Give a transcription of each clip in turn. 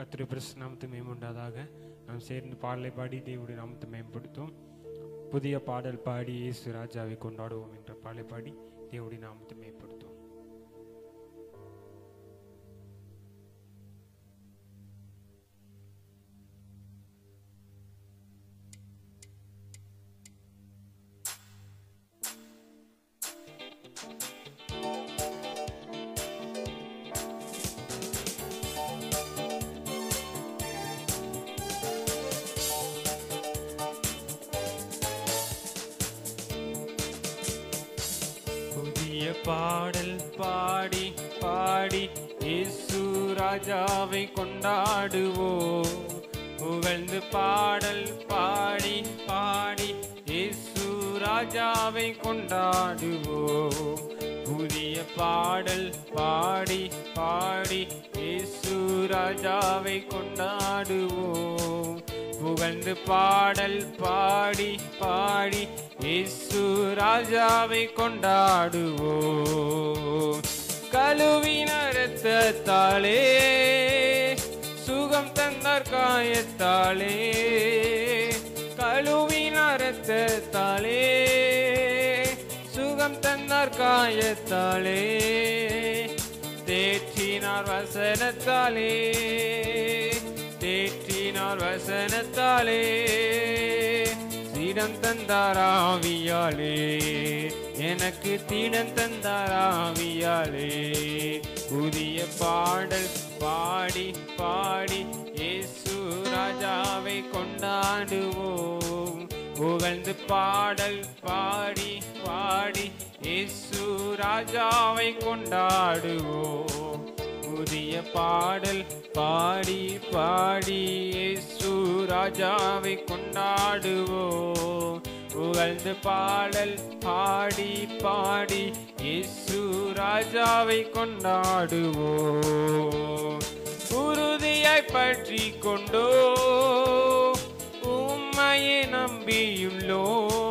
கத்திரி பிரசு நாமத்தை மேம்புண்டாதாக நாம் சேர்ந்து பாடலை பாடி தேவனுடைய நாமத்தை மேம்படுத்தும் புதிய பாடல் பாடி இயேசு ராஜாவை கொண்டாடுவோம் என்ற பாடலை பாடி தேவனுடைய நாமத்தை மேம்படுத்தும் புதிய பாடல் பாடி பாடி இயேசு ராஜாவை கொண்டாடுவோம் புகழ்ந்து பாடல் பாடி பாடி இயேசு ராஜாவை கொண்டாடுவோம் புதிய பாடல் பாடி பாடி இயேசு ராஜாவை கொண்டாடுவோம் புகழ்ந்து பாடல் பாடி பாடி இயேசு ராஜாவை கொண்டாடுவோம் கழுவின ரத்தத்தாலே சுகம் தந்தார் காயத்தாலே கழுவின ரத்தத்தாலே சுகம் தந்தார் காயத்தாலே தேற்றினார் வசனத்தாலே தேற்றினார் வசனத்தாலே சீடம் தந்தாராவியாலே எனக்கு தீடம் தந்தாராவியாலே புதிய பாடல் பாடி பாடி இயேசு ராஜாவை கொண்டாடுவோம் புகழ்ந்து பாடல் பாடி பாடி இயேசு ராஜாவை கொண்டாடுவோம் புதிய பாடல் பாடி பாடி இயேசு ராஜாவை கொண்டாடுவோம் புகழ்ந்து பாடல் பாடி பாடி இயேசு ராஜாவை கொண்டாடுவோம் உறுதியாய் பற்றி கொண்டோ உம்மையை நம்பியுள்ளோ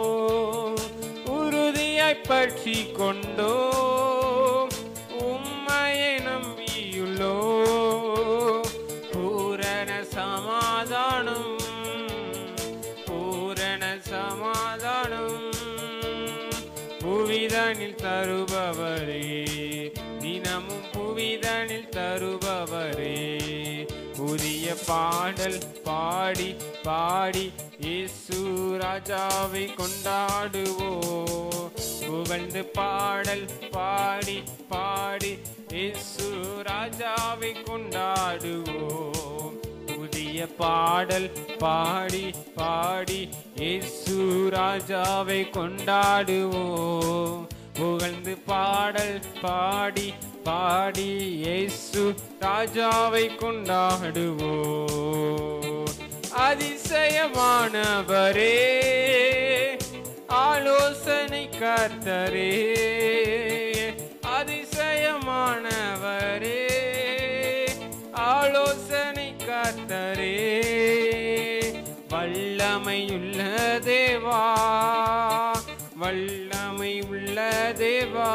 உறுதியாய் பற்றி கொண்டோ உம்மையை நம்பியுள்ளோ பூரண சமாதானம் பூரண சமாதானம் புவிதனில் தருபவரே தினமும் புவிதனில் தருபவரே புதிய பாடல் பாடி பாடி இயேசு ராஜாவை கொண்டாடுவோம் புகழ்ந்து பாடல் பாடி பாடி இயேசு ராஜாவை கொண்டாடுவோம் புதிய பாடல் பாடி பாடி இயேசு ராஜாவை கொண்டாடுவோம் புகழ்ந்து பாடல் பாடி பாடி இயேசு ராஜாவை கொண்டாடுவோம் அதிசயமானவரே ஆலோசனை கர்த்தரே அதிசயமானவரே ஆலோசனை கர்த்தரே வல்லமையுள்ள தேவா வல்லமை உள்ள தேவா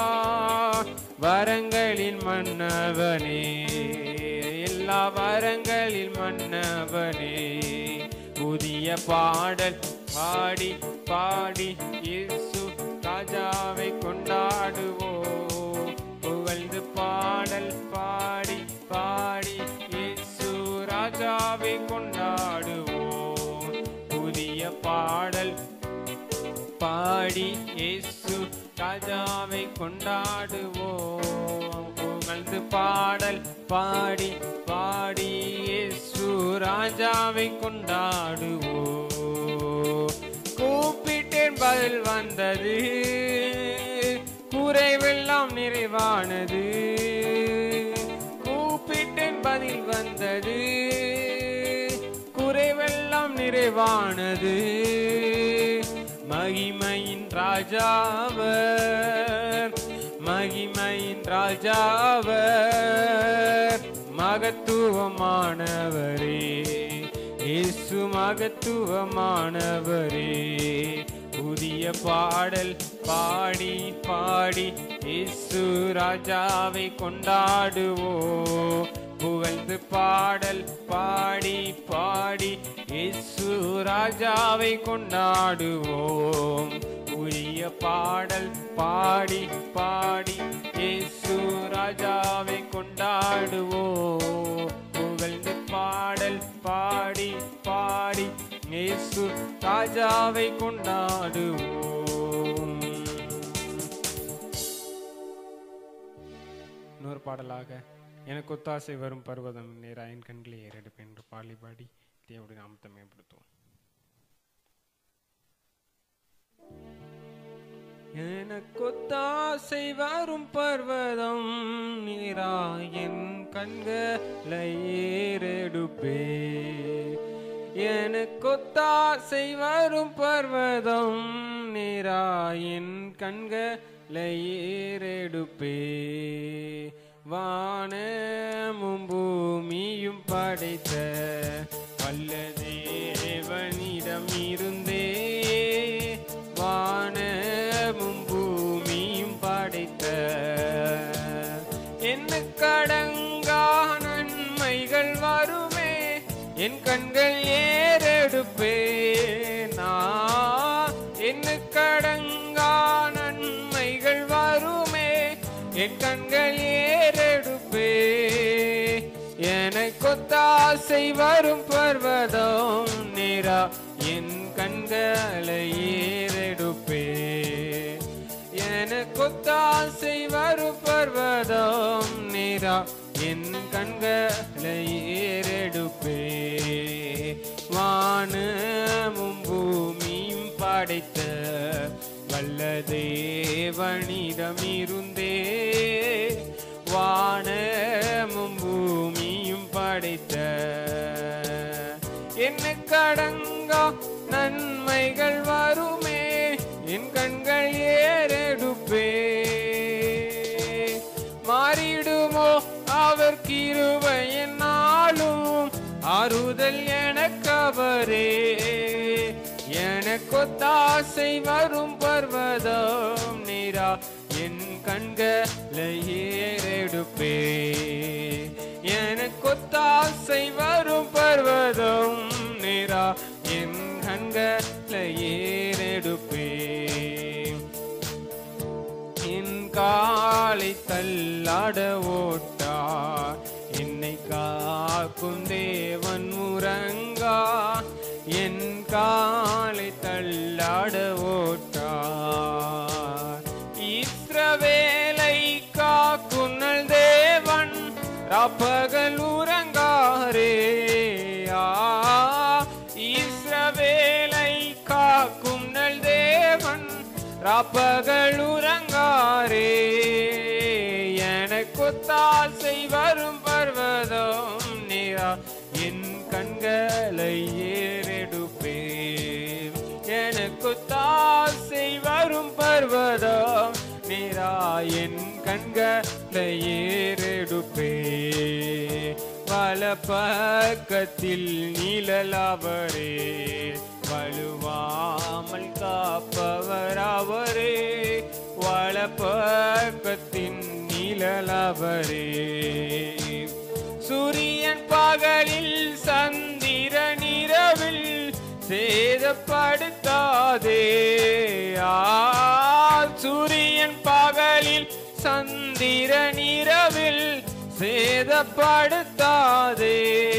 வரங்களில் மன்னவனே எல்லா வரங்களில் மன்னவனே புதிய பாடல் பாடி பாடி இயேசு ராஜாவை கொண்டாடுவோம் புகழ்ந்து பாடல் பாடி பாடி இயேசு ராஜாவை கொண்டாடுவோம் புதிய பாடல் பாடி இயேசு ராஜாவை கொண்டாடுவோம் புகழ்ந்து பாடல் பாடி பாடி இயேசு ராஜாவை கொண்டாடுவோம் கூப்பிட்டேன் பதில் வந்தது குறைவெல்லாம் நிறைவானது கூப்பிட்டேன் பதில் வந்தது குறைவெல்லாம் நிறைவானது மகிமையின் ராஜாவர் மகிமையின் ராஜாவர் மகத்துவமானவரே இயேசு மகத்துவமானவரே புதிய பாடல் பாடி பாடி இயேசு ராஜாவை கொண்டாடுவோம் புகழ்ந்து பாடல் பாடி பாடி இயேசு ராஜாவை கொண்டாடுவோம் உரிய பாடல் பாடி பாடி இயேசு ராஜாவை கொண்டாடுவோம் புகழ்ந்து பாடல் பாடி பாடி இயேசு ராஜாவை கொண்டாடுவோம் இன்னொரு பாடலாக எனக்கு ஒத்தாசை வரும் பர்வதம் நேராயன் கண்களை ஏறெடுப்பேன் என்று பாடி பாடி தேவடைய நாமத்தை மேம்படுத்துவோம் எனக்கொத்தாசை வரும் பர்வதம் நீராயன் கண்களை ஏறெடுப்பே எனக்கொத்தாசை வரும் பர்வதம் நீராயன் கண்களை ஏறெடுப்பே வானமும் பூமியும் படைத்த வல்ல தேவனிடம் இருந்தே வானமும் பூமியும் படைத்த என்ன கடங்கா நன்மைகள் வருமே என் கண்கள் ஏறெடுப்பே நான் என்ன கடங்கா நன்மைகள் வருமே என் கண்கள் ஏறெடுப்பே எனக்கொத்தாசை வரும் பர்வதம் நேரா என் கண்களை ஏறெடுப்பே எனக்கொத்தாசை வரும் பர்வதம் நேரா என் கண்களை ஏறெடுப்பே வானமும் பூமியும் படைத்த வல்ல தேவனிடம் இருந்தே வானமும் பூமியும் படைத்த என்ன கடங்கா நன்மைகள் வருமே என் கண்கள் ஏறெடுப்பே மாறிடுமோ அவர் கிருபை என்னாலும் ஆறுதல் எனக்கு அவரே எனக்கொத்தாசை வரும் பர்வதம் நீரா என் கண்களை ஏறெடுப்பே எனக்கொத்தாசை வரும் பர்வதம் நீரா என் கண்களை ஏறெடுப்பே என் காலை தள்ளாட ஓட்டார் என்னை காக்கும் தேவன் முரங்கா என் காலை தள்ளாட ஓட்டார் இஸ்ரவேலை காக்குன்னல் தேவன் ராப்பகல் உறங்காரே ஆ இஸ்ரவேலை காக்கும் நல் தேவன் ராப்பகல் உறங்காரே எனக்கொத்தாசை வரும் பர்வதம் நீரா என் கண்களை ஏறெடுப்பே எனக்கொத்தாசை வரும் பர்வதம் நீரா என் கண்களை ஏறெடுப்பே வல பக்கத்தில் நீழலாவரே வலுவாமல் காப்பவர் அவரே வல பக்கத்தின் நீழலாவரே சூரியன் பகலில் சந்திரன் இரவில் சேதப்படுத்தாதே ஆ சூரியன் பகலில் சந்திரன் இரவில் சேதப்படுத்தாதே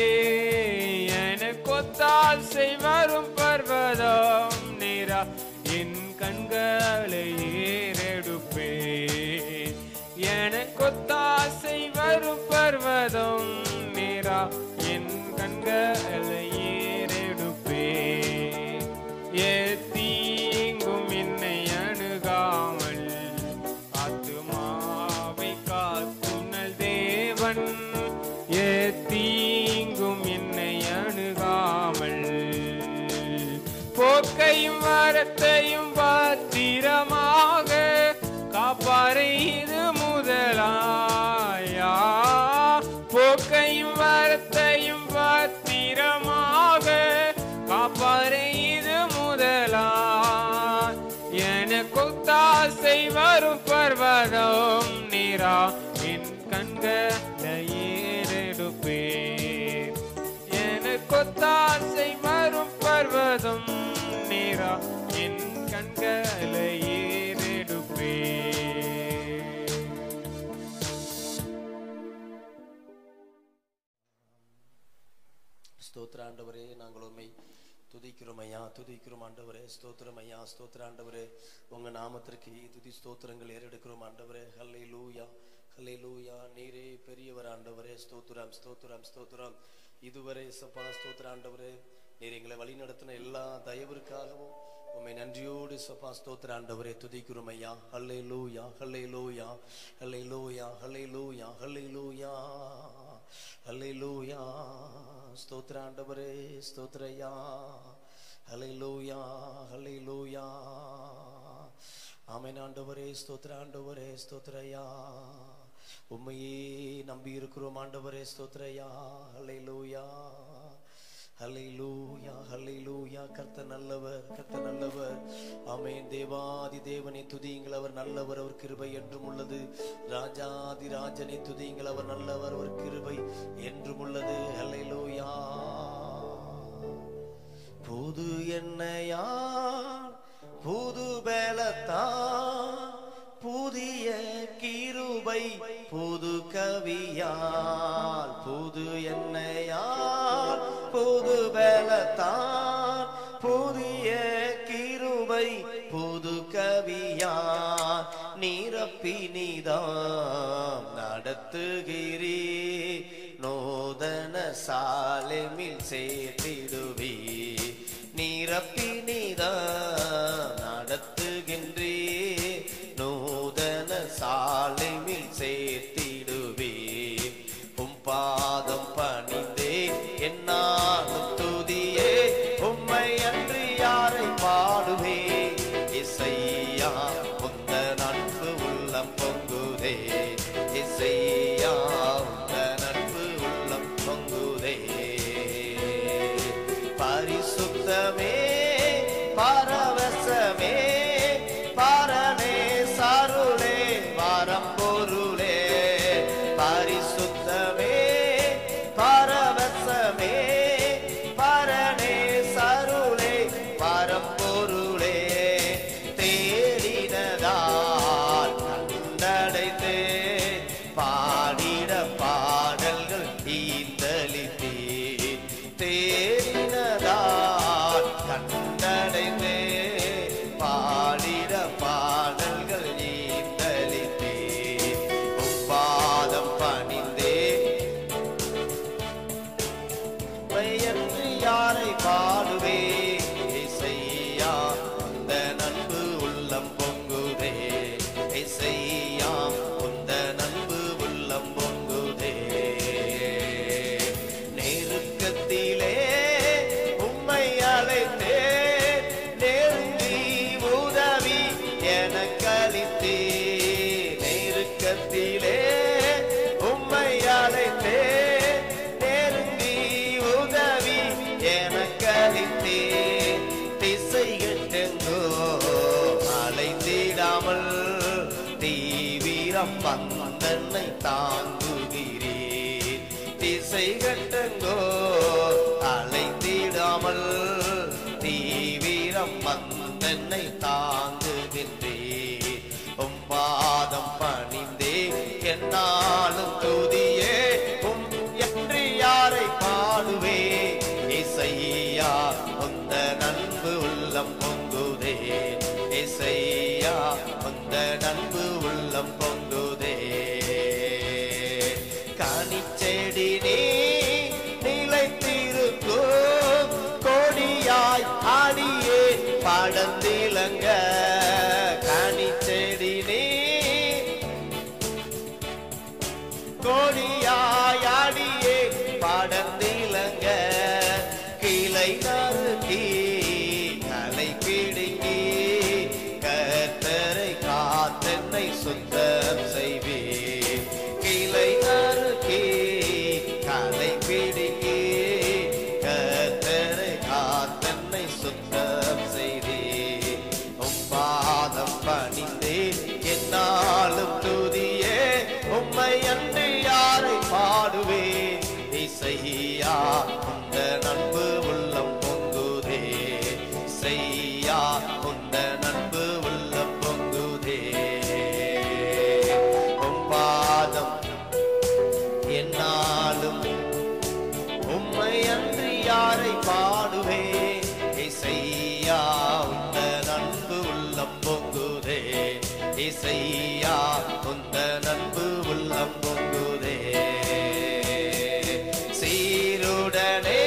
எனக்கொத்தாசை வரும் பர்வதம் நிரா என் கண்களை ஏறெடுப்பே எனக்கொத்தாசை வரும் பர்வதம் நிரா என் கண்களை ஏறெடுப்பே ஏ தீங்கும் என்னை அணுகாமல் ஆத்துமாவை காத்துனல் தேவன் ஏ தீங்கும் என்னை அணுகாமல் போக்கையும் வரத்தையும் பாத்திரமாக காப்பாரை இது முதலாயா போக்கையும் வரத்தையும் பாத்திரமாக காப்பாரை இது முதலா எனக்கொத்தாசை வரும் பர்வதம் நீரா என் கண்களை ஏறெடுப்பே நாங்கள் உண்மை துதிக்கிறோம் ஐயா துதிக்கிறோம் ஆண்டவரே ஸ்தோத்திரம் ஐயா ஸ்தோத்திர ஆண்டவரே உங்க நாமத்திற்கு துதி ஸ்தோத்திரங்கள் ஏறெடுக்கிறோம் ஆண்டவரே ஹல்லை லூயா ஹல்லை லூயா நீரே பெரியவர் ஆண்டவரே ஸ்தோத்திரம் ஸ்தோத்திரம் ஸ்தோத்திரம் இதுவரை சப்பா ஸ்தோத்திர ஆண்டவரே நீர் எங்களை வழி நடத்தின எல்லா தயவிற்காகவும் உண்மை நன்றியோடு சப்பா ஸ்தோத்திர ஆண்டவரே துதிக்கிறோம் ஐயா ஹல்லை லூயா ஹல்லை லூயா ஹல்லை லூயா ஹல்லை லூயா ஹல்லை லூயா ஹல்லை லூயா ஸ்தோத்திர ஆண்டவரே ஸ்தோத்திரையா ஹல்லை லூயா ஹல்லை லூயா ஆமென் ஆண்டவரே ஸ்தோத்திர ஆண்டவரே ஸ்தோத்திரையா உண்மையே நம்பி இருக்கிறோம் ஆண்டவரே ஸ்தோத்திரையா ஹல்லை லூயா ஹல்லேலூயா ஹல்லேலூயா கர்த்தர் நல்லவர் கர்த்தர் நல்லவர் ஆமென் தேவாதி தேவனை துதியுங்கள் அவர் நல்லவர் அவர் கிருபை என்றும் உள்ளது ராஜாதி ராஜனை துதியுங்கள் அவர் நல்லவர் அவர் கிருபை என்றும் உள்ளது ஹல்லேலூயா புது எண்ணெயான் புது பலத்தான் புதிய கிருபை புது கவியால் புது எண்ணெயால் புது பலத்தான் புதிய கிருபை புது கவியால் நிரப்பினிதாம் நடத்துகிறீ நூதன சாலைமில் சேர்த்திடுவி நிரப்பினிதாம் நடத்துகின்றே நூதன சாலைமில் சேர்த்திடுவே உம் பாதம் பணிந்தே என்னாலும் துதியே உம்மை அன்று யாரை பாடுவே இசையா உந்த நட்பு உள்ளம் பொங்குதே இசையா உந்த நட்பு உள்ளம் பொங்குதே பரிசுத்தமே பரவசமே பரணே சருளே வரம்பொருளே பரிசுத்தமே பரவசமே பரணே சருளே பரம்பொருளே தேடினதால் கண்டடைந்தே பாடிட பாடல்கள் ஈந்தளித்தே தேடினதால் கண்டடைந்தே பாடிட பாடல்கள் ஈந்தளித்தே பாதம் பணிந்தே பெயர்ந்து யாரை பாடுவே இசையா உந்த நண்பு உள்ளம் பொங்குதே இசையா உந்த நண்பு உள்ளம் பொங்குதே நெருக்கத்திலே உம்மை அழைத்தே நெருங்கி உதவி எனக்களித்தே நெருக்கத்திலே உம்மை அழைத்தே நெருங்கி உதவி எனக்களித்தே திசைகட்டெங்கோ அலைந்திடாமல் தீவிரம் வந்தன்னை தாங்குகிறேன் திசைகட்டெங்கோ அலைந்திடாமல் தீவிரம் வந்தன்னை தாங்குகின்றேன் உம் பாதம் பணிந்தே என்னாலும் துதியே உம் என்று யாரை பாடுவே இசையா உந்த நண்பு உள்ளம் பொங்குதே இசையா உந்த நண்பு உள்ளம் பொங்குதே கனிச்செடி நீ நிலைத்திருக்கும் கொடியாய் அடியே படந்திலங்க கனிச்செடி நீ கோடியாடியே படர்ந்திலங்க கிளை நறுக்கி கலை பிடுங்கி கத்தரை காத்தென்னை சுத்தம் செய்வே கிளை நறுக்கி கலை பிடுங்கி கத்தரை காத்தென்னை சுத்தம் செய்தே உம் பாதம் பணிந்தே என்னாலும் துதியே உம்மை அன்று யாரை பாடுவே இசையா உந்த நண்பு உள்ளம் பொங்குதே செய்யா உந்த நண்பு உள்ளம் பொங்குதே உம் பாதம் என்னாலும் உம்மை அன்று யாரை பாடு இசையா உந்த நண்பு உள்ளம் பொங்குதே சீருடனே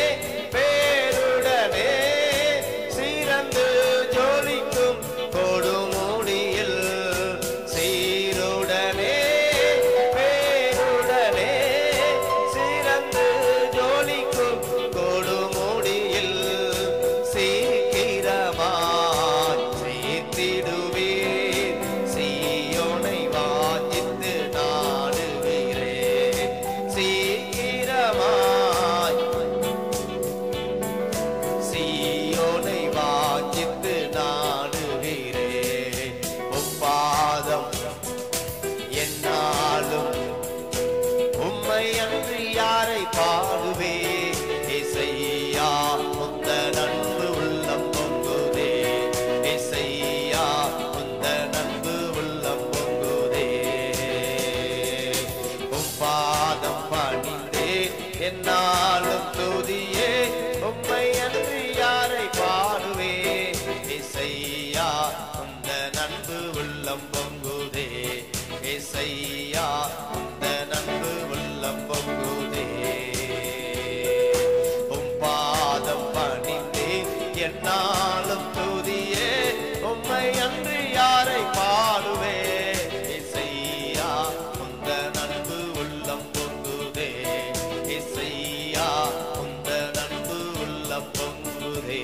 பேருடனே சிறந்து ஜொலிக்கும் கொடுமுடியில் சீருடனே பேருடனே சிறந்து ஜொலிக்கும் கொடுமுடியில் சீக்கிரமாய் சேர்த்திடுவீர் சீயோனை வாஞ்சித்து நாடுகிறேன் சீக்கிரமாய் சீயோனை வாஞ்சித்து நாடுகிறேன் உப்பாதம் என்னாலும் உம்மை அன்றி யாரை பாடுவே இசையா உந்த நண்பு உள்ளம் பொங்குதே இசையா உந்த நண்பு உள்ளம் பொங்குதே உம் பாதம் பணிந்தே என்னாலும் துதியே உம்மை அன்றி யாரை பாடுவே இசையா உந்த நண்பு உள்ளம் பொங்குதே இசையா உந்த நண்பு உள்ளம் பொங்குதே உம் பாதம் பணிந்தே என்னாலும் துதியே உம்மை அன்றி யாரை பாடுவே இசையா உந்த நண்பு உள்ளம் பொங்குதே இசையா உந்த நண்பு உள்ளம் பொங்குதே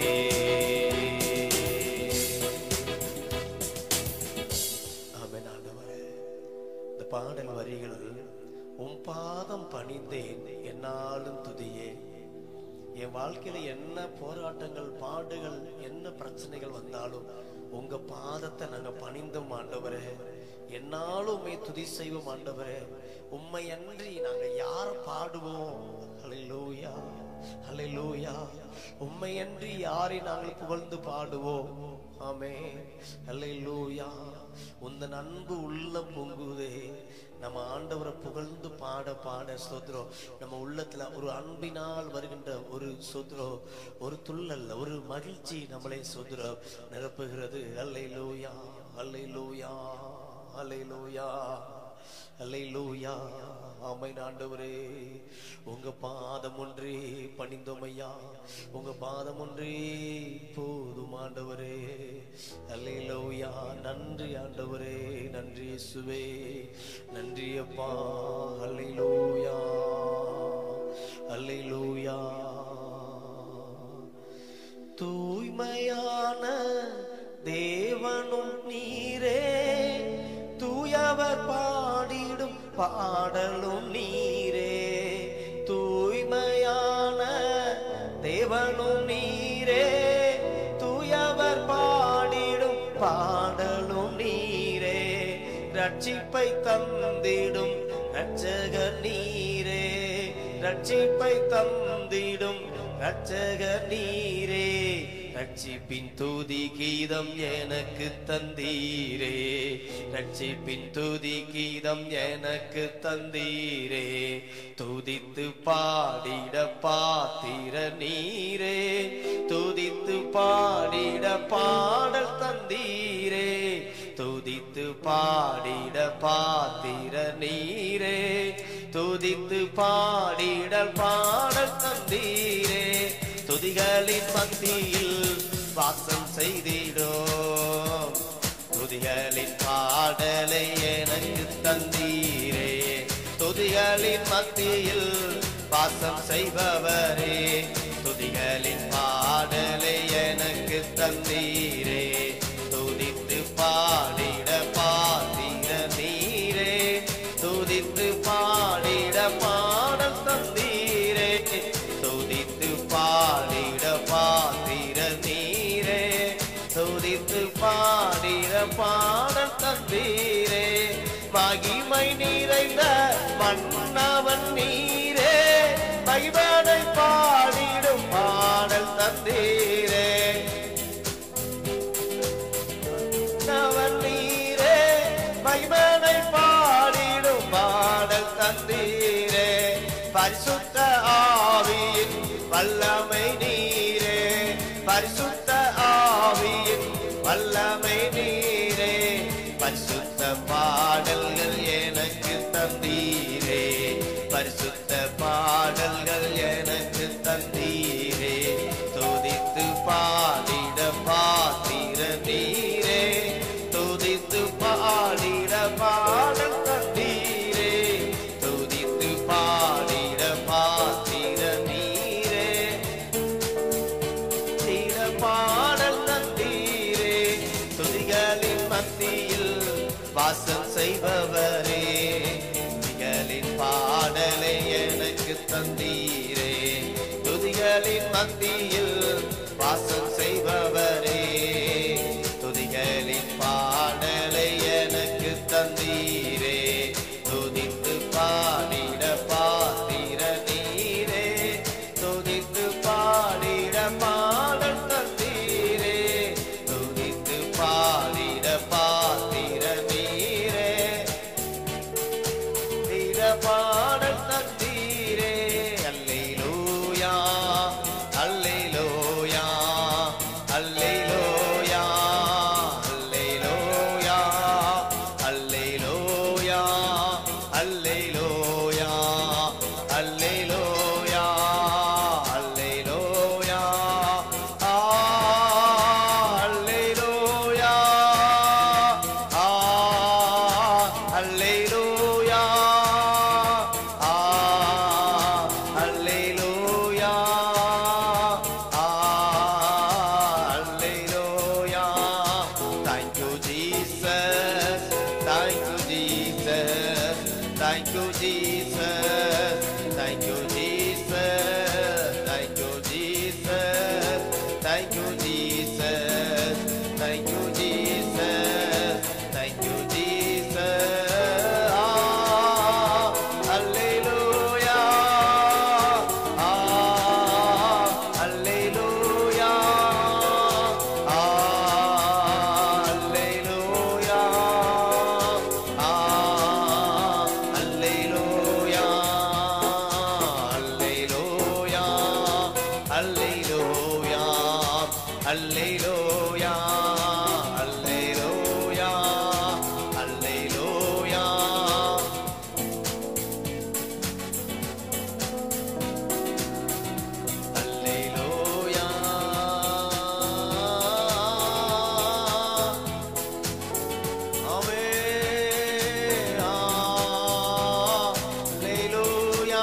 ஆமென் ஆண்டவரே இந்த பாடல் வரிகள் உம் பாதம் பணிந்தேன் என்னாலும் துதியே என் வாழ்க்கையில என்ன போராட்டங்கள் பாடுகள் என்ன பிரச்சனைகள் வந்தாலும் உங்க பாதத்தை நாங்க பணிந்தோம் ஆண்டவரே என்னாலும் உம்மை துதி செய்வோம் ஆண்டவரே உம்மை அன்றி நாங்க யார பாடுவோம் ஹalleluya ஹalleluya உம்மை அன்றி யாரை நாங்கள் புகழ்ந்து பாடுவோம் ஆமே ஹalleluya உந்தன் அன்பு உள்ளம் பொங்குதே நம்ம ஆண்டவரை புகழ்ந்து பாட பாட ஸ்தோத்திரம் நம்ம உள்ளத்துல ஒரு அன்பினால் வருகின்ற ஒரு ஸ்தோத்திரம் ஒரு துள்ளல் ஒரு மகிழ்ச்சி நம்மளை ஸ்தோத்திரம் நிரப்புகிறது அல்லைலூயா அல்லைலூயா அல்லைலூயா அல்லைலூயா ஆமை ஆண்டவரே உங்க பாதம் ஒன்றே பணிந்தோம் ஐயா உங்க பாதம் ஒன்றே போதும் ஆண்டவரே அல்லைலூயா நன்றி ஆண்டவரே நன்றி இயேசுவே நன்றி அப்பா அல்லைலூயா அல்லைலூயா தூய்மையான தேவனும் நீரே தூயவர் பாடிடும் பாடலும் நீரே தூய்மையான தேவனும் நீரே தூயவர் பாடிடும் பாடலும் நீரே ரட்சிப்பை தந்திடும் ரட்சகர் நீரே ரட்சிப்பை தந்திடும் ரட்சகர் நீரே ரட்சிப்பின் துதி கீதம் எனக்கு தந்தீரே ரட்சிப்பின் துதி கீதம் எனக்கு தந்தீரே துதித்து பாடிட பாத்திர நீரே துதித்து பாடிட பாடல் தந்தீரே துதித்து பாடிட பாத்திர நீரே துதித்து பாடிடல் பாடல் தந்தீரே துதிகளின் மத்தியில் வாசம் செய்திடும் துதிகளின் பாடலை எனக்கு தந்தீரே துதிகளின் மத்தியில் வாசம் செய்பவரே துதிகளின் பாடலை எனக்கு தந்தீரே துதித்து பாடிட பாத்திர நீரே துதித்து பாடிட பாடல் தந்தீரே துதித்து பாடிட பாத்திர நீரே துதித்து பாடிட பாடல் தந்தீரே மகிமை நிறைந்த மன்னவன் நீரே மகிமனை பாடிடும் பாடல் தந்தீரே அவன் நீரே மகிமனை பாடிடும் பாடல் தந்தீரே பரிசுத்த ஆவியின் வல்லமை நீரே பரிசுத்த ஆவியின் வல்லமை நீரே பரிசுத்த பரிசுத்த பாடல்கள் எனக்கு தந்தீரே பரிசுத்த பாடல்கள் எனக்கு தந்தீரே துதித்து பாடிட பாத்திர நீரே துதித்து பாடிட பாடல் தந்தீரே துதித்து பாடிட பாத்திர நீரே தீர பாடல் தந்தீரே துதிகளின் மத்தியில் வாசம் செய்பவரே துதிகளின் பாடலை எனக்கு தந்தீரே துதிகளின் மத்தியில் வாசம் செய்பவரே துதிகளின் பாடலை எனக்கு தந்தீரே துதித்து பாடிட பாத்திர நீரே துதித்து பாடிட பாடல் தந்தீரே துதித்து பாடிட பாத்திர நீரே தீர பாடல் தந்தீரே அல்லேலூயா அல்லேலூயா அல்லேலூயா அல்லேலூயா அல்லேலூயா அல்லேலூயா அல்லேலூயா அல்லேலூயா ஆ அல்லேலூயா ஆ அல்லேலூயா ஆ அல்லேலூயா ஆ அல்லேலூயா Thank you, Jesus. Thank you, Jesus. Thank you, Jesus. Thank you, Jesus. Thank you, Jesus. Thank you, Jesus. Thank you, Jesus. Thank you, Jesus. Ah, Hallelujah. Ah, Hallelujah. Ah, Hallelujah. Ah, Hallelujah. Hallelujah. Hallelujah. Hallelujah. Hallelujah. Hallelujah. Alleluia. Amen. Alleluia.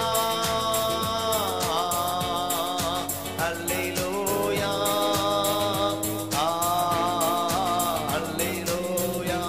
Alleluia. Alleluia.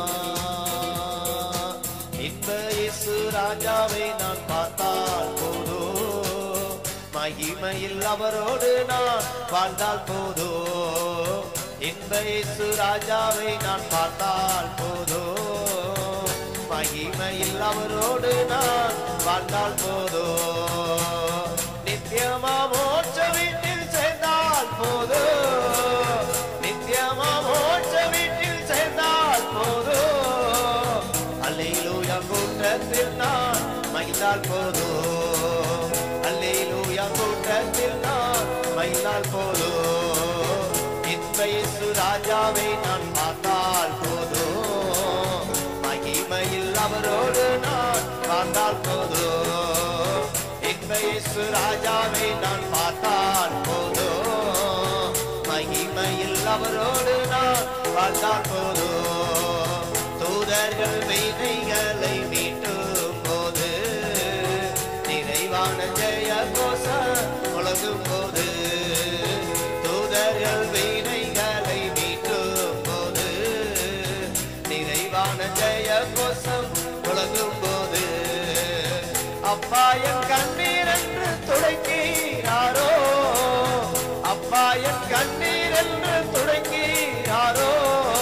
இன்ப இயேசு ராஜாவை நான் பார்த்தால் போதும் மகிமையில் அவரோடு நான் வாழ்ந்தால் போதும் இன்ப இயேசு ராஜாவை நான் பார்த்தால் போதும் மகிமையில் அவரோடு நான் வாழ்ந்தால் போதும் நித்தியமா மோட்ச வீட்டில் சேர்ந்தால் போதும் நித்தியமா மோட்ச வீட்டில் சேர்ந்தால் போதும் அல்லேலூயா கூட்டத்தில் நான் மகிழ்ந்தால் போதும் அல்லேலூயா கூட்டத்தில் நான் மகிழ்ந்தால் போதும் இன்ப இயேசு ராஜாவை நான் பார்த்தால் போதும் மகிமையில் அவரோடு நான் வாழ்ந்தால் போதும் இன்ப இயேசு ராஜாவை நான் பார்த்தால் போதும் மகிமையில் அவரோடு நான் வாழ்ந்தால் போதும் தூதர்கள் வீணைகளை மீட்டும் போது நிறைவான ஜெய கோஷ முழங்கும் போது தூதர்கள் வீணைகளை மீட்டும் போது நிறைவான ஜெய கோஷம் முழங்கும் போது அப்பா என் கண்ணீர் என்று துடைக்கிறாரோ அப்பா என் கண்ணீர் என்று துடைக்கிறாரோ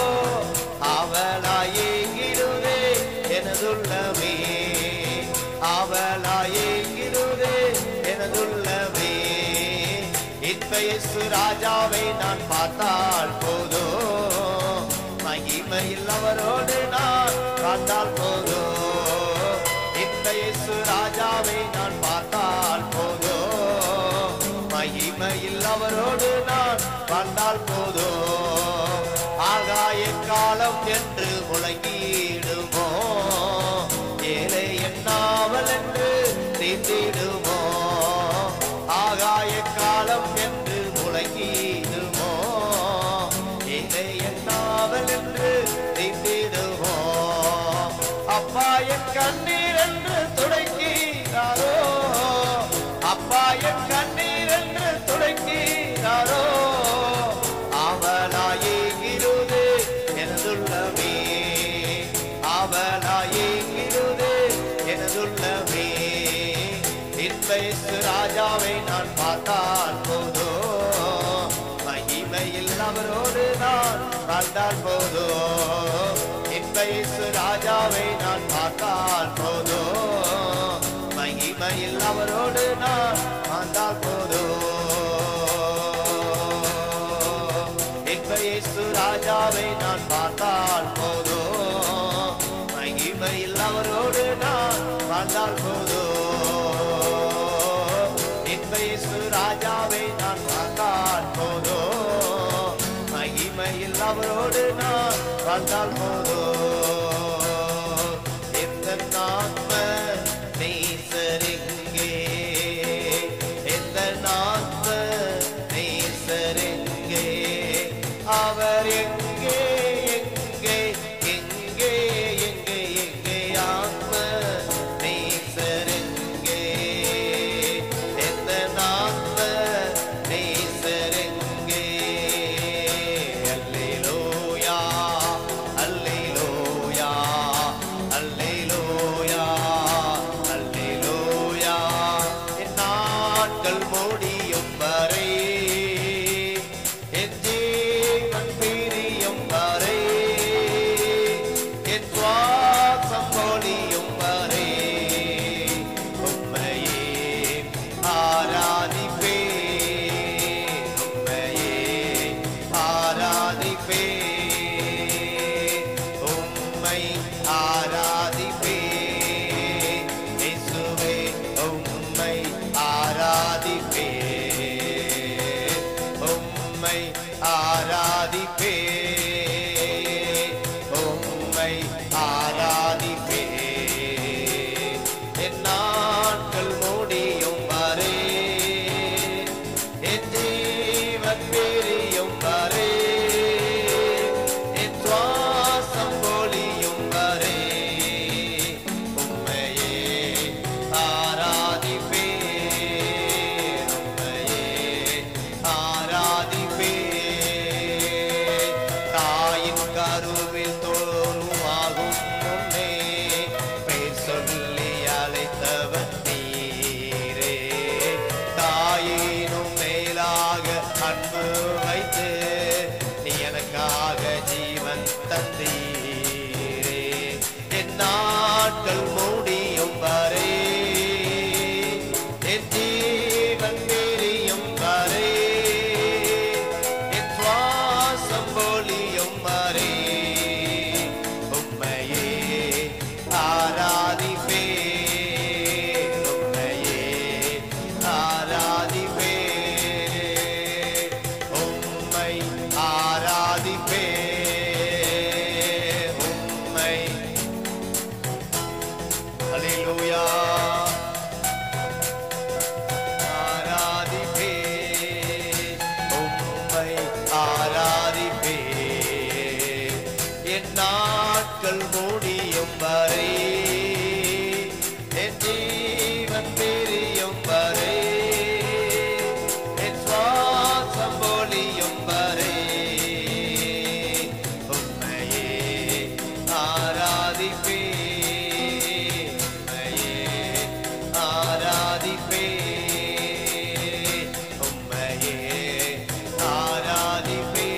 அவளாயேங்கிடுதே எனதுள்ளவே அவளாயேங்கிடுதே எனதுள்ளவே இன்பயசு ராஜாவை நான் பார்த்தால் போதும் மகிமையில் அவரோடு நான் பார்த்தால் போதும் இன்பயசு ராஜாவை நான் பார்த்தால் போதும் மகிமையில் அவரோடு நான் வாழ்ந்தால் போதும் ஆகாய காலம் என்று முழங்கி என் கண்ணீர் என்று துடைக்கிறாரோ அப்பா என் கண்ணீர் என்று துடைக்கிறாரோ அவனாயே இருது எனதுள்ளமே அவனாயே இருது எனதுள்ளமே இன்பேசு ராஜாவை நான் பார்த்தால் போதோ மகிமையில் அவரோடு நான் வாழ்ந்தால் போதோ இன்பேசு ராஜாவை நான் பார்த்தால் போதோ மகிமையில் அவரோடு நான் வாழ்ந்தால் போதோ இன்பேசு ராஜாவை நான் பார்த்தால் போதோ மகிமையில் அவரோடு நான் வாழ்ந்தால் போதோ இன்பேசு ராஜாவை நான் பார்த்தால் போதோ மகிமையில் அவரோடு நான் வாழ்ந்தால் போதோ எந்த நாத்ம நேசரிங்கே எந்த நாத்ம நேசரிங்கே அவர் எங்கே எங்கே எங்கே எங்கே எங்கே ஆத்ம நேசரிங்கே எந்த நாத்ம நேசரிங்கே அல்லேலூயா அல்லேலூயா அல்லேலூயா அல்லேலூயா என் நாட்கள் முடியும் வரை என் ஜீவன் பிரியும் வரை என் சுவாசம் ஒளியும் வரை உம்மையே ஆராதிப்பே உம்மையே ஆராதிப்பே உம்மை ஆராதிப்பே இயேசுவே உம்மை ஆராதிப்பே உம்மை ஆராதிப்பே உம்மை ஆராதிப்பே என் நாட்கள் முடியும் வரை என் ஜீவன் பிரியும் வரை என் சுவாசம் ஒளியும் வரை உம்மையே ஆராதிப்பே உம்மையே ஆராதிப்பே தாயின் கருவில் தோறுமாகும் முன்னே பேர் சொல்லி அழைத்தவர் நீரே தாயினும் மேலாக அன்பு வைத்து நீ எனக்காக ஜீவன் தந்தீரே என் நாட்கள் முடியும் வரை என் ஜீவன் பிரியும் வரை என் சுவாசம் ஒளியும் வரை உம்மையே ஆராதிப்பே உம்மையே ஆராதிப்பே உம்மை ஆராதிப்பே உம்மை அல்லேலூயா ஆராதிப்பே உம்மை ஆராதிப்பே என் நாட்கள் முடியும் வரை என் ஜீவன் பிரியும் வரை என் சுவாசம் ஒளியும் வரை உம்மையே ஆராதிப்பே உம்மையே ஆராதிப்பே உம்மையே ஆராதிப்பே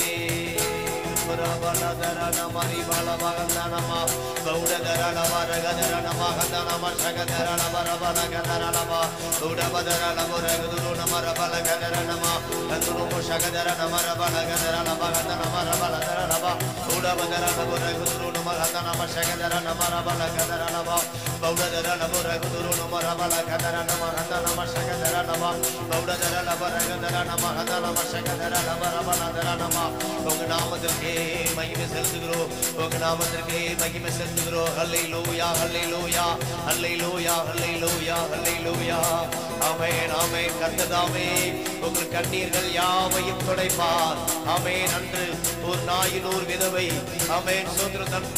மரி பல மகந்தனமா பௌடதரள வரகதரள மகந்தனம சகதரள வரபல கதரளம உடபதரள முரகுதுரு நமர பல கதரணம கந்துரு சகதர நமர பல கதரள மகந்தன மர பல தரளம உடபதரள முரகுதுரு நமகந்தனம சகதர நமர பல கதரளம பௌடதரள முரகுதுரு நமர பல கதர நம ஹந்தனம சகதர நம பௌடதரள வரகதர நம ஹந்தனம சகதர நமர பல தரணம உங்க நாமத்திற்கே மகிமை செலுத்துகிறோம் உங்க நாமத்திற்கே மகிமை செலுத்துகிறோம் ஹல்லேலூயா ஹல்லேலூயா ஹல்லேலூயா ஹல்லேலூயா ஹல்லேலூயா ஆமென் ஆமென் கர்த்ததாமே உங்கள் கண்ணீர்கள் யாவையும் துடைப்பார் ஆமென் அன்று ஒரு நாயின் ஒரு விதவை ஆமென் சோதர தன் மகனுக்காக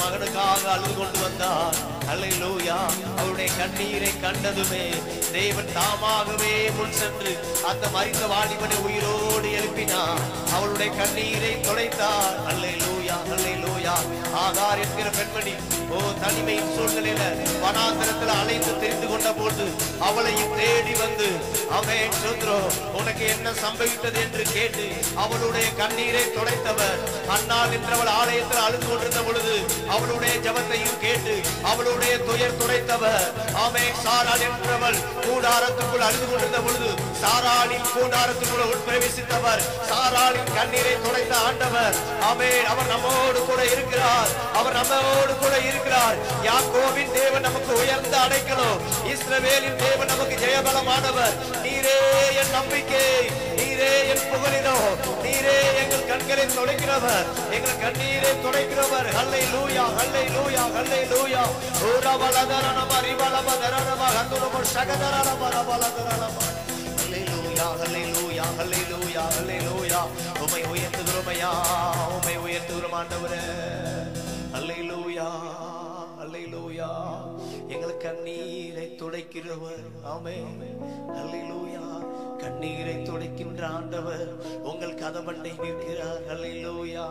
நமக்காக அழுது கொண்டு வந்தார் அல்லேலூயா அவருடைய கண்ணீரை கண்டதுமே தேவன் தாமாகவே முன் சென்று அந்த மறித்த வாலிபனை உயிரோடு எழுப்பினார் அவளுடைய கண்ணீரை தொலைத்தார் அல்லேலூயா அல்லேலூயா ஆகார் என்கிற பெண்மணி ஓ தனிமையின் சூழ்நிலையில வனாந்தரத்துல அலைந்து தெரிந்து கொண்ட போது அவளையும் தேடி வந்து அவன் சொல்றோ உனக்கு என்ன சம்பவித்தது என்று கேட்டு அவளுடைய கண்ணீரை துடைத்தவர் அண்ணாள் என்றவள் ஆலயத்தில் அழுது கொண்டிருந்த பொழுது அவளுடைய ஜபத்தையும் கேட்டு அவளுடைய துயர் துடைத்தவர் ஆமே சாராள் என்றவள் கூடாரத்துக்குள் அழுது கொண்டிருந்த பொழுது சாராளின் கூடாரத்துக்குள் உட்பிரவேசித்தவர் சாராளின் கண்ணீரை துடைத்த ஆண்டவர் ஆமே அவர் நம்மோடு கூட இருக்கிறார் அவர் நம்மோடு கூட இருக்கிறார் யாக்கோவின் தேவன் நமக்கு உயர்ந்த அடைக்கலம் இஸ்ரவேலின் தேவன் நமக்கு ஜெயபலமானவர் நீரே என் நம்பிக்கை நீரே என் புகழினோ நீரே எங்கள் கண்களை துடைக்கிறவர் எங்கள் கண்ணீரை துடைக்கிறவர் ஹல்லை லூயா ஹல்லை லூயா ஹல்லை லூயா ஊரா பலதரணம ரிபலம தரணம ஹந்துரம சகதரணம ரபலதரணம ஹல்லேலூயா ஹல்லேலூயா ஹல்லேலூயா ஹல்லேலூயா உம்மை உயர்த்துகிறோம் ஐயா உம்மை உயர்த்துகிறோம் ஆண்டவரே ஹல்லேலூயா ஹல்லேலூயா எங்கள் கண்ணீரை துடைக்கிறவர் ஆமே ஹல்லேலூயா கண்ணீரை துடைக்கின்ற ஆண்டவர் உங்கள் கதவண்டை நிற்கிறார் ஹல்லேலூயா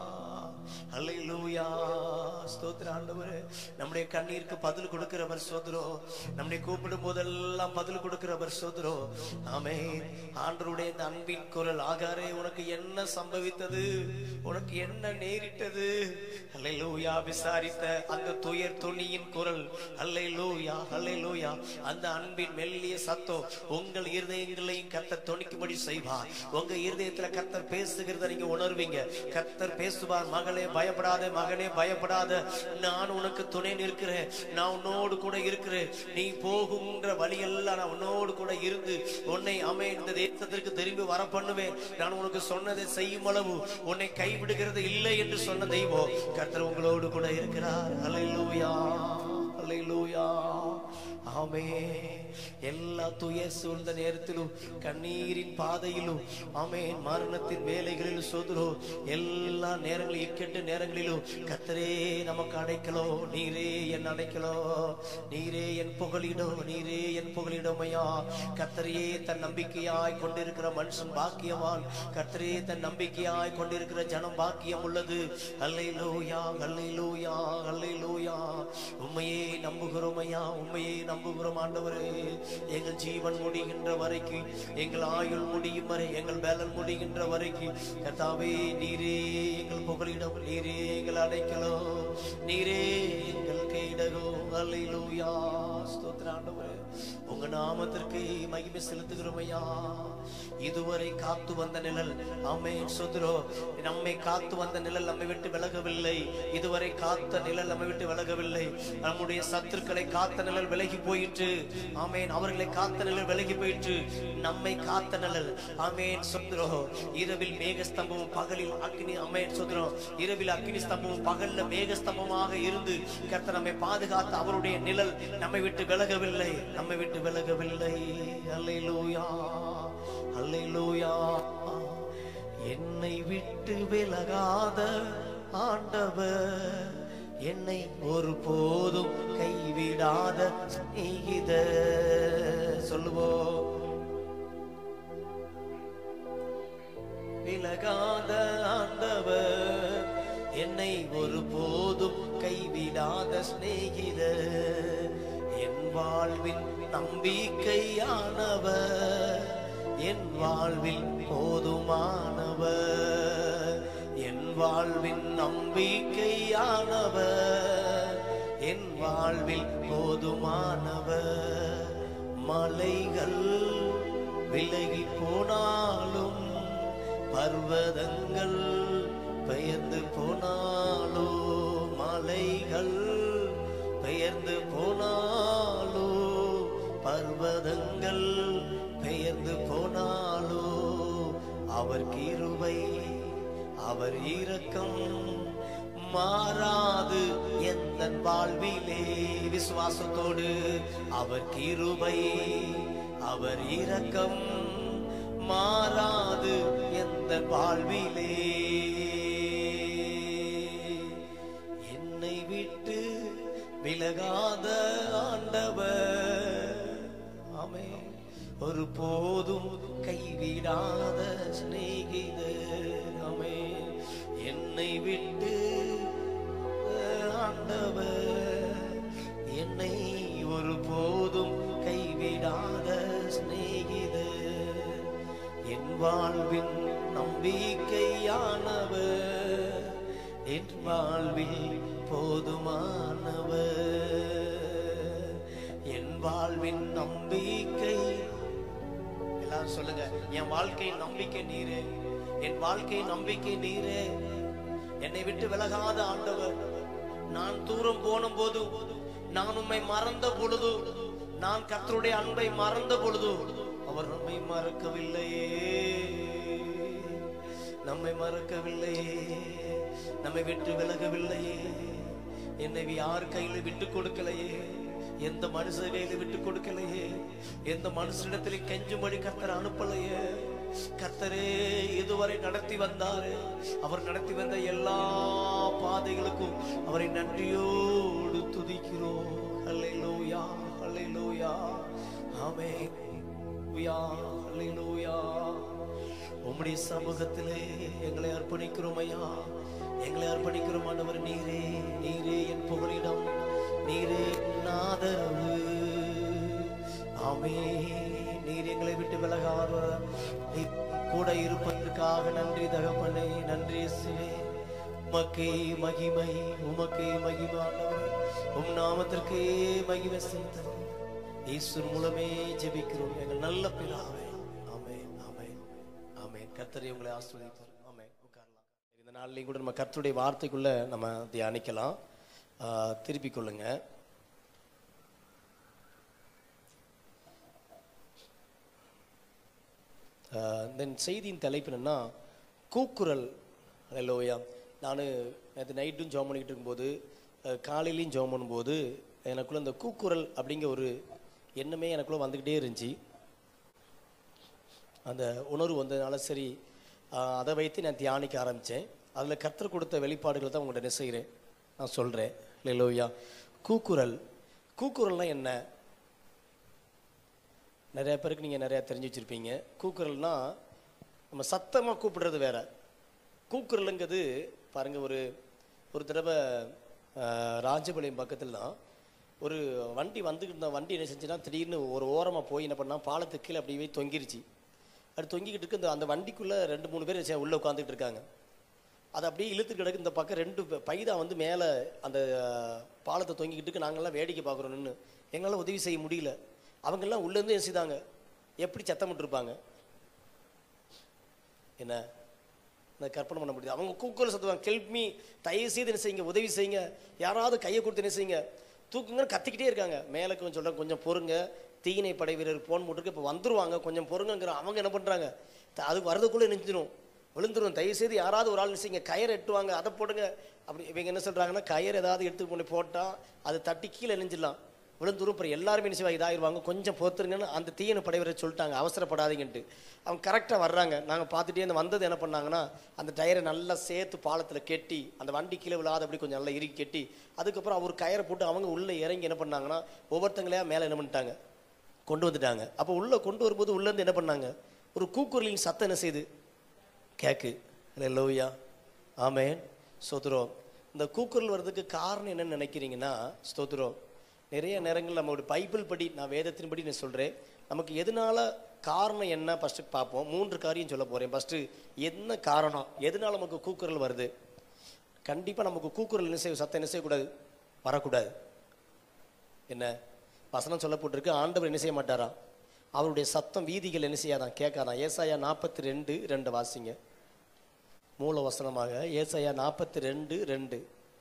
ஹல்லேலூயா ஸ்தோத்திர ஆண்டவரே நம்முடைய கண்ணீருக்கு பதில் கொடுக்கிறவர் சோதரோ நம்முடைய கூப்பிடும் போதெல்லாம் பதில் கொடுக்கிறவர் சோதரோ ஆமே ஆண்டருடைய இந்த அன்பின் குரல் ஆகாரே உனக்கு என்ன சம்பவித்தது உனக்கு என்ன நேரிட்டது ஹல்லேலூயா விசாரித்த அந்த துயர் துணியின் குரல் ஹல்லேலூயா ஹல்லேலூயா அந்த அன்பின் மெல்லிய சத்தம் உங்கள் இருதயங்களையும் கர்த்தர் துணிக்கும்படி செய்வார் உங்க இருதயத்துல கர்த்தர் பேசுகிறத நீங்க உணர்வீங்க கர்த்தர் பேசுவார் மகளே பயப்படாத மகனே பயப்படாத நான் உனக்கு துணை நிற்கிறேன் நான் உன்னோடு கூட இருக்கிறேன் நீ போகுன்ற வழியெல்லாம் நான் உன்னோடு கூட இருந்து உன்னை அமை இந்த தேசத்திற்கு திரும்பி வர பண்ணுவேன் நான் உனக்கு சொன்னதை செய்யும் அளவு உன்னை கைவிடுகிறது இல்லை என்று சொன்ன தெய்வம் கர்த்தர் உங்களோடு கூட இருக்கிறார் அல்லேலூயா அல்லேலூயா ஆமே எல்லா துயர் சூழ்ந்த நேரத்திலும் கண்ணீரின் பாதையிலும் ஆமே மரணத்தின் வேலைகளிலும் சோதரோ எல்லா நேரங்களிலும் இக்கெட்ட நேரங்களிலும் கத்தரே நமக்கு அடைக்கலோ நீரே என் அடைக்கலோ நீரே என் புகழிடோ நீரே என் புகழிடமையா கத்தரையே தன் நம்பிக்கையாய் கொண்டிருக்கிற மனுஷன் பாக்கியவான் கத்தரே தன் நம்பிக்கையாய் கொண்டிருக்கிற ஜனம் பாக்கியம் உள்ளது அல்லேலூயா அல்லேலூயா அல்லேலூயா உண்மையே நம்புகிறோம் ஐயா உண்மையே நம்புகிறோம் ஆண்டவரே எங்கள் ஜீவன் முடிகின்ற வரைக்கும் எங்கள் ஆயுள் முடியும் வரை எங்கள் பேலன் முடிகின்ற வரைக்கும் கர்த்தாவே நீரே எங்கள் புகலிடம் நீரே எங்கள் அடைக்கலோ நீரே எங்கள் கைடகோ அல்லேலூயா ஸ்தோத்திர ஆண்டவரே உங்க நாமத்திற்கு மகிமை செலுத்துகிறோம் ஐயா இதுவரை காத்து வந்த நிழல் அம்மே சொந்தரோ நம்மை காத்து வந்த நிழல் நம்மை விட்டு விலகவில்லை இதுவரை காத்த நிழல் நம்மை விட்டு விலகவில்லை நம்முடைய சத்துருக்களை காத்த நிழல் விலகி போயிற்று ஆமேன் அவர்களை காத்த நிழல் விலகி போயிற்று நம்மை காத்த நிழல் ஆமேன் சொந்தரோ இரவில் மேகஸ்தம்பமும் பகலில் அக்னி அமேன் சொந்தரோ இரவில் அக்னி ஸ்தம்பமும் பகல்ல மேகஸ்தம்பமாக இருந்து கர்த்தர் நம்மை பாதுகாத்த அவருடைய நிழல் நம்மை விட்டு விலகவில்லை நம்மை விட்டு விலகவில்லை அல்லேலூயா அல்லேலூயா என்னை விட்டு விலகாத ஆண்டவர் என்னை ஒரு போதும் கைவிடாத ஸ்நேகித சொல்லுவோம் விலகாத ஆண்டவர் என்னை ஒரு போதும் கைவிடாத சிநேகித என் வாழ்வின் நம்பிக்கையானவர் என் வாழ்வில் போதுமானவர் என் வாழ்வின் நம்பிக்கையானவர் என் வாழ்வில் போதுமானவர் மலைகள் விலகி போனாலும் பர்வதங்கள் பெயர்ந்து போனாலோ மலைகள் பெயர்ந்து போனாலோ பர்வதங்கள் பெயர்ந்து போனாலோ அவர் கிருபை அவர் இரக்கம் மாறாது எந்த வாழ்விலே விசுவாசத்தோடு அவர் கிருபை அவர் இரக்கம் மாறாது எந்த வாழ்விலே என்னை விட்டு விலகாத ஆண்டவர் ஆமே ஒரு போதும் கைவிடாத சிநேகிதர் ஆமே என்னை விட்டு ஆண்டவர் என்னை ஒரு போதும் கைவிடாத சிநேகிதர் என் வாழ்வின் நம்பிக்கையானவர் என் வாழ்வில் போதுமானவர் என் வாழ்வின் நம்பிக்கை எல்லாரும் சொல்லுங்க என் வாழ்க்கையின் நம்பிக்கை நீரே என் வாழ்க்கையின் நம்பிக்கை நீரே என்னை விட்டு விலகாத ஆண்டவர் நான் தூரம் போன போது நான் உம்மை மறந்த பொழுது நான் கர்த்தருடைய அன்பை மறந்த பொழுது அவர் நம்மை மறக்கவில்லையே நம்மை மறக்கவில்லையே நம்மை விட்டு விலகவில்லையே என்னை யார் கையில விட்டு கொடுக்கலையே எந்த மனுஷ கையில விட்டு கொடுக்கலையே எந்த மனுஷனிடத்தில் கெஞ்சும்படி கர்த்தர் அனுப்பலையே கர்த்தரே இதுவரை நடத்தி வந்தாரு அவர் நடத்தி வந்த எல்லா பாதைகளுக்கும் அவரை நன்றியோடு துதிக்கிறோம் அல்லேலூயா அல்லேலூயா ஆமென் ஹalleluya ஹalleluya உம்முடைய சமூகத்திலே எங்களை அர்ப்பணிக்கிறோம் ஐயா எங்களை அர்ப்பணிக்கிறோம் ஆண்டவர் நீரே நீரே என் புகலிடம் நீரே என் ஆதரவு ஆமே நீர் எங்களை விட்டு விலகாத நீ கூட இருப்பதற்காக நன்றி தகப்பனே நன்றி இயேசுவே உமக்கே மகிமை உமக்கே மகிமை ஆண்டவரே உம் நாமத்திற்கே மகிமை செலுத்தணும் இயேசு மூலமே ஜெபிக்கிறோம் எங்கள் நல்ல பிதாவே ஆமென் ஆமென் ஆமென் கர்த்தரை உங்களை ஆசீர்வதிப்பார் ஆமென் உட்காரலாம் இந்த நாள்லையும் கூட நம்ம கர்த்தருடைய வார்த்தைக்குள்ள நம்ம தியானிக்கலாம் ஆஹ், திருப்பிக் கொள்ளுங்க ஆஹ், இந்த செய்தியின் தலைப்பு என்னன்னா கூக்குரல் ஹலோயா நான் நேற்று நைட்டும் ஜோம் பண்ணிக்கிட்டு இருக்கும்போது அஹ், காலையிலையும் ஜோம் பண்ணும்போது எனக்குள்ள இந்த கூக்குரல் அப்படிங்கிற ஒரு எண்ணமே எனக்குள்ள வந்துக்கிட்டே இருந்துச்சு அந்த உணர்வு வந்ததுனால சரி ஆஹ், அதை வைத்து நான் தியானிக்க ஆரம்பித்தேன் அதில் கர்த்தர் கொடுத்த வெளிப்பாடுகளை தான் உங்கள்கிட்ட என்ன செய்கிறேன் நான் சொல்கிறேன் லோயா கூக்குரல் கூக்குரல்னால் என்ன நிறைய பேருக்கு நீங்கள் நிறையா தெரிஞ்சு வச்சுருப்பீங்க கூக்குரல்னா நம்ம சத்தமாக கூப்பிடுறது வேற கூக்குரலுங்கிறது பாருங்கள் ஒரு ஒரு தடவை ஆஹ், ராஜபாளையம் பக்கத்தில் தான் ஒரு வண்டி வந்துக்கிட்டு இருந்த வண்டி என்ன செஞ்சுன்னா திடீர்னு ஒரு ஓரமாக போய் என்ன பண்ணா பாலத்துக்கு கீழே அப்படியே தொங்கிருச்சு அது தொங்கிக்கிட்டு இருக்கு இந்த அந்த வண்டிக்குள்ளே ரெண்டு மூணு பேர் சே- உள்ள உட்காந்துட்டு இருக்காங்க அது அப்படியே இழுத்து கிடக்கு இந்த பக்கம் ரெண்டு ப- பைதா வந்து மேலே அந்த ஆஹ், பாலத்தை தொங்கிக்கிட்டு இருக்கு நாங்கெல்லாம் வேடிக்கை பார்க்குறோம் நின்று எங்களால் உதவி செய்ய முடியல அவங்கெல்லாம் உள்ளேருந்து என்ன செய்தாங்க எப்படி சத்தமிட்டு இருப்பாங்க என்ன இந்த கற்பனை பண்ண முடியுது அவங்க கூக்குரல் சத்துவாங்க கெல்ப் மீ தயவு செய்து என்ன செய்யுங்க உதவி செய்யுங்க யாராவது கையை கொடுத்து என்ன செய்யுங்க தூக்குங்கன்னு கத்திக்கிட்டே இருக்காங்க மேலே கொஞ்சம் சொல்கிறேன் கொஞ்சம் பொறுங்க தீயினை படை வீரர் போன் போட்டுருக்கு இப்போ வந்துருவாங்க கொஞ்சம் பொறுங்கங்கிற அவங்க என்ன பண்ணுறாங்க அது வரதுக்குள்ளே நெஞ்சிடும் விழுந்துரும் தயவு செய்து யாராவது ஒரு ஆள் என்ன செய்யுங்க கயிறு எட்டுவாங்க அதை போடுங்க அப்படி இவங்க என்ன சொல்கிறாங்கன்னா கயிறு ஏதாவது எடுத்து கொண்டு போட்டால் அது தட்டி கீழே நெஞ்சிடலாம் விழுந்துரும் அப்புறம் எல்லாருமே என்ன செய்வாங்க இதாகிருவாங்க கொஞ்சம் பொறுத்துருங்கன்னு அந்த தீயணை படைவரை சொல்லிட்டாங்க அவசரப்படாதீங்கன்ட்டு அவங்க கரெக்டாக வர்றாங்க நாங்கள் பார்த்துட்டே அந்த வந்தது என்ன பண்ணாங்கன்னா அந்த டயரை நல்லா சேர்த்து பாலத்தில் கெட்டி அந்த வண்டி கீழே விழாத அப்படி கொஞ்சம் நல்லா இறுக்கி கெட்டி அதுக்கப்புறம் அவர் கயிறை போட்டு அவங்க உள்ளே இறங்கி என்ன பண்ணாங்கன்னா ஒவ்வொருத்தங்களையா மேலே என்ன பண்ணிட்டாங்க கொண்டு வந்துட்டாங்க அப்போ உள்ளே கொண்டு வரும்போது உள்ளேருந்து என்ன பண்ணாங்க ஒரு கூக்குரலின் சத்தம் என்ன செய்யுது கேக்கு லோவியா ஆமேன் ஸ்தோத்திரம் இந்த கூக்குரல் வர்றதுக்கு காரணம் என்னன்னு நினைக்கிறீங்கன்னா ஸ்தோத்திரம் நிறைய நேரங்கள் நம்மளுடைய பைபிள் படி நான் வேதத்தின்படி நான் சொல்கிறேன் நமக்கு எதனால காரணம் என்ன ஃபஸ்ட்டு பார்ப்போம் மூன்று காரியம் சொல்ல போகிறேன் ஃபஸ்ட்டு என்ன காரணம் எதனால நமக்கு கூக்குரல் வருது கண்டிப்பாக நமக்கு கூக்குரல் என்ன செய்ய சத்தம் என்ன செய்யக்கூடாது வரக்கூடாது என்ன வசனம் சொல்லப்பட்டிருக்கு ஆண்டவர் என்ன செய்ய மாட்டாரா அவருடைய சத்தம் வீதிகள் என்ன செய்யாதான் கேட்காதான் ஏசாயா நாற்பத்தி ரெண்டு ரெண்டு வாசிங்க மூல வசனமாக ஏசாயா நாற்பத்தி ரெண்டு ரெண்டு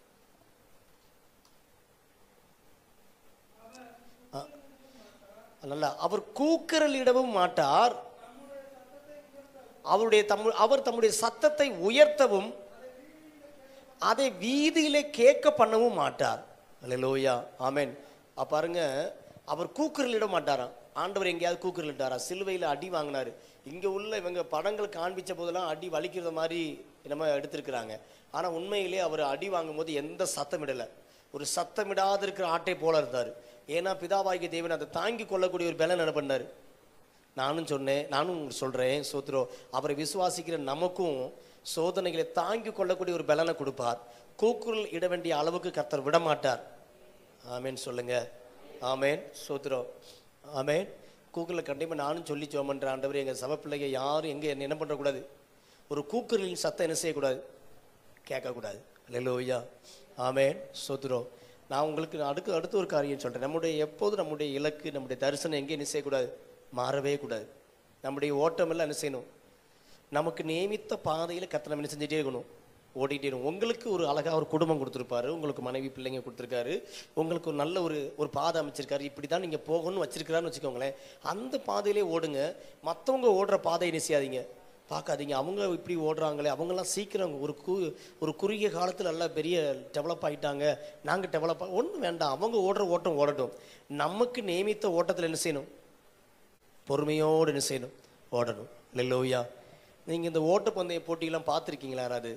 ஆ, நல்லா அவர் கூக்குரலிடவும் மாட்டார் அவருடைய தம்மு அவர் தம்முடைய சத்தத்தை உயர்த்தவும் அதை வீதியிலே கேட்க பண்ணவும் மாட்டார் அல்லேலூயா ஆமென் அப்ப பாருங்க அவர் கூக்குரலிட மாட்டாராம் ஆண்டவர் எங்கேயாவது கூக்குரலிட்டாரா சிலுவையில் அடி வாங்கினாரு இங்க உள்ள இவங்க படங்கள் காண்பிச்ச போதெல்லாம் அடி வலிக்கிறத மாதிரி நம்ம எடுத்திருக்கிறாங்க ஆனா உண்மையிலே அவர் அடி வாங்கும்போது எந்த சத்தம் இடல ஒரு சத்தமிடாத இருக்கிற ஆட்டை போல இருந்தார் ஏன்னா பிதாவாகிய தேவன் அதை தாங்கி கொள்ளக்கூடிய ஒரு பலன் என்ன பண்ணாரு நானும் சொன்னேன் நானும் உங்களுக்கு சொல்றேன் சோத்ரோ அவரை விசுவாசிக்கிற நமக்கும் சோதனைகளை தாங்கி கொள்ளக்கூடிய ஒரு பலனை கொடுப்பார் கூக்குரல் இட வேண்டிய அளவுக்கு கர்த்தர் விட மாட்டார் ஆமேன் சொல்லுங்க ஆமேன் சோத்ரோ ஆமேன் கூக்குரல் கண்டிப்பாக நானும் சொல்லி சோமன்ற ஆண்டவர் எங்கள் சபை பிள்ளைங்க யாரும் எங்கே என்ன என்ன பண்ணக்கூடாது ஒரு கூக்குரலின் சத்தம் என்ன செய்யக்கூடாது கேட்கக்கூடாது அல்லையா ஆமேன் சோத்ரோ நான் உங்களுக்கு அடுக்கு அடுத்த ஒரு காரியம் சொல்கிறேன் நம்முடைய எப்போதும் நம்முடைய இலக்கு நம்முடைய தரிசனம் எங்கே என்ன செய்யக்கூடாது மாறவே கூடாது நம்முடைய ஓட்டம் எல்லாம் என்ன செய்யணும் நமக்கு நியமித்த பாதையில் கர்த்தர் நம்ம என்ன செஞ்சுட்டே இருக்கணும் ஓடிட்டே இருக்கணும் உங்களுக்கு ஒரு அழகா ஒரு குடும்பம் கொடுத்துருப்பாரு உங்களுக்கு மனைவி பிள்ளைங்க கொடுத்துருக்காரு உங்களுக்கு ஒரு நல்ல ஒரு ஒரு பாதை அமைச்சிருக்காரு இப்படி தான் நீங்கள் போகணும்னு வச்சிருக்கிறான்னு வச்சுக்கோங்களேன் அந்த பாதையிலே ஓடுங்க மற்றவங்க ஓடுற பாதையை என்ன செய்யாதீங்க பார்க்காதீங்க அவங்க இப்படி ஓடுறாங்களே அவங்கெல்லாம் சீக்கிரம் ஒரு கு ஒரு குறுகிய காலத்தில் நல்லா பெரிய டெவலப் ஆகிட்டாங்க நாங்கள் டெவலப் ஒன்றும் வேண்டாம் அவங்க ஓடுற ஓட்டம் ஓடட்டும் நமக்கு நியமித்த ஓட்டத்தில் என்ன செய்யணும் பொறுமையோடு என்ன செய்யணும் ஓடணும் லெல்லோயா நீங்கள் இந்த ஓட்டப்பந்தய போட்டியெல்லாம் பார்த்துருக்கீங்களா யாராவது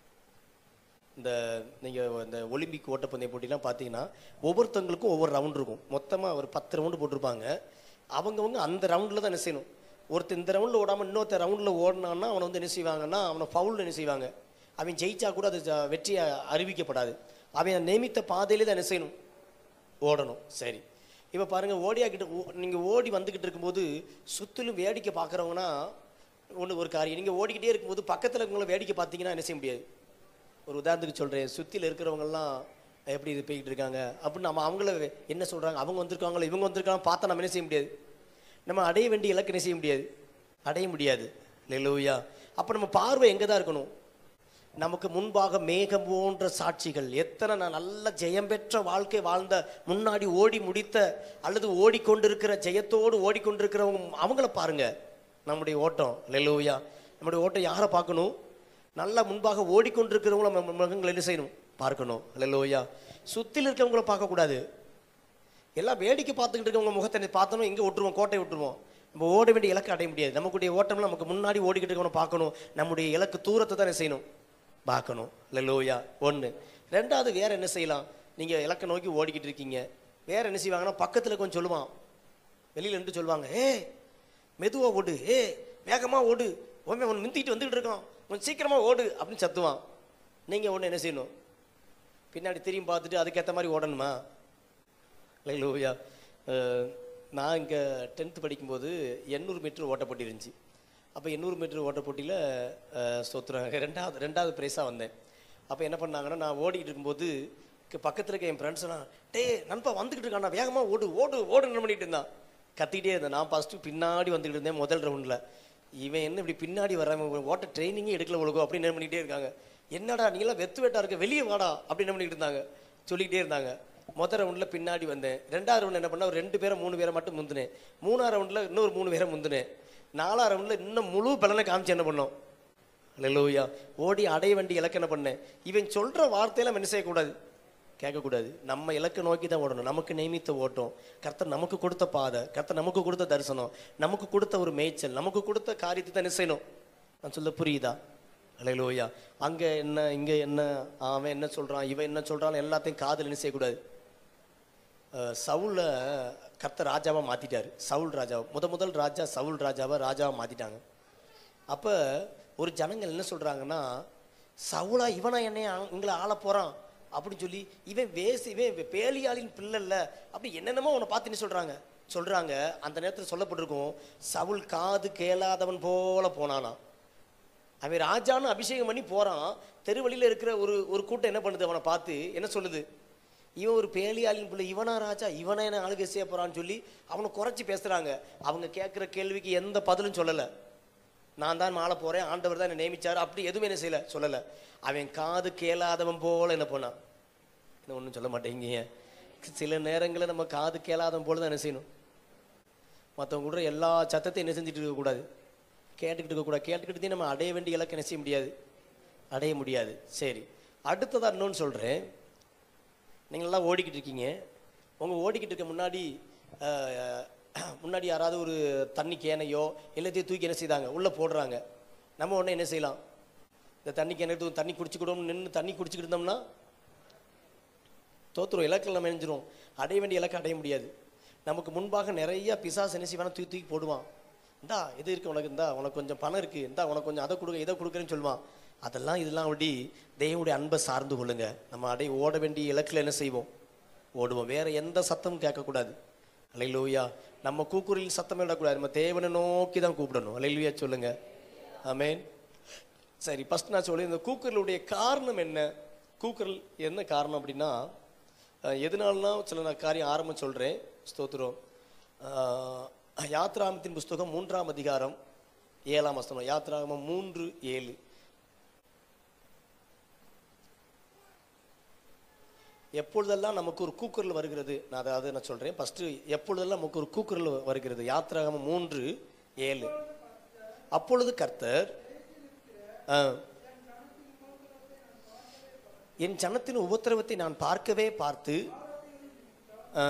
இந்த நீங்கள் இந்த ஒலிம்பிக் ஓட்டப்பந்தய போட்டிலாம் பார்த்தீங்கன்னா ஒவ்வொருத்தவங்களுக்கும் ஒவ்வொரு ரவுண்ட் இருக்கும் மொத்தமாக ஒரு பத்து ரவுண்டு போட்டிருப்பாங்க அவங்கவங்க அந்த ரவுண்டில் தான் என்ன செய்யணும் ஒருத்தர் இந்த ரவுண்டில் ஓடாமல் இன்னொருத்தர் ரவுண்டில் ஓடினான்னா அவனை வந்து என்ன செய்வாங்கன்னா அவனை ஃபவுல் என்ன செய்வாங்க அவன் ஜெயிச்சா கூட அது ஜ- வெற்றி அ- அறிவிக்கப்படாது அவன் நியமித்த பாதையிலே தான் என்ன செய்யணும் ஓடணும் சரி இப்போ பாருங்க ஓடியாக்கிட்டு நீங்கள் ஓடி வந்துக்கிட்டு இருக்கும்போது சுற்றிலும் வேடிக்கை பார்க்குறவங்கன்னா ஒன்று ஒரு காரியம் நீங்கள் ஓடிக்கிட்டே இருக்கும்போது பக்கத்தில் இருக்கவங்கள வேடிக்கை பார்த்தீங்கன்னா என்ன செய்ய முடியாது ஒரு உதாரணத்துக்கு சொல்கிறேன் சுற்றியில் இருக்கிறவங்கெல்லாம் எப்படி இது போய்கிட்டு இருக்காங்க அப்படின்னு நம்ம அவங்கள என்ன சொல்கிறாங்க அவங்க வந்திருக்காங்களோ இவங்க வந்திருக்காங்க பார்த்தா நம்ம என்ன செய்ய முடியாது நம்ம அடைய வேண்டிய இலக்கு என்ன செய்ய முடியாது அடைய முடியாது லெலூயா அப்போ நம்ம பார்வை எங்கே தான் இருக்கணும் நமக்கு முன்பாக மேகம் போன்ற சாட்சிகள் எத்தனை நான் நல்ல ஜெயம் பெற்ற வாழ்க்கை வாழ்ந்த முன்னாடி ஓடி முடித்த அல்லது ஓடிக்கொண்டிருக்கிற ஜெயத்தோடு ஓடிக்கொண்டிருக்கிறவங்க அவங்கள பாருங்க நம்முடைய ஓட்டம் லெலூயா நம்முடைய ஓட்டம் யாரை பார்க்கணும் நல்லா முன்பாக ஓடிக்கொண்டிருக்கிறவங்கள நம்ம முகங்களை என்ன செய்யணும் பார்க்கணும் லெலூயா சுற்றில் இருக்கிறவங்கள பார்க்கக்கூடாது எல்லாம் வேடிக்கை பார்த்துக்கிட்டு இருக்கவங்க முகத்தை பார்த்தோம் இங்கே விட்டுருவோம் கோட்டை விட்டுருவோம் நம்ம ஓட வேண்டிய இலக்கு அடைய முடியாது நமக்குடைய ஓட்டம்லாம் நமக்கு முன்னாடி ஓடிக்கிட்டு இருக்கவனை பார்க்கணும் நம்முடைய இலக்கு தூரத்தை தான் என்ன செய்யணும் பார்க்கணும் லெலோயா ஒன்று ரெண்டாவது வேற என்ன செய்யலாம் நீங்கள் இலக்கை நோக்கி ஓடிக்கிட்டு இருக்கீங்க வேற என்ன செய்வாங்கன்னா பக்கத்தில் கொஞ்சம் சொல்லுவான் வெளியில இருந்து சொல்லுவாங்க ஏ மெதுவா ஓடு ஏ வேகமா ஓடு உண்மை அவன் மிந்திட்டு வந்துகிட்டு இருக்கான் கொஞ்சம் சீக்கிரமா ஓடு அப்படின்னு சத்துவான் நீங்க ஒன்று என்ன செய்யணும் பின்னாடி திரும்பி பார்த்துட்டு அதுக்கேற்ற மாதிரி ஓடணுமா லைலூயா நான் இங்கே டென்த்து படிக்கும்போது எண்ணூறு மீட்டர் ஓட்டப்போட்டி இருந்துச்சு அப்போ எண்ணூறு மீட்டர் ஓட்டப்போட்டியில் சொத்துறாங்க ரெண்டாவது ரெண்டாவது ப்ரைஸாக வந்தேன் அப்போ என்ன பண்ணாங்கன்னா நான் ஓடிட்டு இருக்கும்போது பக்கத்தில் இருக்க என் ஃப்ரெண்ட்ஸ்லாம் டே நண்பா வந்துக்கிட்டு இருக்கான் வேகமாக ஓடு ஓடு ஓடுன்னு பண்ணிட்டு இருந்தான் கத்திக்கிட்டே இருந்தேன் நான் ஃபஸ்ட்டு பின்னாடி வந்துக்கிட்டு இருந்தேன் முதல் ரவுண்டில் இவன் என்ன இப்படி பின்னாடி வராம ஓட்ட ட்ரைனிங்கே எடுக்கல ஒழுகும் அப்படின்னு என்ன பண்ணிக்கிட்டே இருக்காங்க என்னடா நீங்களாம் வெத்து வெட்டா இருக்க வெளியே வாடா அப்படின்னு என்ன பண்ணிக்கிட்டு இருந்தாங்க சொல்லிக்கிட்டே இருந்தாங்க முதல் ரவுண்டில் பின்னாடி வந்தேன் ரெண்டாவது ரவுண்ட் என்ன பண்ண ஒரு ரெண்டு பேரை மூணு பேரை மட்டும் முந்தினேன் மூணாவது ரவுண்டில் இன்னொரு மூணு பேரை முந்தினேன் நாலாவது ரவுண்டில் இன்னும் முழு பலனை காமிச்சு என்ன பண்ணோம் லெலோயா ஓடி அடைய வேண்டிய இலக்கு என்ன பண்ணேன் இவன் சொல்கிற வார்த்தையெல்லாம் என்ன செய்யக்கூடாது கேட்கக்கூடாது நம்ம இலக்கை நோக்கி தான் ஓடணும் நமக்கு நியமித்த ஓட்டம் கர்த்தர் நமக்கு கொடுத்த பாதை கர்த்தர் நமக்கு கொடுத்த தரிசனம் நமக்கு கொடுத்த ஒரு மேய்ச்சல் நமக்கு கொடுத்த காரியத்தை தான் என்ன செய்யணும் நான் சொல்ல புரியுதா அலையிலோயா அங்கே என்ன இங்கே என்ன அவன் என்ன சொல்கிறான் இவன் என்ன சொல்கிறான் எல்லாத்தையும் காதில் என்ன செய்யக்கூடாது அஹ் சவுலை கர்த்தர் ராஜாவாக மாற்றிட்டாரு சவுல் ராஜாவை முத முதல் ராஜா சவுல் ராஜாவை ராஜாவாக மாற்றிட்டாங்க அப்போ ஒரு ஜனங்கள் என்ன சொல்கிறாங்கன்னா சவுலா இவனா என்னைய ஆ- எங்களை ஆள போகிறான் அப்படின்னு சொல்லி இவன் வேசி இவன் பேலியாளின் பிள்ளை இல்லை அப்படி என்னென்னமோ அவனை பார்த்து என்ன சொல்கிறாங்க சொல்கிறாங்க அந்த நேரத்தில் சொல்லப்பட்டிருக்கும் சவுல் காது கேளாதவன் போல போனானா அவன் ராஜான்னு அபிஷேகம் பண்ணி போறான் தெருவழியில இருக்கிற ஒரு ஒரு கூட்டம் என்ன பண்ணுது அவனை பார்த்து என்ன சொல்லுது இவன் ஒரு பேலியாளின் பிள்ளை இவனா ராஜா இவனை என்ன ஆளுகை செய்ய போறான்னு சொல்லி அவனை குறைச்சி பேசுறாங்க அவங்க கேட்குற கேள்விக்கு எந்த பதிலும் சொல்லலை நான் தான் மாலை போறேன் ஆண்டவர் தான் என்னை நியமிச்சாரு அப்படி எதுவுமே என்ன செய்யல சொல்லலை அவன் காது கேளாதவன் போல என்ன பண்ணான் என்ன ஒன்றும் சொல்ல மாட்டேங்க சில நேரங்களில் நம்ம காது கேளாதவன் போல தான் என்ன செய்யணும் மற்றவங்க கூட எல்லா சத்தத்தையும் என்ன செஞ்சுட்டு இருக்கக்கூடாது கேட்டுக்கிட்டு இருக்கக்கூடாது கேட்டுக்கிட்டு நம்ம அடைய வேண்டிய இலக்கை என்ன செய்ய முடியாது அடைய முடியாது சரி அடுத்ததாக இன்னொன்று சொல்கிறேன் நீங்களெல்லாம் ஓடிக்கிட்டு இருக்கீங்க உங்கள் ஓடிக்கிட்டு இருக்க முன்னாடி அஹ், முன்னாடி யாராவது ஒரு தண்ணி கேனையோ எல்லாத்தையும் தூக்கி என்ன செய்தாங்க உள்ளே போடுறாங்க நம்ம உடனே என்ன செய்யலாம் இந்த தண்ணி கேனை எடுத்து தண்ணி குடிச்சுக்கிட்டோம் நின்று தண்ணி குடிச்சுக்கிட்டு இருந்தோம்னா தோத்துரும் இலக்கில் நம்ம இணைஞ்சிரும் அடைய வேண்டிய இலக்கை அடைய முடியாது நமக்கு முன்பாக நிறைய பிசாசு என்ன செய்வானா தூக்கி தூக்கி போடுவான் இந்தா இது இருக்கு உனக்கு இந்தா உனக்கு கொஞ்சம் பணம் இருக்கு இந்தா உனக்கு கொஞ்சம் அதை கொடுக்க இதை கொடுக்குறேன்னு சொல்லுவான் அதெல்லாம் இதெல்லாம் அப்படி தெய்வனுடைய அன்பை சார்ந்து கொள்ளுங்க நம்ம அடைய ஓட வேண்டிய இலக்கில் என்ன செய்வோம் ஓடுவோம் வேற எந்த சத்தமும் கேட்கக்கூடாது அலையிலூயா நம்ம கூக்குரலின் சத்தமே விடக்கூடாது நம்ம தேவனை நோக்கி தான் கூப்பிடணும் அலையிலூயா சொல்லுங்க ஆமென் சரி ஃபர்ஸ்ட் நான் சொல்லி இந்த கூக்குரலுடைய காரணம் என்ன கூக்குரல் என்ன காரணம் அப்படின்னா அஹ், எதனாலனா சில நான் காரியம் ஆரம்பம் சொல்கிறேன் ஸ்தோத்திரம் அஹ், யாத்ராமத்தின் புஸ்தகம் மூன்றாம் அதிகாரம் ஏழாம் வசனம் யாத்ராகமம் மூன்று ஏழு எப்பொழுதெல்லாம் நமக்கு ஒரு கூக்குரல் வருகிறது நான் அதை அதை நான் சொல்கிறேன் ஃபஸ்ட்டு எப்பொழுதெல்லாம் நமக்கு ஒரு கூக்குரல் வருகிறது யாத்திராகமம் மூன்று ஏழு அப்பொழுது கர்த்தர் ஆ, என் ஜனத்தின் உபத்திரவத்தை நான் பார்க்கவே பார்த்து ஆ,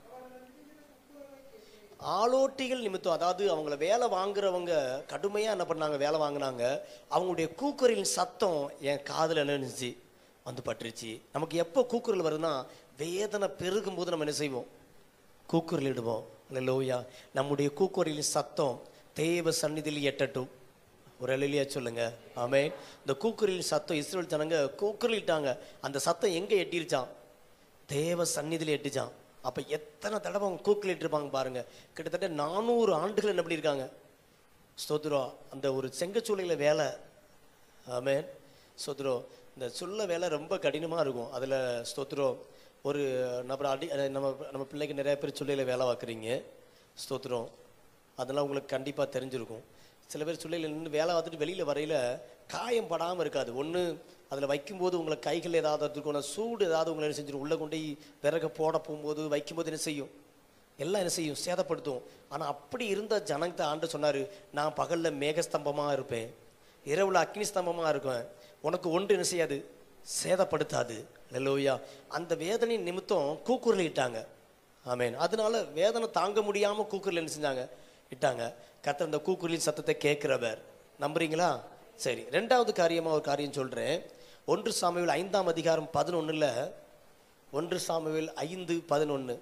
ஆளோட்டிகள் நிமித்தம் அதாவது அவங்கள வேலை வாங்குறவங்க கடுமையாக என்ன பண்ணாங்க வேலை வாங்கினாங்க அவங்களுடைய கூக்குரலின் சத்தம் என் காதில் என்ன இருந்துச்சு வந்து பட்டுருச்சு நமக்கு எப்போ கூக்குரல் வருதுன்னா வேதனை பெருகும் போது நம்ம என்ன செய்வோம் கூக்குரலிடுவோம் லோயா நம்முடைய கூக்குரலின் சத்தம் தேவ சந்நிதியில் எட்டட்டும் ஒரு அலையிலியா சொல்லுங்க ஆமே இந்த கூக்குரலின் சத்தம் இஸ்ரேல் ஜனங்க கூக்குரலிட்டாங்க அந்த சத்தம் எங்க எட்டிருச்சான் தேவ சந்நிதியில் எட்டுச்சான் அப்ப எத்தனை தடவை அவங்க கூக்குலிட்டு இருப்பாங்க பாருங்க கிட்டத்தட்ட நானூறு ஆண்டுகள் என்ன பண்ணியிருக்காங்க ஸ்தோத்திரம் அந்த ஒரு செங்கச்சூளையில வேலை ஆமென் ஸ்தோத்திரம் இந்த சொல்ல வேலை ரொம்ப கடினமா இருக்கும் அதுல ஸ்தோத்திரம் ஒரு நம்ம அடி அஹ் நம்ம நம்ம பிள்ளைக்கு நிறைய பேர் சொல்லையில வேலை பார்க்குறீங்க ஸ்தோத்திரம் அதெல்லாம் உங்களுக்கு கண்டிப்பா தெரிஞ்சிருக்கும் சில பேர் சொல்லையில நின்று வேலை பார்த்துட்டு வெளியில வரையில காயம் படாம இருக்காது ஒண்ணு அதுல வைக்கும்போது உங்களை கைகள் ஏதாவது இருக்கும் அந்த சூடு ஏதாவது உங்களை என்ன செஞ்சிடும் உள்ள கொண்டு போய் விறக போட போகும்போது வைக்கும்போது என்ன செய்யும் எல்லாம் என்ன செய்யும் சேதப்படுத்தும் ஆனா அப்படி இருந்த ஜனத்தை ஆண்டு சொன்னாரு நான் பகல்ல மேகஸ்தம்பமா இருப்பேன் இரவுல அக்னி ஸ்தம்பமா இருப்பேன் உனக்கு ஒன்று என்ன செய்யாது சேதப்படுத்தாது லெலோயா அந்த வேதனை நிமித்தம் கூக்குரல் இட்டாங்க ஆமென் அதனால வேதனை தாங்க முடியாம கூக்குரல் என்ன செஞ்சாங்க இட்டாங்க கர்த்தர் அந்த கூக்குரலின் சத்தத்தை கேட்கிறவர் நம்புறீங்களா சரி ரெண்டாவது காரியமா ஒரு காரியம் சொல்றேன் ஒன்று சாமுவேல் ஐந்தாம் அதிகாரம் பதினொன்னுல ஒன்று சாமுவேல் ஐந்து பதினொன்னு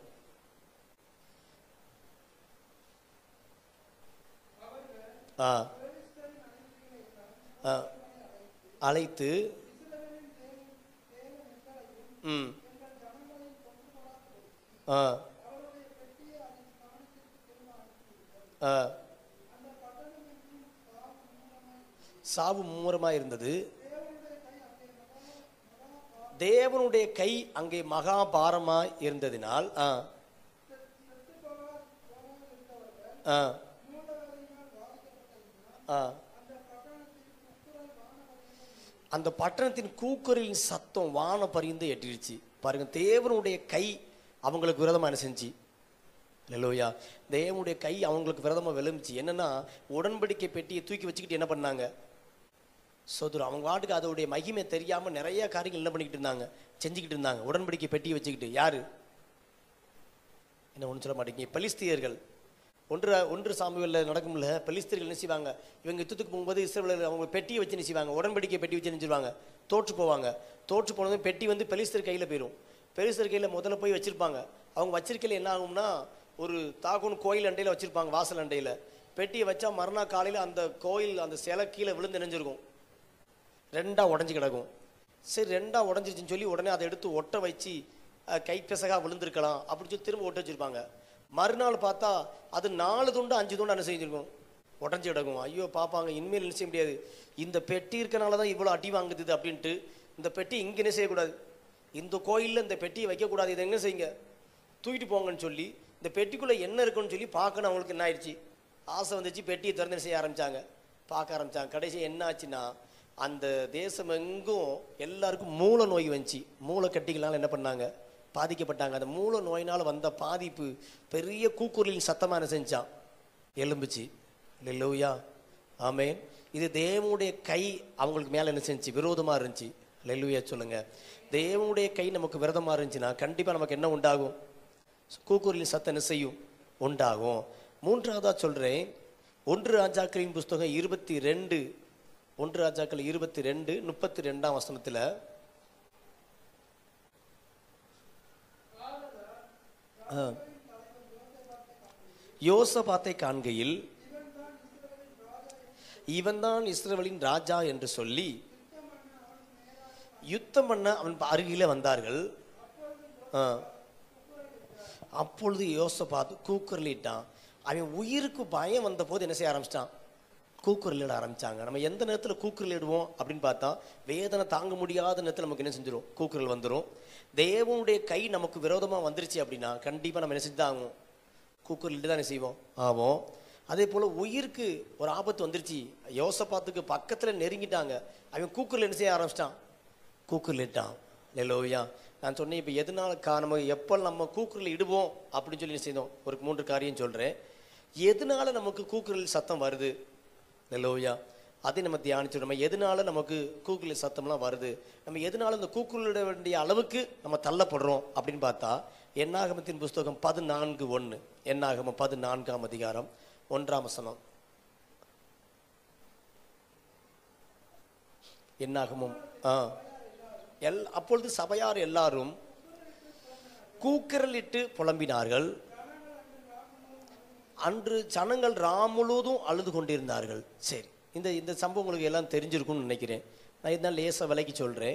ஆ ஆ. அழைத்து ம் ஆ ஆ சாவு மும்முரமாக இருந்தது தேவனுடைய கை அங்கே மகாபாரமா இருந்ததினால் ஆ ஆ ஆ அந்த பட்டணத்தின் கூக்குரலின் சத்தம் வான பரிந்து எட்டிருச்சு பாருங்க தேவனுடைய கை அவங்களுக்கு விரதமா என்ன செஞ்சு லெலோயா தேவனுடைய கை அவங்களுக்கு விரதமா விளம்பிச்சு என்னன்னா உடன்படிக்கை பெட்டியை தூக்கி வச்சுக்கிட்டு என்ன பண்ணாங்க சோதரம் அவங்க வாட்டுக்கு அதோடைய மகிமை தெரியாம நிறைய காரியங்கள் என்ன பண்ணிக்கிட்டு இருந்தாங்க செஞ்சுக்கிட்டு இருந்தாங்க உடன்படிக்கை பெட்டியை வச்சுக்கிட்டு யாரு என்ன ஒன்று சொல்ல மாட்டேங்க பலிஸ்தியர்கள் ஒன்று ஒன்று சாமுவேல்ல நடக்கும்ல பலிஸ்தீர்கள் என்ன செய்வாங்க இவங்க யுத்தத்துக்கு போகும்போது இஸ்ரேலர் அவங்க பெட்டியை வச்சு என்ன செய்வாங்க உடன்படிக்கை பெட்டி வச்சு நினைச்சிருவாங்க தோற்று போவாங்க தோற்று போனதும் பெட்டி வந்து பெலிஸ்தர் கையில் போயிடும் பெலிஸ்தர் கையில் முதல்ல போய் வச்சிருப்பாங்க அவங்க வச்சிருக்கையில் என்ன ஆகும்னா ஒரு தாகூன் கோயில் அண்டையில் வச்சிருப்பாங்க வாசல் அண்டையில் பெட்டியை வச்சா மறுநாள் காலையில் அந்த கோயில் அந்த சிலை கீழே விழுந்து நினைஞ்சிருக்கும் ரெண்டா உடஞ்சி கிடக்கும் சரி ரெண்டா உடஞ்சிருச்சுன்னு சொல்லி உடனே அதை எடுத்து ஒட்ட வச்சு அஹ், கை பிசகா விழுந்திருக்கலாம் அப்படின்னு சொல்லி திரும்ப ஒட்ட வச்சிருப்பாங்க மறுநாள் பார்த்தா அது நாலு துண்டு அஞ்சு துண்டு என்ன செஞ்சிருக்கும் உடஞ்சி கிடக்கும் ஐயோ பார்ப்பாங்க இனிமேல் என்ன செய்ய முடியாது இந்த பெட்டி இருக்கனால தான் இவ்வளோ அடி வாங்குது அப்படின்ட்டு இந்த பெட்டி இங்கே என்ன செய்யக்கூடாது இந்த கோயிலில் இந்த பெட்டியை வைக்கக்கூடாது இதை என்ன செய்யுங்க தூக்கிட்டு போங்கன்னு சொல்லி இந்த பெட்டிக்குள்ளே என்ன இருக்குன்னு சொல்லி பார்க்கணும் அவங்களுக்கு என்ன ஆயிடுச்சு ஆசை வந்துச்சு பெட்டியை திறந்து என்ன செய்ய ஆரம்பிச்சாங்க பார்க்க ஆரம்பிச்சாங்க கடைசி என்ன ஆச்சுன்னா அந்த தேசம் எங்கும் எல்லாருக்கும் மூல நோய் வந்துச்சு மூளை கட்டிகளால் என்ன பண்ணாங்க பாதிக்கப்பட்டாங்க அந்த மூல நோயினால் வந்த பாதிப்பு பெரிய கூக்குரலின் சத்தமாக என்ன செஞ்சான் எலும்புச்சு லெல்லூயா ஆமென் இது தேவனுடைய கை அவங்களுக்கு மேலே என்ன செஞ்சுச்சு விரோதமாக இருந்துச்சு லெல்லுயா சொல்லுங்க தேவனுடைய கை நமக்கு விரதமாக இருந்துச்சுன்னா கண்டிப்பாக நமக்கு என்ன உண்டாகும் கூக்குரலின் சத்தம் என்ன செய்யும் உண்டாகும் மூன்றாவதா சொல்றேன் ஒன்று ராஜாக்களின் புஸ்தகம் இருபத்தி ரெண்டு ஒன்று ராஜாக்கள் இருபத்தி ரெண்டு முப்பத்தி ரெண்டாம் வசனத்துல ஆ. யோசபாத்தை காண்கையில் இவன்தான் இஸ்ரவேலின் ராஜா என்று சொல்லி யுத்தம் பண்ண அவன் அருகிலே வந்தார்கள் ஆ. அப்பொழுது யோசபாத் கூக்குரலிட்டான் அவன் உயிருக்கு பயம் வந்த போது என்ன செய்ய ஆரம்பிச்சிட்டான் கூக்குரலிட ஆரம்பிச்சாங்க நம்ம எந்த நேரத்தில் கூக்குரலிடுவோம் அப்படின்னு பார்த்தா வேதனை தாங்க முடியாத நேரத்தில் நமக்கு என்ன செஞ்சிடும் கூக்குரல் வந்துடும் தேவனுடைய கை நமக்கு விரோதமாக வந்துருச்சு அப்படின்னா கண்டிப்பாக நம்ம என்ன செஞ்சு தான் ஆகும் கூக்குரலிட்டு தானே செய்வோம் ஆவோம் அதே போல் உயிருக்கு ஒரு ஆபத்து வந்துருச்சு யோசபாத்துக்கு பக்கத்தில் நெருங்கிட்டாங்க அவன் கூக்குரல் என்ன செய்ய ஆரம்பிச்சிட்டான் கூக்குரலிட்டான் லெலோயா நான் சொன்னேன் இப்போ எதனால கா நம்ம எப்போ நம்ம கூக்குரல் இடுவோம் அப்படின்னு சொல்லி என்ன செய்தோம் ஒரு மூன்று காரியம் சொல்கிறேன் எதனால நமக்கு கூக்குரல் சத்தம் வருது லெலோயா அதை நம்ம தியானிச்சு நம்ம எதனால நமக்கு கூக்குரல் சத்தம்லாம் வருது நம்ம எதனால இந்த கூக்குரலிட வேண்டிய அளவுக்கு நம்ம தள்ளப்படுறோம் அப்படின்னு பார்த்தா என்னாகமத்தின் புஸ்தகம் பதினான்கு ஒன்று என்னாகமம் பதினான்காம் அதிகாரம் ஒன்றாம் வசனம் என்னாகமும் ஆ எல் அப்பொழுது சபையார் எல்லாரும் கூக்குரலிட்டு புலம்பினார்கள் அன்று ஜனங்கள் ராம் முழுவதும் அழுது கொண்டிருந்தார்கள் சரி இந்த இந்த சம்பவம் உங்களுக்கு எல்லாம் தெரிஞ்சிருக்கும்னு நினைக்கிறேன் நான் இதுதான் லேசாக விலைக்கு சொல்கிறேன்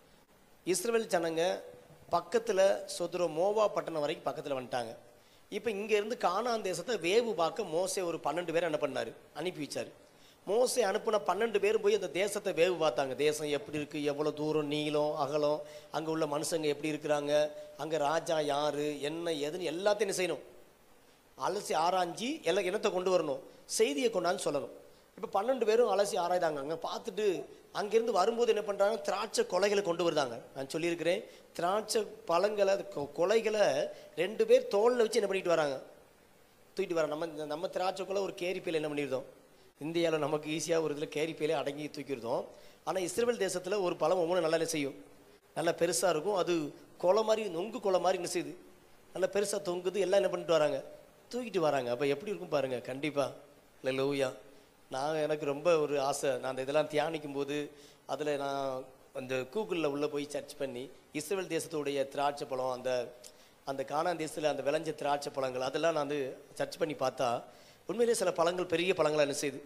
இஸ்ரேல் ஜனங்க பக்கத்தில் சொதுர மோவா பட்டணம் வரைக்கும் பக்கத்தில் வந்துட்டாங்க இப்போ இங்கேருந்து கானான் தேசத்தை வேவு பார்க்க மோசே ஒரு பன்னெண்டு பேர் என்ன பண்ணாரு அனுப்பி வச்சாரு மோசே அனுப்புன பன்னெண்டு பேர் போய் அந்த தேசத்தை வேவு பார்த்தாங்க தேசம் எப்படி இருக்கு எவ்வளோ தூரம் நீளம் அகலம் அங்கே உள்ள மனுஷங்க எப்படி இருக்கிறாங்க அங்கே ராஜா யாரு என்ன எதுன்னு எல்லாத்தையும் என்ன செய்யணும் அலசி ஆராய்ஞ்சி எல்லாம் இனத்தை கொண்டு வரணும் செய்தியை கொண்டாந்து சொல்லணும் இப்போ பன்னெண்டு பேரும் அலசி ஆராய்தாங்க அங்கே பார்த்துட்டு அங்கேருந்து வரும்போது என்ன பண்ணுறாங்க திராட்சை கொலைகளை கொண்டு வருதாங்க நான் சொல்லியிருக்கிறேன் திராட்சை பழங்களை அது கொ- கொலைகளை ரெண்டு பேர் தோளில் வச்சு என்ன பண்ணிட்டு வராங்க தூக்கிட்டு வர நம்ம இந்த- நம்ம திராட்சை கொலை ஒரு கேரிப்பையில் என்ன பண்ணியிருந்தோம் இந்தியாவில் நமக்கு ஈஸியாக ஒரு இதில் கேரிப்பையிலே அடங்கி தூக்கியிருந்தோம் ஆனால் இஸ்ரேல் தேசத்தில் ஒரு பழம் ஒவ்வொன்றும் நல்லா என்ன செய்யும் நல்லா பெருசாக இருக்கும் அது கொலை மாதிரி நொங்கு கொலை மாதிரி என்ன செய்யுது நல்லா பெருசாக தொங்குது எல்லாம் என்ன பண்ணிட்டு வராங்க தூக்கிட்டு வராங்க அப்போ எப்படி இருக்கும் பாருங்க கண்டிப்பாக இல்லை லூயா நான் எனக்கு ரொம்ப ஒரு ஆசை நான் அந்த இதெல்லாம் தியானிக்கும் போது அதில் நான் அந்த கூகுளில் உள்ளே போய் சர்ச் பண்ணி இஸ்ரேல் தேசத்துடைய திராட்சை பழம் அந்த அந்த கானான் தேசத்தில் அந்த விளைஞ்ச திராட்சை பழங்கள் அதெல்லாம் நான் வந்து சர்ச் பண்ணி பார்த்தா உண்மையிலேயே சில பழங்கள் பெரிய பழங்களா என்ன செய்யுது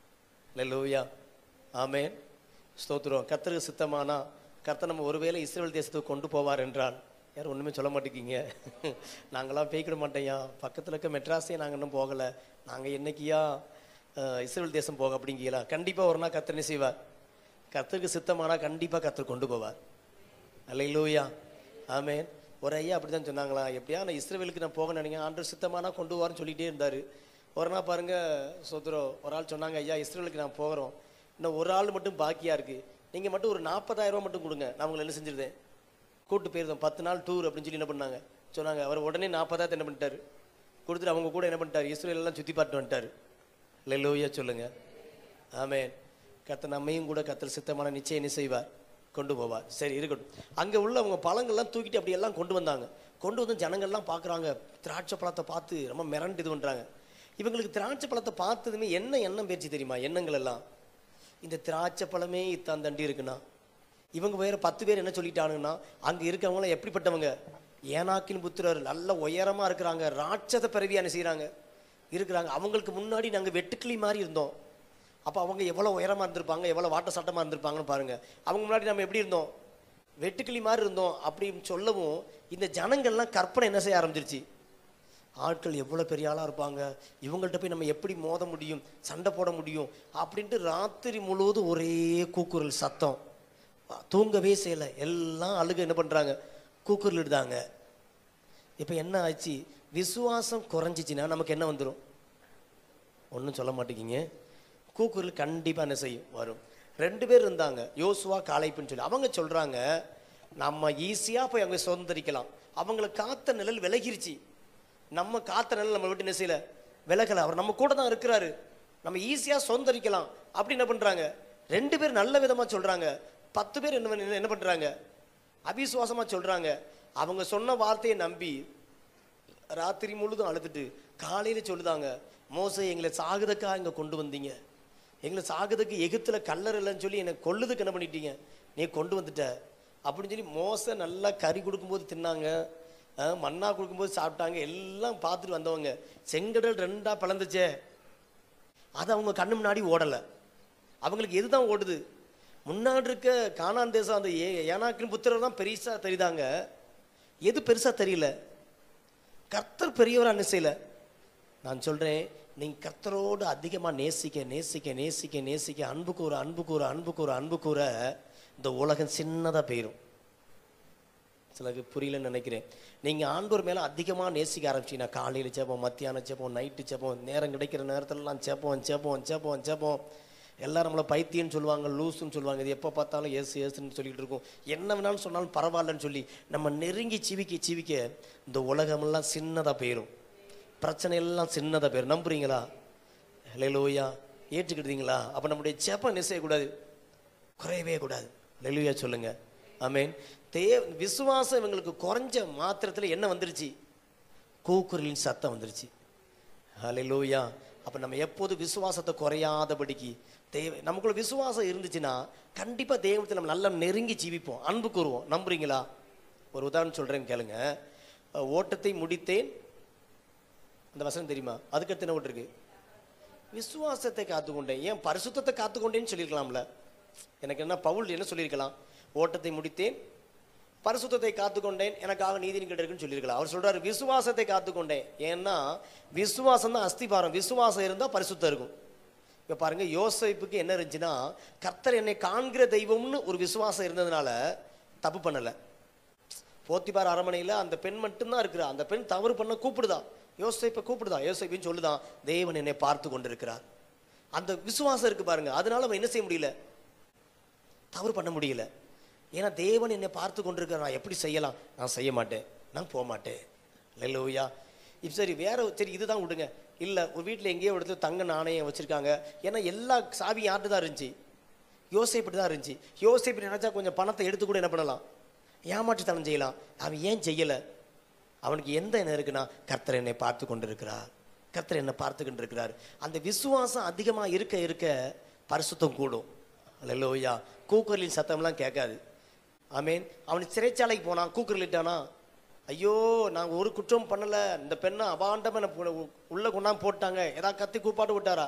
லூயா ஆமேன் ஸ்தோத்திரம் கர்த்தருக்கு சித்தமானா கர்த்தர் நம்ம ஒருவேளை இஸ்ரேல் தேசத்துக்கு கொண்டு போவார் என்றால் யாரும் ஒன்றுமே சொல்ல மாட்டேங்கிங்க நாங்களாம் பேய்க்கிட மாட்டேயா பக்கத்தில் இருக்க மெட்ராஸே நாங்கள் இன்னும் போகலை நாங்கள் என்னைக்கியா அஹ், இஸ்ரேல் தேசம் போக அப்படிங்கீங்களா கண்டிப்பாக ஒரு நாள் கர்த்தர் என்ன செய்வார் கர்த்தருக்கு சித்தமானா கண்டிப்பாக கர்த்தர் கொண்டு போவார் அல்லையிலூயா ஆமென் ஒரு ஐயா அப்படி தான் சொன்னாங்களா எப்படியா நான் இஸ்ரேலுக்கு நான் போக நினைக்கிறேன் ஆண்டு சித்தமானா கொண்டு வாரன்னு சொல்லிட்டே இருந்தார் ஒரு நாள் பாருங்க சோத்ரோ ஒரு ஆள் சொன்னாங்க ஐயா இஸ்ரேலுக்கு நான் போகிறோம் இன்னும் ஒரு ஆள் மட்டும் பாக்கியா இருக்கு நீங்கள் மட்டும் ஒரு 40000 ரூபாய் மட்டும் கொடுங்க நான் உங்களை என்ன செஞ்சிருந்தேன் கூட்டு போயிருந்தோம் பத்து நாள் டூர் அப்படின்னு சொல்லி என்ன பண்ணாங்க சொன்னாங்க அவர் உடனே நாற்பதாயிரத்து என்ன பண்ணிட்டாரு கொடுத்துட்டு அவங்க கூட என்ன பண்ணிட்டாரு இஸ்ரேல் எல்லாம் சுற்றி பார்த்து வந்துட்டாரு லெல்லோயா சொல்லுங்க ஆமென் கர்த்தர் நம்மையும் கூட கர்த்தர் சித்தமான நிச்சயம் என்ன செய்வார் கொண்டு போவார் சரி இருக்கட்டும் அங்கே உள்ள அவங்க பழங்கள்லாம் தூக்கிட்டு அப்படி எல்லாம் கொண்டு வந்தாங்க கொண்டு வந்து ஜனங்கள்லாம் பார்க்குறாங்க திராட்சை பழத்தை பார்த்து ரொம்ப மிரண்டு இது பண்ணுறாங்க இவங்களுக்கு திராட்சை பழத்தை பார்த்ததுமே என்ன எண்ணம் பேச்சு தெரியுமா எண்ணங்கள் எல்லாம் இந்த திராட்சை பழமே இத்தான் தண்டி இருக்குண்ணா இவங்க வேற பத்து பேர் என்ன சொல்லிட்டானுங்கன்னா அங்க இருக்கவங்களாம் எப்படிப்பட்டவங்க ஏனாக்கின் புத்திரர் நல்ல உயரமா இருக்கிறாங்க ராட்சத பிறவியா என்ன செய்றாங்க இருக்கிறாங்க அவங்களுக்கு முன்னாடி நாங்க வெட்டுக்கிளி மாதிரி இருந்தோம் அப்ப அவங்க எவ்வளவு உயரமா இருந்திருப்பாங்க எவ்வளவு வாட்ட சட்டமா இருந்திருப்பாங்கன்னு பாருங்க அவங்க முன்னாடி நம்ம எப்படி இருந்தோம் வெட்டுக்கிளி மாதிரி இருந்தோம் அப்படின்னு சொல்லவும் இந்த ஜனங்கள்லாம் கற்பனை என்ன செய்ய ஆரம்பிச்சிருச்சு ஆட்கள் எவ்வளோ பெரிய ஆளாக இருப்பாங்க இவங்கள்ட்ட போய் நம்ம எப்படி மோத முடியும் சண்டை போட முடியும் அப்படின்ட்டு ராத்திரி முழுவதும் ஒரே கூக்குரல் சத்தம் தூங்கவே செய்யலை எல்லாம் அழுக என்ன பண்ணுறாங்க கூக்குரலிடுதாங்க இப்போ என்ன ஆச்சு விசுவாசம் குறைஞ்சிச்சின்னா நமக்கு என்ன வந்துடும் ஒன்றும் சொல்ல மாட்டேங்கிங்க கூக்குரல் கண்டிப்பாக என்ன செய்யும் வரும் ரெண்டு பேர் இருந்தாங்க யோசுவா காளைப்புன்னு சொல்லி அவங்க சொல்கிறாங்க நம்ம ஈஸியாக போய் அங்கே சுதந்திரிக்கலாம் அவங்கள காத்த நிழல் விலகிருச்சு நம்ம காத்த நிழல் நம்ம விட்டு என்ன செய்யல விலகலை அவர் நம்ம கூட தான் இருக்கிறாரு நம்ம ஈஸியாக சுதந்திரிக்கலாம் அப்படி என்ன பண்ணுறாங்க ரெண்டு பேர் நல்ல விதமாக சொல்கிறாங்க பத்து பேர் என்ன பண்ணி- என்ன பண்ணுறாங்க அபிசுவாசமாக சொல்கிறாங்க அவங்க சொன்ன வார்த்தையை நம்பி ராத்திரி முழுதும் அழுதுட்டு காலையில சொல்லுதாங்க மோசே எங்களை சாகுதக்கா இங்க கொண்டு வந்தீங்க எங்களை சாகுதக்கு எகிப்துல கல்லர் இல்லைன்னு சொல்லி என்னை கொல்லுதுக்கு என்ன பண்ணிட்டீங்க நீ கொண்டு வந்துட்ட அப்படின்னு சொல்லி மோச நல்லா கறி கொடுக்கும்போது தின்னாங்க அஹ், மன்னா கொடுக்கும்போது சாப்பிட்டாங்க எல்லாம் பார்த்துட்டு வந்தவங்க செங்கடல் ரெண்டா பிளந்துச்சே அது அவங்க கண்ணு முன்னாடி ஓடலை அவங்களுக்கு எதுதான் ஓடுது முன்னாடி இருக்க கானான் தேசம் அந்த ஏ ஏனாக்கின் புத்திரர் தான் பெருசா தெரியுதாங்க எது பெருசா தெரியல கர்த்தர் பெரியவர் என்ன செய்யல நான் சொல்றேன் நீங்க கர்த்தரோடு அதிகமா நேசிக்க நேசிக்க நேசிக்க நேசிக்க அன்பு கூற அன்பு கூற அன்பு கூற அன்பு கூற இந்த உலகம் சின்னதா போயிரும் சிலருக்கு புரியலன்னு நினைக்கிறேன் நீங்கள் ஆண்டவர் மேலே அதிகமாக நேசிக்க ஆரம்பிச்சீங்கன்னா காலையில் ஜெபம் மத்தியானம் ஜெபம் நைட்டு ஜெபம் நேரம் கிடைக்கிற நேரத்துலலாம் ஜெபம் ஜெபம் ஜெபம் ஜெபம் எல்லாரும் நம்மளை பைத்தியம்னு சொல்லுவாங்க லூசுன்னு சொல்லுவாங்க இது எப்போ பார்த்தாலும் ஏசு ஏசுன்னு சொல்லிட்டு இருக்கோம் என்ன வேணாலும் சொன்னாலும் பரவாயில்லன்னு சொல்லி நம்ம நெருங்கி சிவிக்க சிவிக்க இந்த உலகமெல்லாம் சின்னதாக போயிடும் பிரச்சனை எல்லாம் சின்னதாக போயிடும் நம்புறீங்களா லெலோயா ஏற்றுக்கிட்டீங்களா அப்போ நம்முடைய ஜெபம் என்ன செய்யக்கூடாது குறையவே கூடாது லெலுயா சொல்லுங்க ஆமென் தே விசுவாசம் இவங்களுக்கு குறைஞ்ச மாத்திரத்தில் என்ன வந்துருச்சு கூக்குரலின் சத்தம் வந்துருச்சு ஹalleluya அப்போ நம்ம எப்போது விசுவாசத்தை குறையாதபடிக்கு தேவை நமக்குள்ள விசுவாசம் இருந்துச்சுன்னா கண்டிப்பாக தெய்வத்தை நம்ம நல்லா நெருங்கி ஜீவிப்போம் அன்பு கூறுவோம் நம்புறீங்களா ஒரு உதாரணம் சொல்கிறேன்னு கேளுங்க அஹ், ஓட்டத்தை முடித்தேன் அந்த வசனம் தெரியுமா அதுக்கடுத்து என்ன ஓட்டு இருக்கு விசுவாசத்தை காத்துக்கொண்டேன் ஏன் பரிசுத்தத்தை காத்துக்கொண்டேன்னு சொல்லியிருக்கலாம்ல எனக்கு என்ன பவுல் என்ன சொல்லியிருக்கலாம் ஓட்டத்தை முடித்தேன் பரிசுத்தத்தை காத்துக்கொண்டேன் எனக்காக நீதியின் கிடைக்குன்னு சொல்லியிருக்கலாம் அவர் சொல்றாரு விசுவாசத்தை காத்துக்கொண்டேன் ஏன்னா விசுவாசம் தான் அஸ்திபாரம் விசுவாசம் இருந்தால் பரிசுத்தம் இருக்கும் இப்போ பாருங்க யோசிப்புக்கு என்ன இருந்துச்சுன்னா கர்த்தர் என்னை காண்கிற தெய்வம்னு ஒரு விசுவாசம் இருந்ததுனால தப்பு பண்ணலை போத்திபார் அரமனையில் அந்த பெண் மட்டும்தான் இருக்கிறா அந்த பெண் தவறு பண்ண கூப்பிடுதா யோசிப்பை கூப்பிடுதா யோசிப்பின்னு சொல்லுதான் தேவன் என்னை பார்த்து கொண்டிருக்கிறார் அந்த விசுவாசம் இருக்கு பாருங்க அதனால அவன் என்ன செய்ய முடியல தவறு பண்ண முடியல ஏன்னா தேவன் என்னை பார்த்து கொண்டிருக்கிறார் நான் எப்படி செய்யலாம் நான் செய்ய மாட்டேன் நான் போக மாட்டேன் லெல்லூயா இப்போ சரி வேற சரி இதுதான் விடுங்க இல்லை ஒரு வீட்டில் எங்கேயோ ஒரு இடத்துல தங்க நாணயம் வச்சுருக்காங்க ஏன்னா எல்லா சாவியும் யார்கிட்ட தான் இருந்துச்சு யோசிப்பட்டு தான் இருந்துச்சு யோசிப்பு நினச்சா கொஞ்சம் பணத்தை எடுத்து கூட என்ன பண்ணலாம் ஏமாற்றுத்தனம் செய்யலாம் அவன் ஏன் செய்யலை அவனுக்கு எந்த எண்ணம் இருக்குன்னா கர்த்தர் என்னை பார்த்து கொண்டிருக்கிறார் கர்த்தர் என்னை பார்த்து கொண்டிருக்கிறார் அந்த விசுவாசம் அதிகமாக இருக்க இருக்க பரிசுத்தம் கூடும் அல்லையா கூக்குரலின் சத்தம்லாம் கேட்காது ஆமீன் அவன் சிறைச்சாலைக்கு போனான் கூக்குரலிட்டானா ஐயோ நாங்கள் ஒரு குற்றம் பண்ணலை இந்த பெண்ணை அபாண்டமாக என்னை பு- உள்ள கொண்டாந்து போட்டாங்க ஏதாவது கத்தி கூப்பாட்டு விட்டாரா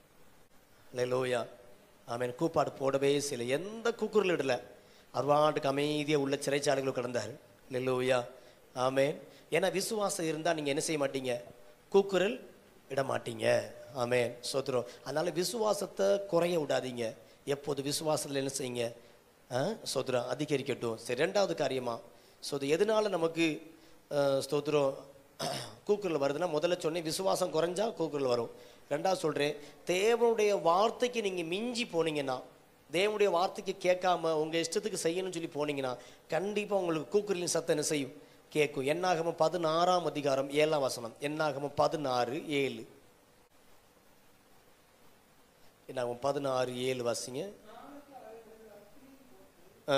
லோயா ஆமேன் கூப்பாடு போடவே செய்யல எந்த கூக்குரல் இடல அருவாண்டுக்கு அமைதியாக உள்ள சிறைச்சாலைகளும் கிடந்தார் லெல்லோயா ஆமேன் ஏன்னா விசுவாசம் இருந்தால் நீங்கள் என்ன செய்ய மாட்டீங்க கூக்குரல் இட மாட்டீங்க ஆமேன் சோத்திரம் அதனால விசுவாசத்தை குறைய விடாதீங்க எப்போது விசுவாசத்தில் என்ன செய்யுங்க ஆ, ஸ்தோத்திரம் அதிகரிக்கட்டும் சரி ரெண்டாவது காரியமா ஸோ இது எதனால நமக்கு ஆ, ஸ்தோத்திரம் கூக்குரல் வருதுன்னா முதல்ல சொன்னேன் விசுவாசம் குறைஞ்சா கூக்குரல் வரும் ரெண்டாவது சொல்கிறேன் தேவனுடைய வார்த்தைக்கு நீங்கள் மிஞ்சி போனீங்கன்னா தேவனுடைய வார்த்தைக்கு கேட்காம உங்கள் இஷ்டத்துக்கு செய்யணும்னு சொல்லி போனீங்கன்னா கண்டிப்பாக உங்களுக்கு கூக்குரலின் சத்தம் என்ன செய்யும் கேட்கும் என்னாகம பதினாறாம் அதிகாரம் ஏழாம் வசனம் என்னாகம பதினாறு ஏழு என்னாகும் பதினாறு ஏழு வாசிங்க ஆ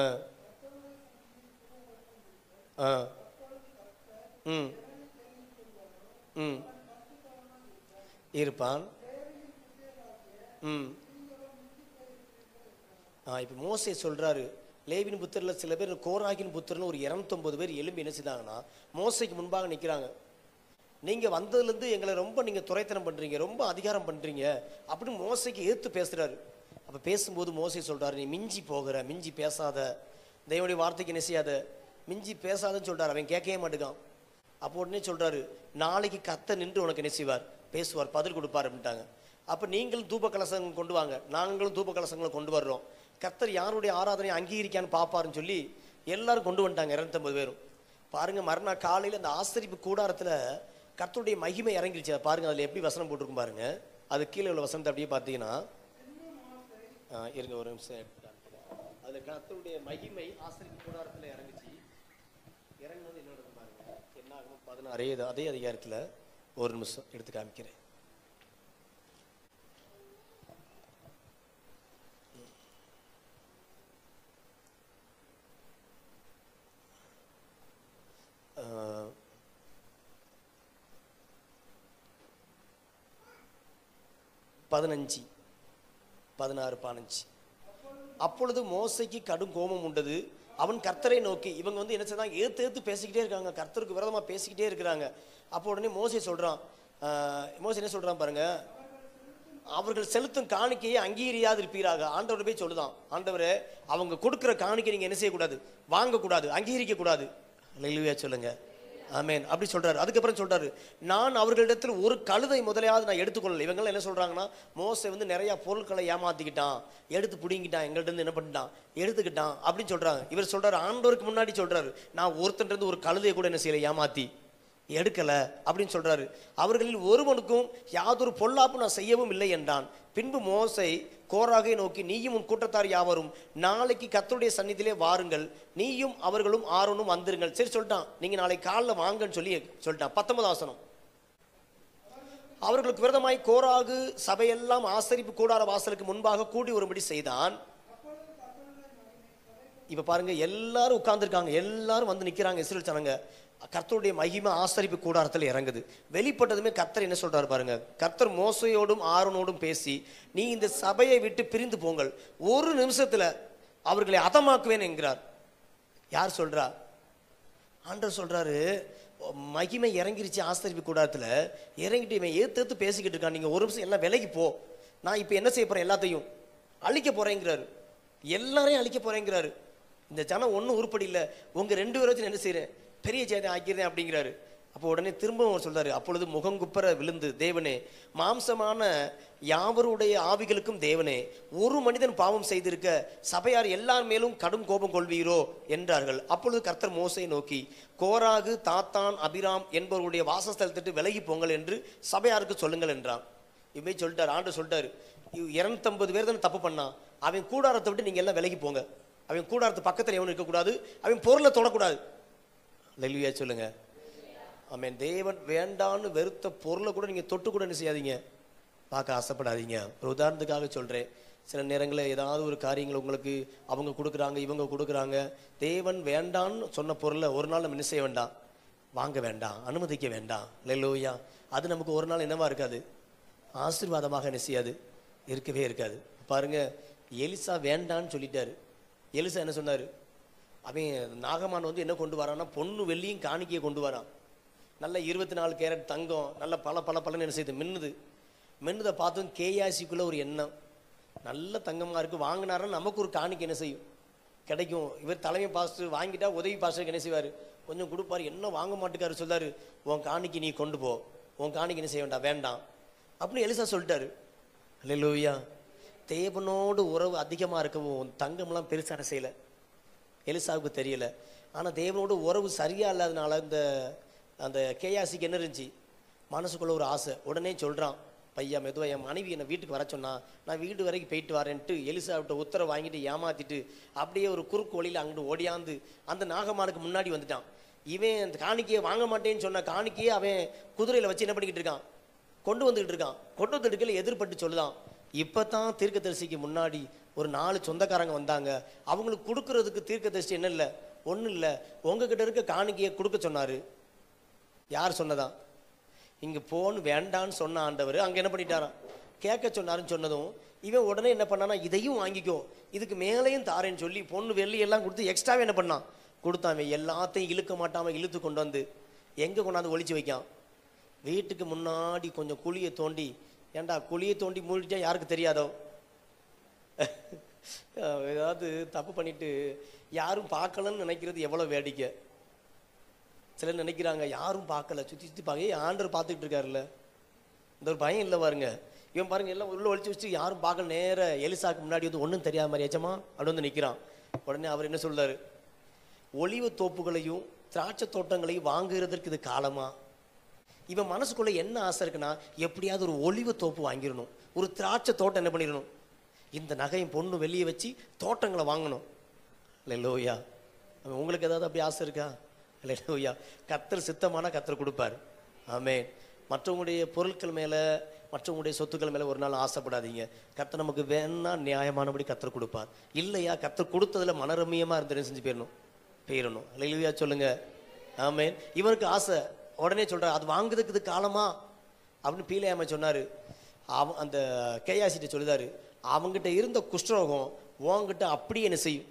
ஆ ம் ம் இருப்பான் ம் ஆ இப்போ மோசே சொல்றாரு லேவின் புத்தரில் சில பேர் கோராகின் புத்தர்னு ஒரு இரநூத்தொம்பது பேர் எலும்பி என்ன செய்தாங்கன்னா மோசைக்கு முன்பாக நிற்கிறாங்க நீங்கள் வந்ததுலேருந்து எங்களை ரொம்ப நீங்கள் துரைத்தனம் பண்ணுறீங்க ரொம்ப அதிகாரம் பண்ணுறீங்க அப்படின்னு மோசைக்கு எதிர்த்து பேசுகிறாரு அப்போ பேசும்போது மோசை சொல்றாரு நீ மிஞ்சி போகிற மிஞ்சி பேசாத தேவனுடைய வார்த்தைக்கு என்ன செய்யாத மிஞ்சி பேசாதன்னு சொல்றாரு அவன் கேட்கவே மாட்டேங்கான் அப்போ உடனே சொல்றாரு நாளைக்கு கத்த நின்று உனக்கு என்ன செய்வார் பேசுவார் பதில் கொடுப்பார் அப்படின்ட்டாங்க அப்போ நீங்கள் தூப கலசங்கள் கொண்டு வாங்க நாங்களும் தூப கலசங்களை கொண்டு வர்றோம் கர்த்தர் யாருடைய ஆராதனை அங்கீகரிக்கான்னு பார்ப்பாருன்னு சொல்லி எல்லாரும் கொண்டு வந்துட்டாங்க இரநூத்தம்பது பேரும் பாருங்க மறுநாள் காலையில் அந்த ஆசரிப்பு கூடாரத்தில் கர்த்தருடைய மகிமை இறங்கிருச்சு அதை பாருங்க அதில் எப்படி வசனம் போட்டிருக்கும் பாருங்க அது கீழே உள்ள வசனத்தை அப்படியே பார்த்தீங்கன்னா ஆ, இருங்க ஒரு நிமிஷம் எடுத்துட்டாங்க அதில் கர்த்தருடைய மகிமை ஆசரிப்பு கூடாரத்தில் இறங்குச்சு இறங்குனது என்ன நடக்கும் பாருங்க என்ன ஆகும் பதினாறே இது அதே அதிகாரத்தில் ஒரு நிமிஷம் எடுத்து காமிக்கிறேன் ஆஹ், பதினஞ்சு பதினாறு பதினஞ்சு அப்பொழுது மோசைக்கு கடும் கோபம் உண்டது அவன் கர்த்தரை நோக்கி இவங்க வந்து என்ன செய்தான் ஏத்து ஏத்து பேசிக்கிட்டே இருக்காங்க கர்த்தருக்கு விரோதமா பேசிக்கிட்டே இருக்கிறாங்க அப்போ உடனே மோசே சொல்றான் ஆஹ், மோசே என்ன சொல்றான் பாருங்க அவர்கள் செலுத்தும் காணிக்கையை அங்கீகரியாது இருப்பீராக ஆண்டவர் போய் சொல்லுதான் ஆண்டவரே அவங்க கொடுக்கிற காணிக்கை நீங்க என்ன செய்யக்கூடாது வாங்கக்கூடாது அங்கீகரிக்க கூடாது அல்லேலூயா சொல்லுங்க ஆமென் அப்படி சொல்றாரு அதுக்கப்புறம் சொல்றாரு நான் அவர்களிடத்தில் ஒரு கழுதை முதலையாவது நான் எடுத்துக்கொள்ளல இவங்க என்ன சொல்றாங்கன்னா மோசே வந்து நிறைய பொருட்களை ஏமாத்திக்கிட்டான் எடுத்து புடிங்கிட்டான் எங்கள்ட்ட இருந்து என்ன பண்ணிட்டான் எடுத்துக்கிட்டான் அப்படின்னு சொல்றாங்க இவர் சொல்றாரு ஆண்டவருக்கு முன்னாடி சொல்றாரு நான் ஒருத்தன் இருந்து ஒரு கழுதையை கூட என்ன செய்யல ஏமாத்தி எடுக்கல அப்படின்னு சொல்றாரு அவர்களில் ஒருவனுக்கும் யாதொரு பொல்லாப்பு நான் செய்யவும் இல்லை என்றான் பின்பு மோசை கோராகை நோக்கி நீயும் உன் கூட்டத்தார் யாவரும் நாளைக்கு கர்த்தருடைய சந்நிதியிலே வாருங்கள் நீயும் அவர்களும் ஆரோனும் வந்துருங்கள் சரி சொல்லிட்டான் நீங்க நாளை காலைல வாங்கன்னு சொல்லி சொல்லிட்டான் பத்தொன்பது ஆசனம் அவர்களுக்கு விரதமாய் கோராகு சபையெல்லாம் ஆசரிப்பு கூடார வாசலுக்கு முன்பாக கூடி வரும்படி செய்தான் இப்ப பாருங்க எல்லாரும் உட்கார்ந்துருக்காங்க எல்லாரும் வந்து நிக்கிறாங்க இஸ்ரேல் ஜனங்க கர்த்தருடைய மகிமை ஆசரிப்பு கூடாரத்தில் இறங்குது வெளிப்பட்டதுமே கர்த்தர் என்ன சொல்றாரு பாருங்க கர்த்தர் மோசையோடும் ஆரோனோடும் பேசி நீ இந்த சபையை விட்டு பிரிந்து போங்கள் ஒரு நிமிஷத்துல அவர்களை அதமாக்குவேன் என்கிறார் யார் சொல்றா ஆண்டவர் சொல்றாரு மகிமை இறங்கிருச்சு ஆசரிப்பு கூடாரத்துல இறங்கிட்டு இவன் ஏத்து ஏத்து பேசிக்கிட்டு இருக்கான் நீங்க ஒரு நிமிஷம் எல்லாம் விலைக்கு போ நான் இப்ப என்ன செய்ய போறேன் எல்லாத்தையும் அழிக்க போறேங்கிறாரு எல்லாரையும் அழிக்க போறேங்கிறாரு இந்த ஜனம் ஒன்றும் உருப்படி இல்லை உங்க ரெண்டு பேரை வச்சு நான் என்ன செய்றேன் பெரிய சேதம் ஆக்கிறேன் அப்படிங்கிறாரு அப்போ உடனே திரும்பவும் அவர் சொல்றாரு அப்பொழுது முகங்குப்புற விழுந்து தேவனே மாம்சமான யாவருடைய ஆவிகளுக்கும் தேவனே ஒரு மனிதன் பாவம் செய்திருக்க சபையார் எல்லார் மேலும் கடும் கோபம் கொள்வீரோ என்றார்கள் அப்பொழுது கர்த்தர் மோசையை நோக்கி கோராகு தாத்தான் அபிராம் என்பவருடைய வாசஸ்தலத்திட்டு விலகி போங்கள் என்று சபையாருக்கு சொல்லுங்கள் என்றான் இவை சொல்லிட்டாரு ஆண்டு சொல்லிட்டாரு இரநூத்தம்பது பேர் தானே தப்பு பண்ணான் அவன் கூடாரத்தை விட்டு நீங்க எல்லாம் விலகி போங்க அவன் கூடாரத்து பக்கத்துல எவனும் இருக்கக்கூடாது அவன் பொருளை தொடக்கூடாது லெல்வியா சொல்லுங்க ஆமென் தேவன் வேண்டான்னு வெறுத்த பொருளை கூட நீங்க தொட்டு கூட என்ன செய்யாதீங்க பார்க்க ஆசைப்படாதீங்க ஒரு உதாரணத்துக்காக சொல்றேன் சில நேரங்களில் ஏதாவது ஒரு காரியங்கள் உங்களுக்கு அவங்க கொடுக்குறாங்க இவங்க கொடுக்குறாங்க தேவன் வேண்டான்னு சொன்ன பொருளை ஒரு நாள் நம்ம என்ன செய்ய வேண்டாம் வாங்க வேண்டாம் அனுமதிக்க வேண்டாம் லெல்லோயா அது நமக்கு ஒரு நாள் என்னவா இருக்காது ஆசீர்வாதமாக என்ன செய்யாது இருக்கவே இருக்காது பாருங்க எலிசா வேண்டான்னு சொல்லிட்டாரு எலிசா என்ன சொன்னாரு அவன் நாகமான் வந்து என்ன கொண்டு வரான்னா பொண்ணு வெள்ளியும் காணிக்கையை கொண்டு வரான் நல்ல இருபத்தி நாலு கேரட் தங்கம் நல்ல பல பல பலன்னு என்ன செய்யுது மின்னுது மின்னுதை பார்த்தோம் கேயாசிக்குள்ள ஒரு எண்ணம் நல்ல தங்கமா இருக்கு வாங்கினாருன்னா நமக்கு ஒரு காணிக்கை என்ன செய்யும் கிடைக்கும் இவர் தலைமை பாஸ்டர் வாங்கிட்டா உதவி பாஸ்டருக்கு என்ன செய்வார் கொஞ்சம் கொடுப்பாரு என்ன வாங்க மாட்டுக்காரு சொல்லாரு உன் காணிக்கை நீ கொண்டு போ உன் காணிக்கை என்ன செய்ய வேண்டாம் வேண்டாம் அப்படின்னு எலிசா சொல்லிட்டாரு அல்லேலூயா தேவனோடு உறவு அதிகமாக இருக்கவும் உன் தங்கம்லாம் பெருசான செய்யலை எலிசாவுக்கு தெரியல ஆனா தேவனோட உறவு சரியா இல்லாதனால இந்த அந்த கேயாசிக்கு என்ன இருந்துச்சு மனசுக்குள்ள ஒரு ஆசை உடனே சொல்றான் பையா மெதுவா என் மனைவி என்னை வீட்டுக்கு வர சொன்னா நான் வீடு வரைக்கும் போயிட்டு வரேன்ட்டு எலிசாவிட்ட உத்தரவு வாங்கிட்டு ஏமாத்திட்டு அப்படியே ஒரு குறுக்கு வழியில அங்கிட்டு ஓடியாந்து அந்த நாகமானுக்கு முன்னாடி வந்துட்டான் இவன் அந்த காணிக்கையை வாங்க மாட்டேன்னு சொன்ன காணிக்கையை அவன் குதிரையில வச்சு என்ன பண்ணிக்கிட்டு இருக்கான் கொண்டு வந்துகிட்டு இருக்கான் கொண்டு வந்துட்டு இருக்கையில எதிர்பட்டு சொல்லுதான் இப்பதான் தீர்க்கதரிசிக்கு முன்னாடி ஒரு நாலு சொந்தக்காரங்க வந்தாங்க அவங்களுக்கு கொடுக்கறதுக்கு தீர்க்கதரிசி என்ன இல்லை ஒண்ணும் இல்லை உங்ககிட்ட இருக்க காணிக்கையை கொடுக்க சொன்னாரு யார் சொன்னதா இங்க போன் வேண்டான்னு சொன்ன ஆண்டவர் அங்க என்ன பண்ணிட்டாராம் கேட்க சொன்னாருன்னு சொன்னதும் இவன் உடனே என்ன பண்ணானா இதையும் வாங்கிக்கோ இதுக்கு மேலேயும் தாரேன்னு சொல்லி பொண்ணு வெள்ளி எல்லாம் கொடுத்து எக்ஸ்ட்ராவே என்ன பண்ணான் கொடுத்தான் இவன் எல்லாத்தையும் இழுக்க மாட்டாம இழுத்து கொண்டு வந்து எங்க கொண்டாந்து ஒளிச்சு வைக்கான் வீட்டுக்கு முன்னாடி கொஞ்சம் குழியை தோண்டி ஏன்டா குழியை தோண்டி மூழ்கிட்டா யாருக்கு தெரியாதோ அஹ் ஏதாவது தப்பு பண்ணிட்டு யாரும் பார்க்கலன்னு நினைக்கிறது எவ்வளவு வேடிக்கை சிலர் நினைக்கிறாங்க யாரும் பார்க்கல சுத்தி சுத்தி பார்க்க ஏய், ஆண்டவர் பார்த்துக்கிட்டு இருக்காருல்ல இந்த ஒரு பயம் இல்லை பாருங்க இவன் பாருங்க எல்லாம் உள்ள ஒழிச்சு வச்சு யாரும் பார்க்கல நேர எலிசாக்கு முன்னாடி வந்து ஒன்றும் தெரியாத மாதிரி ஏச்சமா அப்படி வந்து நிற்கிறான் உடனே அவர் என்ன சொல்றாரு ஒளிவு தோப்புகளையும் திராட்சை தோட்டங்களையும் வாங்குறதற்கு இது காலமா இவன் மனசுக்குள்ள என்ன ஆசை இருக்குன்னா எப்படியாவது ஒரு ஒளிவு தோப்பு வாங்கிடணும் ஒரு திராட்சை தோட்டம் என்ன பண்ணிடணும் இந்த நகையும் பொண்ணு வெளியே வச்சு தோட்டங்களை வாங்கணும் லோயா உங்களுக்கு ஏதாவது அப்படி ஆசை இருக்கா லோயா கத்தர் சித்தமான கத்தர் கொடுப்பார் ஆமே மற்றவங்களுடைய பொருட்கள் மேல மற்றவங்களுடைய சொத்துக்கள் மேல ஒரு நாள் ஆசைப்படாதீங்க கத்தர் நமக்கு வேணா நியாயமானபடி கத்தர் கொடுப்பார் இல்லையா கத்தர் கொடுத்ததுல மனரமியமா இருந்து என்ன செஞ்சு போயிடணும் போயிடணும் லோயா சொல்லுங்க ஆமேன் இவருக்கு ஆசை உடனே சொல்றாரு அது வாங்குறதுக்கு இது காலமா அப்படின்னு பீலையாம சொன்னாரு அவன் அந்த கேயாசிட்ட சொல்லுதாரு அவங்கிட்ட இருந்த குஷ்டரோகம் உன்கிட்ட அப்படியே என்ன செய்யும்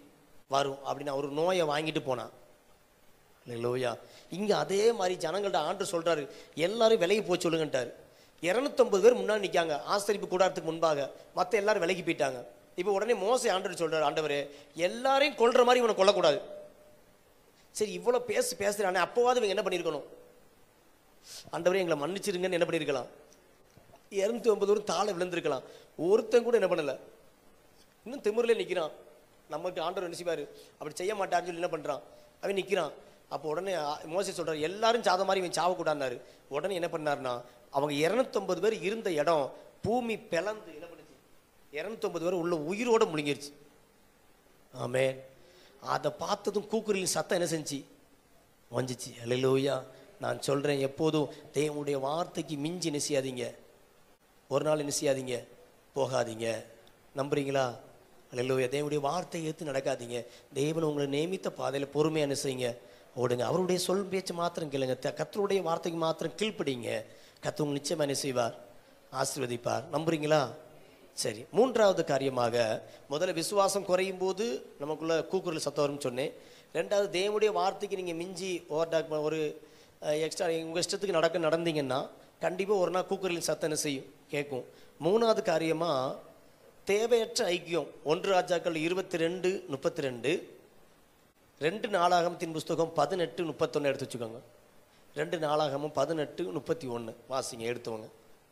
வரும் அப்படின்னு அவர் நோயை வாங்கிட்டு போனான் லோயா இங்க அதே மாதிரி ஜனங்கள்ட்ட ஆண்டு சொல்றாரு எல்லாரும் விலகி போய் சொல்லுங்கன்ட்டாரு இரநூத்தொம்பது பேர் முன்னாடி நிக்காங்க ஆஸ்தரிப்பு கூடாரத்துக்கு முன்பாக மத்த எல்லாரும் விலகி போயிட்டாங்க இப்போ உடனே மோசை ஆண்டவர் சொல்றாரு ஆண்டவரே எல்லாரையும் கொல்ற மாதிரி இவனை கொல்லக்கூடாது சரி இவ்வளவு பேசு பேசுறானே அப்போவாது இவங்க என்ன பண்ணியிருக்கணும் ஆண்டவரே எங்களை மன்னிச்சிருங்கன்னு என்ன பண்ணியிருக்கலாம் இரநூத்தி ஒன்பது பேரும் தாழ விழுந்திருக்கலாம் ஒருத்தன் கூட என்ன பண்ணல இன்னும் திமிரில் நிற்கிறான் நமக்கு ஆண்டவர் என்ன செய்வாரு அப்படி செய்ய மாட்டான்னு சொல்லி என்ன பண்ணுறான் அவன் நிற்கிறான் அப்போ உடனே ஆ- மோசே சொல்றாரு எல்லாரும் சாத மாதிரி இவன் சாவக்கூடாதுனாரு உடனே என்ன பண்ணாருன்னா அவங்க இரநூத்தொம்பது பேர் இருந்த இடம் பூமி பிளந்து என்ன பண்ணுச்சு இரநூத்தொம்பது பேர் உள்ள உயிரோட முழுங்கிருச்சு ஆமே அதை பார்த்ததும் கூக்குரலின் சத்தம் என்ன செஞ்சு வஞ்சிச்சு அல்லேலூயா நான் சொல்றேன் எப்போதும் தேவனுடைய வார்த்தைக்கு மிஞ்சி என்ன செய்யாதீங்க ஒரு நாள் என்ன செய்யாதீங்க போகாதீங்க நம்புறீங்களா அல்லேலூயா தேவனுடைய வார்த்தையை ஏற்று நடக்காதீங்க தேவன் உங்களை நியமித்த பாதையில் பொறுமையாக என்ன செய்யுங்க ஓடுங்க அவருடைய சொல் பேச்சு மாத்திரம் கேளுங்க த- கர்த்தருடைய வார்த்தைக்கு மாத்திரம் கீழ்ப்படிங்க கர்த்தர் உங்களை நிச்சயமா என்ன செய்வார் ஆசீர்வதிப்பார் நம்புறீங்களா சரி மூன்றாவது காரியமாக முதல்ல விசுவாசம் குறையும் போது நமக்குள்ள கூக்குரல் சத்தம் வரும்னு சொன்னேன் ரெண்டாவது தேவனுடைய வார்த்தைக்கு நீங்கள் மிஞ்சி ஓவர்டாக் ஒரு எக்ஸ்ட்ரா உங்கள் இஷ்டத்துக்கு நடக்க நடந்தீங்கன்னா கண்டிப்பாக ஒரு நாள் கூக்குரலின் சத்தம் என்ன செய்யும் கேட்கும் மூணாவது காரியமாக தேவையற்ற ஐக்கியம் ஒன்று ராஜாக்கள் இருபத்தி ரெண்டு முப்பத்தி ரெண்டு ரெண்டு நாளாகமத்தின் புஸ்தகம் பதினெட்டு முப்பத்தொன்று எடுத்து வச்சுக்கோங்க ரெண்டு நாளாகமும் பதினெட்டு முப்பத்தி ஒன்று வாசிங்க எடுத்துவங்க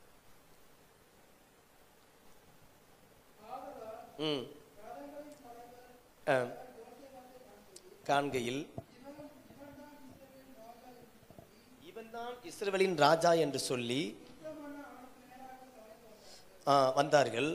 ம் ஆ. காண்கையில் இவன்தான் இஸ்ரவேலின் ராஜா என்று சொல்லி ஆ, வந்தார்கள்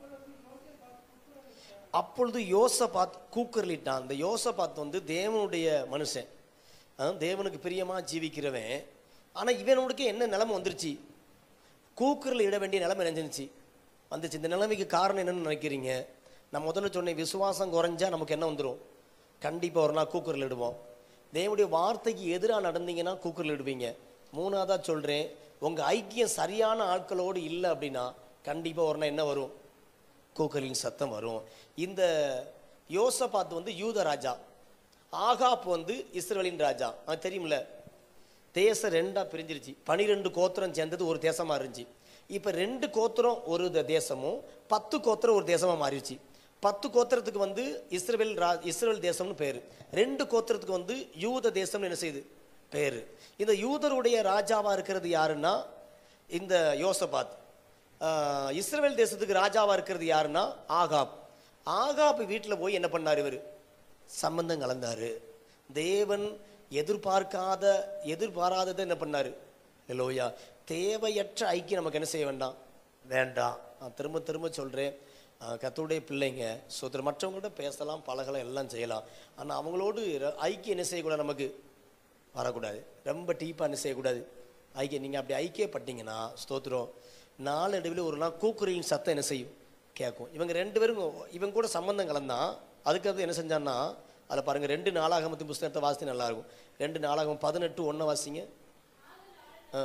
அப்பொழுது யோசபாத் கூக்குரலிட்டான் அந்த யோசபாத் வந்து தேவனுடைய மனுஷன் ஆ, தேவனுக்கு பிரியமா ஜீவிக்கிறவன் ஆனா இவனுக்கு என்ன நிலைமை வந்துருச்சு கூக்குரல் இட வேண்டிய நிலைமை நினைஞ்சிருச்சு வந்துச்சு இந்த நிலைமைக்கு காரணம் என்னன்னு நினைக்கிறீங்க நான் முதல்ல சொன்னேன் விசுவாசம் குறைஞ்சா நமக்கு என்ன வந்துடும் கண்டிப்பா ஒரு நாள் கூக்குரல் இடுவோம் தேவனுடைய வார்த்தைக்கு எதிராக நடந்தீங்கன்னா கூக்குரல் இடுவீங்க மூணாவதா சொல்றேன் உங்க ஐக்கியம் சரியான ஆட்களோடு இல்லை அப்படின்னா கண்டிப்பா ஒரு நாள் என்ன வரும் கூக்குரலின் சத்தம் வரும் இந்த யோசபாத் வந்து யூத ராஜா ஆகாப் வந்து இஸ்ரவேலின் ராஜா அது தெரியுமில்ல தேசம் ரெண்டா பிரிஞ்சிருச்சு பனிரெண்டு கோத்திரம் சேர்ந்தது ஒரு தேசமா இருந்துச்சு இப்ப ரெண்டு கோத்திரம் ஒரு த- தேசமும் பத்து கோத்திரம் ஒரு தேசமா மாறிடுச்சு பத்து கோத்திரத்துக்கு வந்து இஸ்ரவேல் ரா இஸ்ரவேல் தேசம்னு பேரு ரெண்டு கோத்திரத்துக்கு வந்து யூத தேசம்னு என்ன செய்யுது பேரு இந்த யூதருடைய ராஜாவா இருக்கிறது யாருன்னா இந்த யோசபாத் ஆஹ், இஸ்ரவேல் தேசத்துக்கு ராஜாவா இருக்கிறது யாருன்னா ஆகாப் ஆகாப் வீட்டில் போய் என்ன பண்ணார் இவர் சம்பந்தம் கலந்தாரு தேவன் எதிர்பார்க்காத எதிர்பாராததை என்ன பண்ணாரு லோயா தேவையற்ற ஐக்கியம் நமக்கு என்ன செய்ய வேண்டாம் வேண்டாம் நான் திரும்ப திரும்ப சொல்றேன் ஆஹ் கர்த்தருடைய பிள்ளைங்க சோதர மற்றவங்கள்ட்ட பேசலாம் பழகலாம் எல்லாம் செய்யலாம் ஆனா அவங்களோடு ர- ஐக்கியம் என்ன செய்யக்கூடாது நமக்கு வரக்கூடாது ரொம்ப டீப்பாக என்ன செய்யக்கூடாது ஐக்கியம் நீங்கள் அப்படி ஐக்கியப்பட்டீங்கன்னா ஸ்தோத்திரம் நாளடைவில் ஒரு நாள் கூக்குரலின் சத்தம் என்ன செய்யும் கேட்கும் இவங்க ரெண்டு பேரும் இவங்க கூட சம்பந்தம் கலந்தான் அதுக்கடுத்து என்ன செஞ்சான்னா அதில் பாருங்க ரெண்டு நாளாகமத்தின் புஸ்தகத்தை வாசித்து நல்லா இருக்கும் ரெண்டு நாளாகம் பதினெட்டு ஒன்றை வாசிங்க ஆ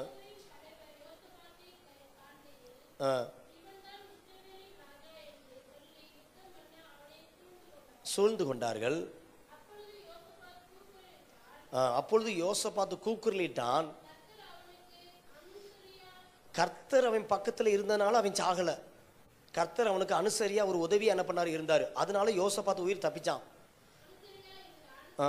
ஆ சூழ்ந்து கொண்டார்கள் ஆ, அப்பொழுது யோசபாத்து கூக்குரலிட்டான் கர்த்தர் அவன் பக்கத்துல இருந்தனால அவன் சாகல கர்த்தர் அவனுக்கு அனுசரியா ஒரு உதவி என்ன பண்ணாரு இருந்தாரு அதனால யோசபாத்து உயிர் தப்பிச்சான் ஆ.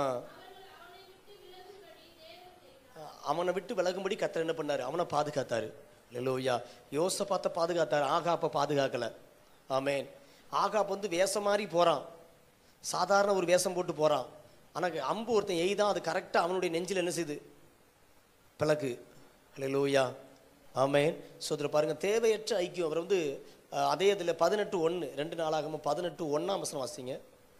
அவனை விட்டு விலகும்படி கர்த்தர் என்ன பண்ணாரு அவனை பாதுகாத்தாரு லெலோயா யோசபாத்தை பாதுகாத்தாரு ஆகாப்ப பாதுகாக்கல ஆமேன் ஆகாப் வந்து வேஷம் மாதிரி போறான் சாதாரண ஒரு வேஷம் போட்டு போறான் ஆனா அம்பு ஒருத்தன் எய்தான் அது கரெக்டா அவனுடைய நெஞ்சில் என்ன செய்யுது பிளக்கு லெலோயா ஆமேன் ஸோ இதில் பாருங்க தேவையற்ற ஐக்கியம் அவர் வந்து அஹ், அதே இதில் பதினெட்டு ஒன்று ரெண்டு நாளாகம பதினெட்டு ஒன்றாம் வசனம் வாசிங்க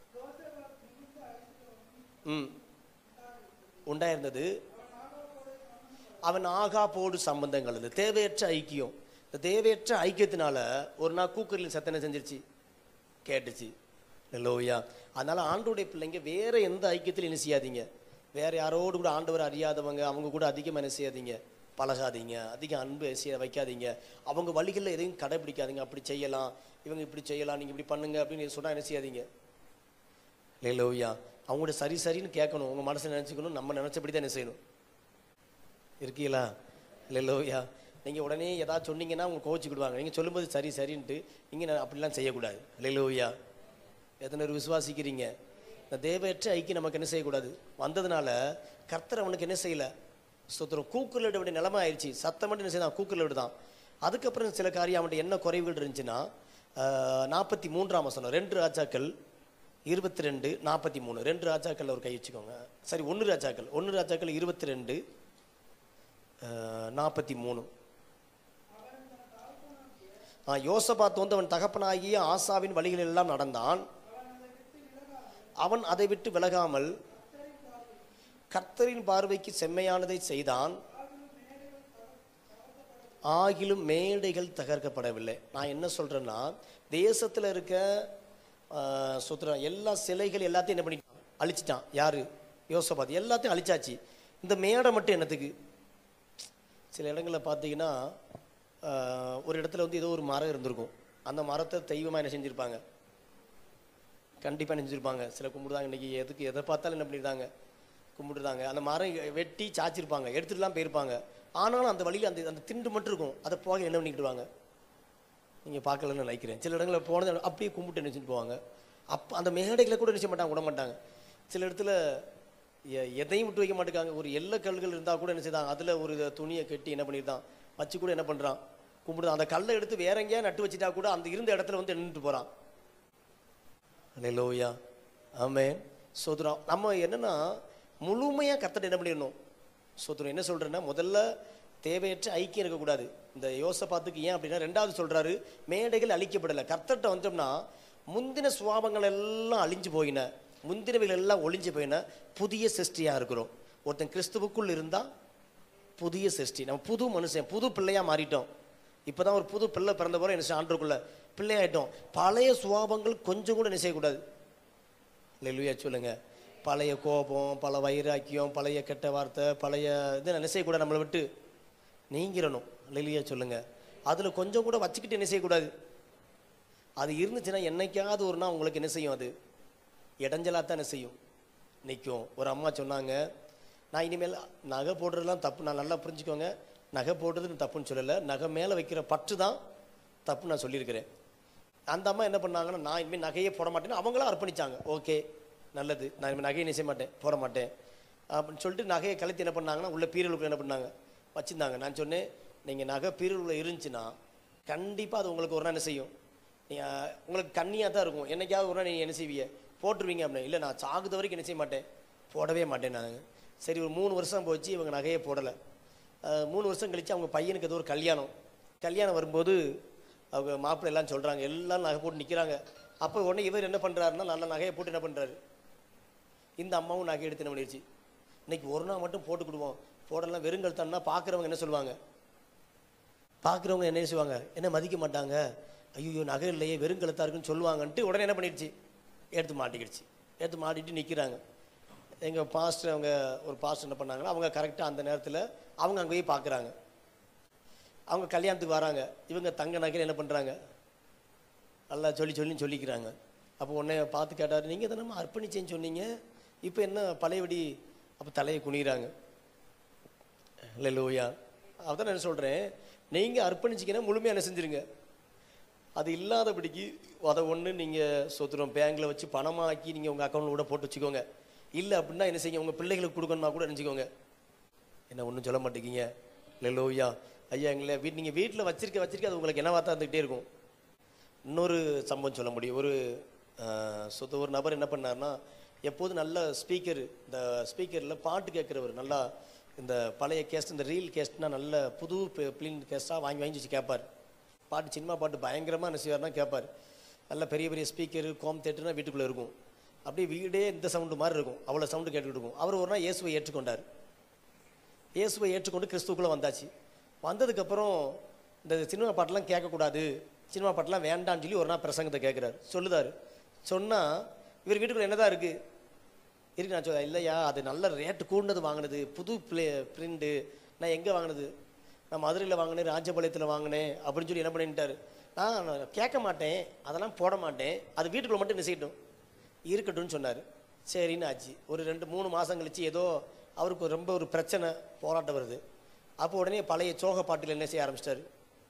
ம் உண்டாயிருந்தது அவன் ஆகாப்போடு சம்பந்தங்கள் இது தேவையற்ற ஐக்கியம் இந்த தேவையற்ற ஐக்கியத்தினால ஒரு நாள் கூக்குரலின் சத்தனை செஞ்சிருச்சு கேட்டுச்சு லோயா அதனால ஆண்டோடைய பிள்ளைங்க வேற எந்த ஐக்கியத்திலும் என்ன செய்யாதீங்க வேற யாரோடு கூட ஆண்டவர் அறியாதவங்க அவங்க கூட அதிகமாக என்ன செய்யாதீங்க பழகாதீங்க அதிக அன்பு செய்ய வைக்காதீங்க அவங்க வழிகளில் எதையும் கடைபிடிக்காதீங்க அப்படி செய்யலாம் இவங்க இப்படி செய்யலாம் நீங்க இப்படி பண்ணுங்க அப்படின்னு சொன்னா என்ன செய்யாதீங்க லேலோயா அவங்களோட சரி சரின்னு கேட்கணும் உங்கள் மனசை நினச்சிக்கணும் நம்ம நினச்சபடி தான் என்ன செய்யணும் இருக்கீங்களா லேலோயா நீங்கள் உடனே ஏதாவது சொன்னீங்கன்னா அவங்க கோச்சிக்கிடுவாங்க நீங்கள் சொல்லும்போது சரி சரின்ட்டு நீங்கள் அப்படிலாம் செய்யக்கூடாது லேலோயா எத்தனை பேர் விசுவாசிக்கிறீங்க இந்த தேவையற்ற ஐக்கியம் நமக்கு என்ன செய்யக்கூடாது வந்ததுனால கர்த்தர் அவனுக்கு என்ன செய்யல ஸ்தோத்திரம் கூக்குரலிட வேண்டிய நிலைமை ஆயிடுச்சு சத்தம் மட்டும் என்ன செய்தான் கூக்குரல் விடுதான் அதுக்கப்புறம் சில காரியம் அவன்கிட்ட என்ன குறைவுகள் இருந்துச்சுன்னா நாற்பத்தி மூன்றாம் வசனம் ரெண்டு ராஜாக்கள் இருபத்தி ரெண்டு நாற்பத்தி மூணு ரெண்டு ராஜாக்கள் ஒரு கை வச்சுக்கோங்க சரி ஒன்று ராஜாக்கள் ஒன்று ராஜாக்கள் இருபத்தி ரெண்டு நாற்பத்தி மூணு ஆ யோசபாத் வந்து அவன் தகப்பனாகிய ஆசாவின் வழிகளில் எல்லாம் நடந்தான் அவன் அதை விட்டு விலகாமல் கர்த்தரின் பார்வைக்கு செம்மையானதை செய்தான் ஆகிலும் மேடைகள் தகர்க்கப்படவில்லை நான் என்ன சொல்றேன்னா தேசத்துல இருக்க சுத்திரம் எல்லா சிலைகள் எல்லாத்தையும் என்ன பண்ணிட்டான் அழிச்சிட்டான் யாரு யோசபாத் எல்லாத்தையும் அழிச்சாச்சு இந்த மேடை மட்டும் என்னத்துக்கு சில இடங்களில் பார்த்தீங்கன்னா ஆஹ், ஒரு இடத்துல வந்து ஏதோ ஒரு மரம் இருந்திருக்கும் அந்த மரத்தை தெய்வமாக என்ன செஞ்சுருப்பாங்க கண்டிப்பாக நெஞ்சிருப்பாங்க சில கும்பிடுதாங்க இன்னைக்கு எதுக்கு எதை பார்த்தாலும் என்ன பண்ணிருந்தாங்க கும்பிடுறாங்க அந்த மரம் வெட்டி சாச்சிருப்பாங்க எடுத்துட்டுலாம் போயிருப்பாங்க ஆனாலும் அந்த வழியில் அந்த அந்த திண்டு மட்டும் இருக்கும் அதை போக என்ன பண்ணிக்கிடுவாங்க நீங்கள் பார்க்கலன்னு நினைக்கிறேன் சில இடங்களில் போனது அப்படியே கும்பிட்டு நினச்சிட்டு போவாங்க அப்போ அந்த மேடைகளை கூட நினைச்ச மாட்டாங்க விட மாட்டாங்க சில இடத்துல எ- எதையும் விட்டு வைக்க மாட்டேங்காங்க ஒரு எல்லை கல்கள் இருந்தால் கூட என்ன செய்தாங்க அதில் ஒரு துணியை கட்டி என்ன பண்ணியிருந்தான் வச்சு கூட என்ன பண்ணுறான் கும்பிடுதான் அந்த கல்லை எடுத்து வேற எங்கேயா நட்டு வச்சுட்டா கூட அந்த இருந்த இடத்துல வந்து நின்றுட்டு போகிறான் ஹalleluya ஆமென் சோதரம் நம்ம என்னன்னா முழுமையா கர்த்தர் என்ன பண்ணிடணும் சோதரம் என்ன சொல்றேன்னா முதல்ல தேவையற்ற ஐக்கியம் இருக்கக்கூடாது இந்த யோசபாத்துக்கு ஏன் அப்படின்னா ரெண்டாவது சொல்றாரு மேடைகள் அழிக்கப்படலை கர்த்தர்கிட்ட வந்தோம்னா முந்தின சுவாபங்கள் எல்லாம் அழிஞ்சு போயின முந்தினவைகள் எல்லாம் ஒளிஞ்சு போயின புதிய சிருஷ்டியா இருக்கிறோம் ஒருத்தன் கிறிஸ்துவுக்குள் இருந்தா புதிய சிருஷ்டி நம்ம புது மனுஷன் புது பிள்ளையா மாறிட்டோம் இப்பதான் ஒரு புது பிள்ளை பிறந்த போற என்ன செய்ய- ஆண்டுக்குள்ள பிள்ளையாயிட்டோம் பழைய சுவாபங்கள் கொஞ்சம் கூட என்ன செய்யக்கூடாது லெலுயா சொல்லுங்க பழைய கோபம் பல வைராக்கியம் பழைய கெட்ட வார்த்தை பழைய இது என்ன செய்யக்கூடாது நம்மளை விட்டு நீங்கிரணும் லெலுயா சொல்லுங்க அதுல கொஞ்சம் கூட வச்சுக்கிட்டு என்ன செய்யக்கூடாது அது இருந்துச்சுன்னா என்னைக்காவது ஒரு நாள் உங்களுக்கு என்ன செய்யும் அது இடைஞ்சலாக தான் என்ன செய்யும் நிற்கும் ஒரு அம்மா சொன்னாங்க நான் இனிமேல் நகை போடுறதுலாம் தப்பு நான் நல்லா புரிஞ்சுக்கோங்க நகை போடுறதுன்னு தப்புன்னு சொல்லலை நகை மேலே வைக்கிற பற்று தான் தப்பு நான் சொல்லியிருக்கிறேன் அந்த அம்மா என்ன பண்ணாங்கன்னா நான் இனிமேல் நகையே போட மாட்டேன்னு அவங்களும் அர்ப்பணிச்சாங்க ஓகே நல்லது நான் இனிமேல் நகையை என்ன செய்ய மாட்டேன் போட மாட்டேன் அப்படின்னு சொல்லிட்டு நகையை கழுத்து என்ன பண்ணாங்கன்னா உள்ள பீரலுக்குள்ள என்ன பண்ணாங்க வச்சிருந்தாங்க நான் சொன்னேன் நீங்கள் நகை பீரலுக்குள்ள இருந்துச்சுன்னா கண்டிப்பாக அது உங்களுக்கு ஒரு நாள் என்ன செய்யும் நீங்கள் உங்களுக்கு கண்ணியாக தான் இருக்கும் என்னைக்காவது ஒரு நாள் நீங்கள் என்ன செய்வீங்க போட்டுருவீங்க அப்படின்னு இல்லை நான் சாகுத வரைக்கும் என்ன செய்ய மாட்டேன் போடவே மாட்டேன் நான் சரி ஒரு மூணு வருஷம் போச்சு இவங்க நகையை போடலை அஹ் மூணு வருஷம் கழிச்சு அவங்க பையனுக்கு ஏதோ ஒரு கல்யாணம் கல்யாணம் வரும்போது அவங்க மாப்பிள்ளை எல்லாம் சொல்கிறாங்க எல்லாம் நகை போட்டு நிற்கிறாங்க அப்போ உடனே இவர் என்ன பண்ணுறாருன்னா நல்ல நகையை போட்டு என்ன பண்ணுறாரு இந்த அம்மாவும் நகை எடுத்து என்ன பண்ணிடுச்சு இன்னைக்கு ஒரு நாள் மட்டும் போட்டுக்கிடுவோம் போடலாம் வெறுங்கழுத்தம்னா பார்க்குறவங்க என்ன சொல்லுவாங்க பார்க்குறவங்க என்ன செய்வாங்க என்ன மதிக்க மாட்டாங்க ஐயோ நகை இல்லையே வெறுங்கழுத்தா இருக்குன்னு சொல்லுவாங்கன்ட்டு உடனே என்ன பண்ணிடுச்சு எடுத்து மாட்டிக்கிடுச்சு எடுத்து மாட்டிட்டு நிற்கிறாங்க எங்கள் பாஸ்டர் அவங்க ஒரு பாஸ்டர் என்ன பண்ணாங்கன்னா அவங்க கரெக்டாக அந்த நேரத்தில் அவங்க அங்கே போய் பார்க்குறாங்க அவங்க கல்யாணத்துக்கு வராங்க இவங்க தங்க நகையில் என்ன பண்ணுறாங்க நல்லா சொல்லி சொல்லி சொல்லிக்கிறாங்க அப்போ உடனே பார்த்து கேட்டார் நீங்கள் தானே அர்ப்பணிச்சேன்னு சொன்னீங்க இப்போ என்ன பழையபடி அப்போ தலையை குனிகிறாங்க இல்லை லோயா அதான் நான் சொல்கிறேன் நீங்கள் அர்ப்பணிச்சிங்கன்னா முழுமையாக என்ன செஞ்சிருங்க அது இல்லாதபடிக்கு அதை ஒன்று நீங்கள் சொத்துறோம் பேங்க்கில் வச்சு பணமாக்கி நீங்கள் உங்கள் அக்கௌண்ட்டில் கூட போட்டு வச்சுக்கோங்க இல்லை அப்படின்னா என்ன செய்யுங்க உங்கள் பிள்ளைகளுக்கு கொடுக்கணுமா கூட நினச்சிக்கோங்க என்ன ஒன்றும் சொல்ல மாட்டேங்கிங்க இல்லை லோயா ஐயா எங்களை வீட் நீங்கள் வீட்டில் வச்சிருக்க வச்சிருக்க அது உங்களுக்கு என்ன வார்த்தை இருந்துகிட்டே இருக்கும் இன்னொரு சம்பவம் சொல்ல முடியும் ஒரு ஆஹ், சொத்த ஒரு நபர் என்ன பண்ணார்னா எப்போதும் நல்ல ஸ்பீக்கர் இந்த ஸ்பீக்கரில் பாட்டு கேட்குறவர் நல்லா இந்த பழைய கேஸ்ட் இந்த ரீல் கேஸ்ட்னா நல்ல புது பிளின் கேஸ்ட்டாக வாங்கி வாங்கி வச்சு கேட்பார் பாட்டு சினிமா பாட்டு பயங்கரமாக என்ன செய்வார்னா கேட்பார் நல்ல பெரிய பெரிய ஸ்பீக்கர் கோம் தேட்டர்னா வீட்டுக்குள்ளே இருக்கும் அப்படியே வீடே இந்த சவுண்டு மாதிரி இருக்கும் அவ்வளோ சவுண்டு கேட்டுக்கிட்டு இருக்கும் அவர் ஒரு நாள் இயேசுவை ஏற்றுக்கொண்டார் இயேசுவை ஏற்றுக்கொண்டு கிறிஸ்துக்குள்ளே வந்தாச்சு வந்ததுக்கப்புறம் இந்த சினிமா பாட்டெல்லாம் கேட்கக்கூடாது சினிமா பாட்டெல்லாம் வேண்டாம்னு சொல்லி ஒரு நாள் பிரசங்கத்தை கேட்குறாரு சொல்லுதாரு சொன்னால் இவர் வீட்டுக்குள்ள என்னதான் இருக்குது இருக்கு நான் சொல்ல இல்லையா அது நல்ல ரேட்டு கூடுனது வாங்கினது புது பிளே பிரிண்டு நான் எங்கே வாங்கினது நான் மதுரையில் வாங்கினேன் ராஜபாளையத்தில் வாங்கினேன் அப்படின்னு சொல்லி என்ன பண்ணிட்டாரு நான் கேட்க மாட்டேன் அதெல்லாம் போட மாட்டேன் அது வீட்டுக்குள்ள மட்டும் என்ன செய்யட்டும் இருக்கட்டும்னு சொன்னார் சரின்னு ஆச்சு ஒரு ரெண்டு மூணு மாதம் கழிச்சு ஏதோ அவருக்கு ரொம்ப ஒரு பிரச்சனை போராட்டம் வருது அப்போ உடனே பழைய சோக பாட்டில் என்ன செய்ய ஆரம்பிச்சிட்டாரு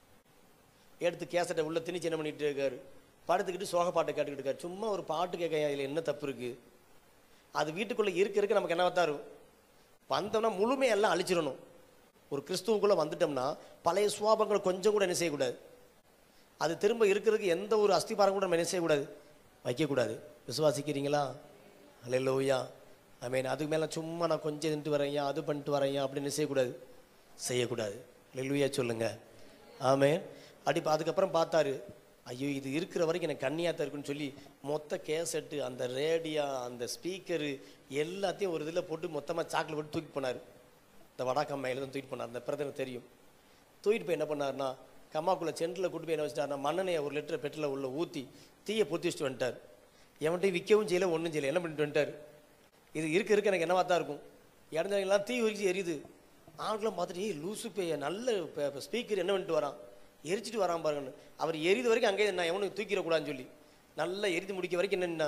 எடுத்து கேசட்டை உள்ள திணிச்சு என்ன பண்ணிட்டு இருக்காரு படுத்துக்கிட்டு சோக பாட்டை கேட்டுக்கிட்டு இருக்காரு சும்மா ஒரு பாட்டு கேட்க அதில் என்ன தப்பு இருக்கு அது வீட்டுக்குள்ளே இருக்க இருக்க நமக்கு என்னவா தான் இருக்கும் வந்தோம்னா முழுமையெல்லாம் அழிச்சிடணும் ஒரு கிறிஸ்துவுக்குள்ளே வந்துட்டோம்னா பழைய சுவாபங்களை கொஞ்சம் கூட என்ன செய்யக்கூடாது அது திரும்ப இருக்கிறதுக்கு எந்த ஒரு அஸ்திபாரம் கூட நம்ம என்ன செய்யக்கூடாது வைக்கக்கூடாது விசுவாசிக்கிறீங்களா அல்லையா ஐ மீன் அதுக்கு மேலே சும்மா நான் கொஞ்சம் தின்ட்டு வரேன் அது பண்ணிட்டு வரேன் அப்படின்னு என்ன செய்யக்கூடாது செய்யக்கூடாது லெல்லுயா சொல்லுங்க ஆமே அடி அதுக்கப்புறம் பார்த்தாரு ஐயோ இது இருக்கிற வரைக்கும் எனக்கு கண்ணியாக இருக்குன்னு சொல்லி மொத்த கேசட்டு அந்த ரேடியா அந்த ஸ்பீக்கரு எல்லாத்தையும் ஒரு இதில் போட்டு மொத்தமாக சாக்கில் போட்டு தூக்கி போனார் இந்த வடாக்கம்மையில தான் தூக்கிட்டு போனார் அந்த பிரதமர் தெரியும் தூக்கிட்டு போய் என்ன பண்ணாருன்னா கம்மாக்குள்ள சென்டில் கூட்டு போய் என்ன வச்சுட்டாருன்னா மண்ணெண்ணெயை ஒரு லிட்டர் பெட்ரோல உள்ள ஊற்றி தீயை பொத்தி வச்சுட்டு வந்துட்டார் எவன்கிட்டையும் விற்கவும் செய்யல ஒன்றும் செய்யல என்ன பண்ணிட்டு வந்துட்டார் இது இருக்க இருக்க எனக்கு என்னவா தான் இருக்கும் இடஞ்சவங்களாம் தீ உரிச்சு எரியுது ஆண்களும் பார்த்துட்டு "ஏய், லூசு பேய நல்ல ஸ்பீக்கர் என்ன பண்ணிட்டு வரான் எரிச்சிட்டு வரான் பாருங்கன்னு அவர் எரிது வரைக்கும் அங்கேயே நான் எவனுக்கு தூக்கிடக்கூடாதுன்னு சொல்லி நல்லா எரிந்து முடிக்க வரைக்கும் என்னன்னா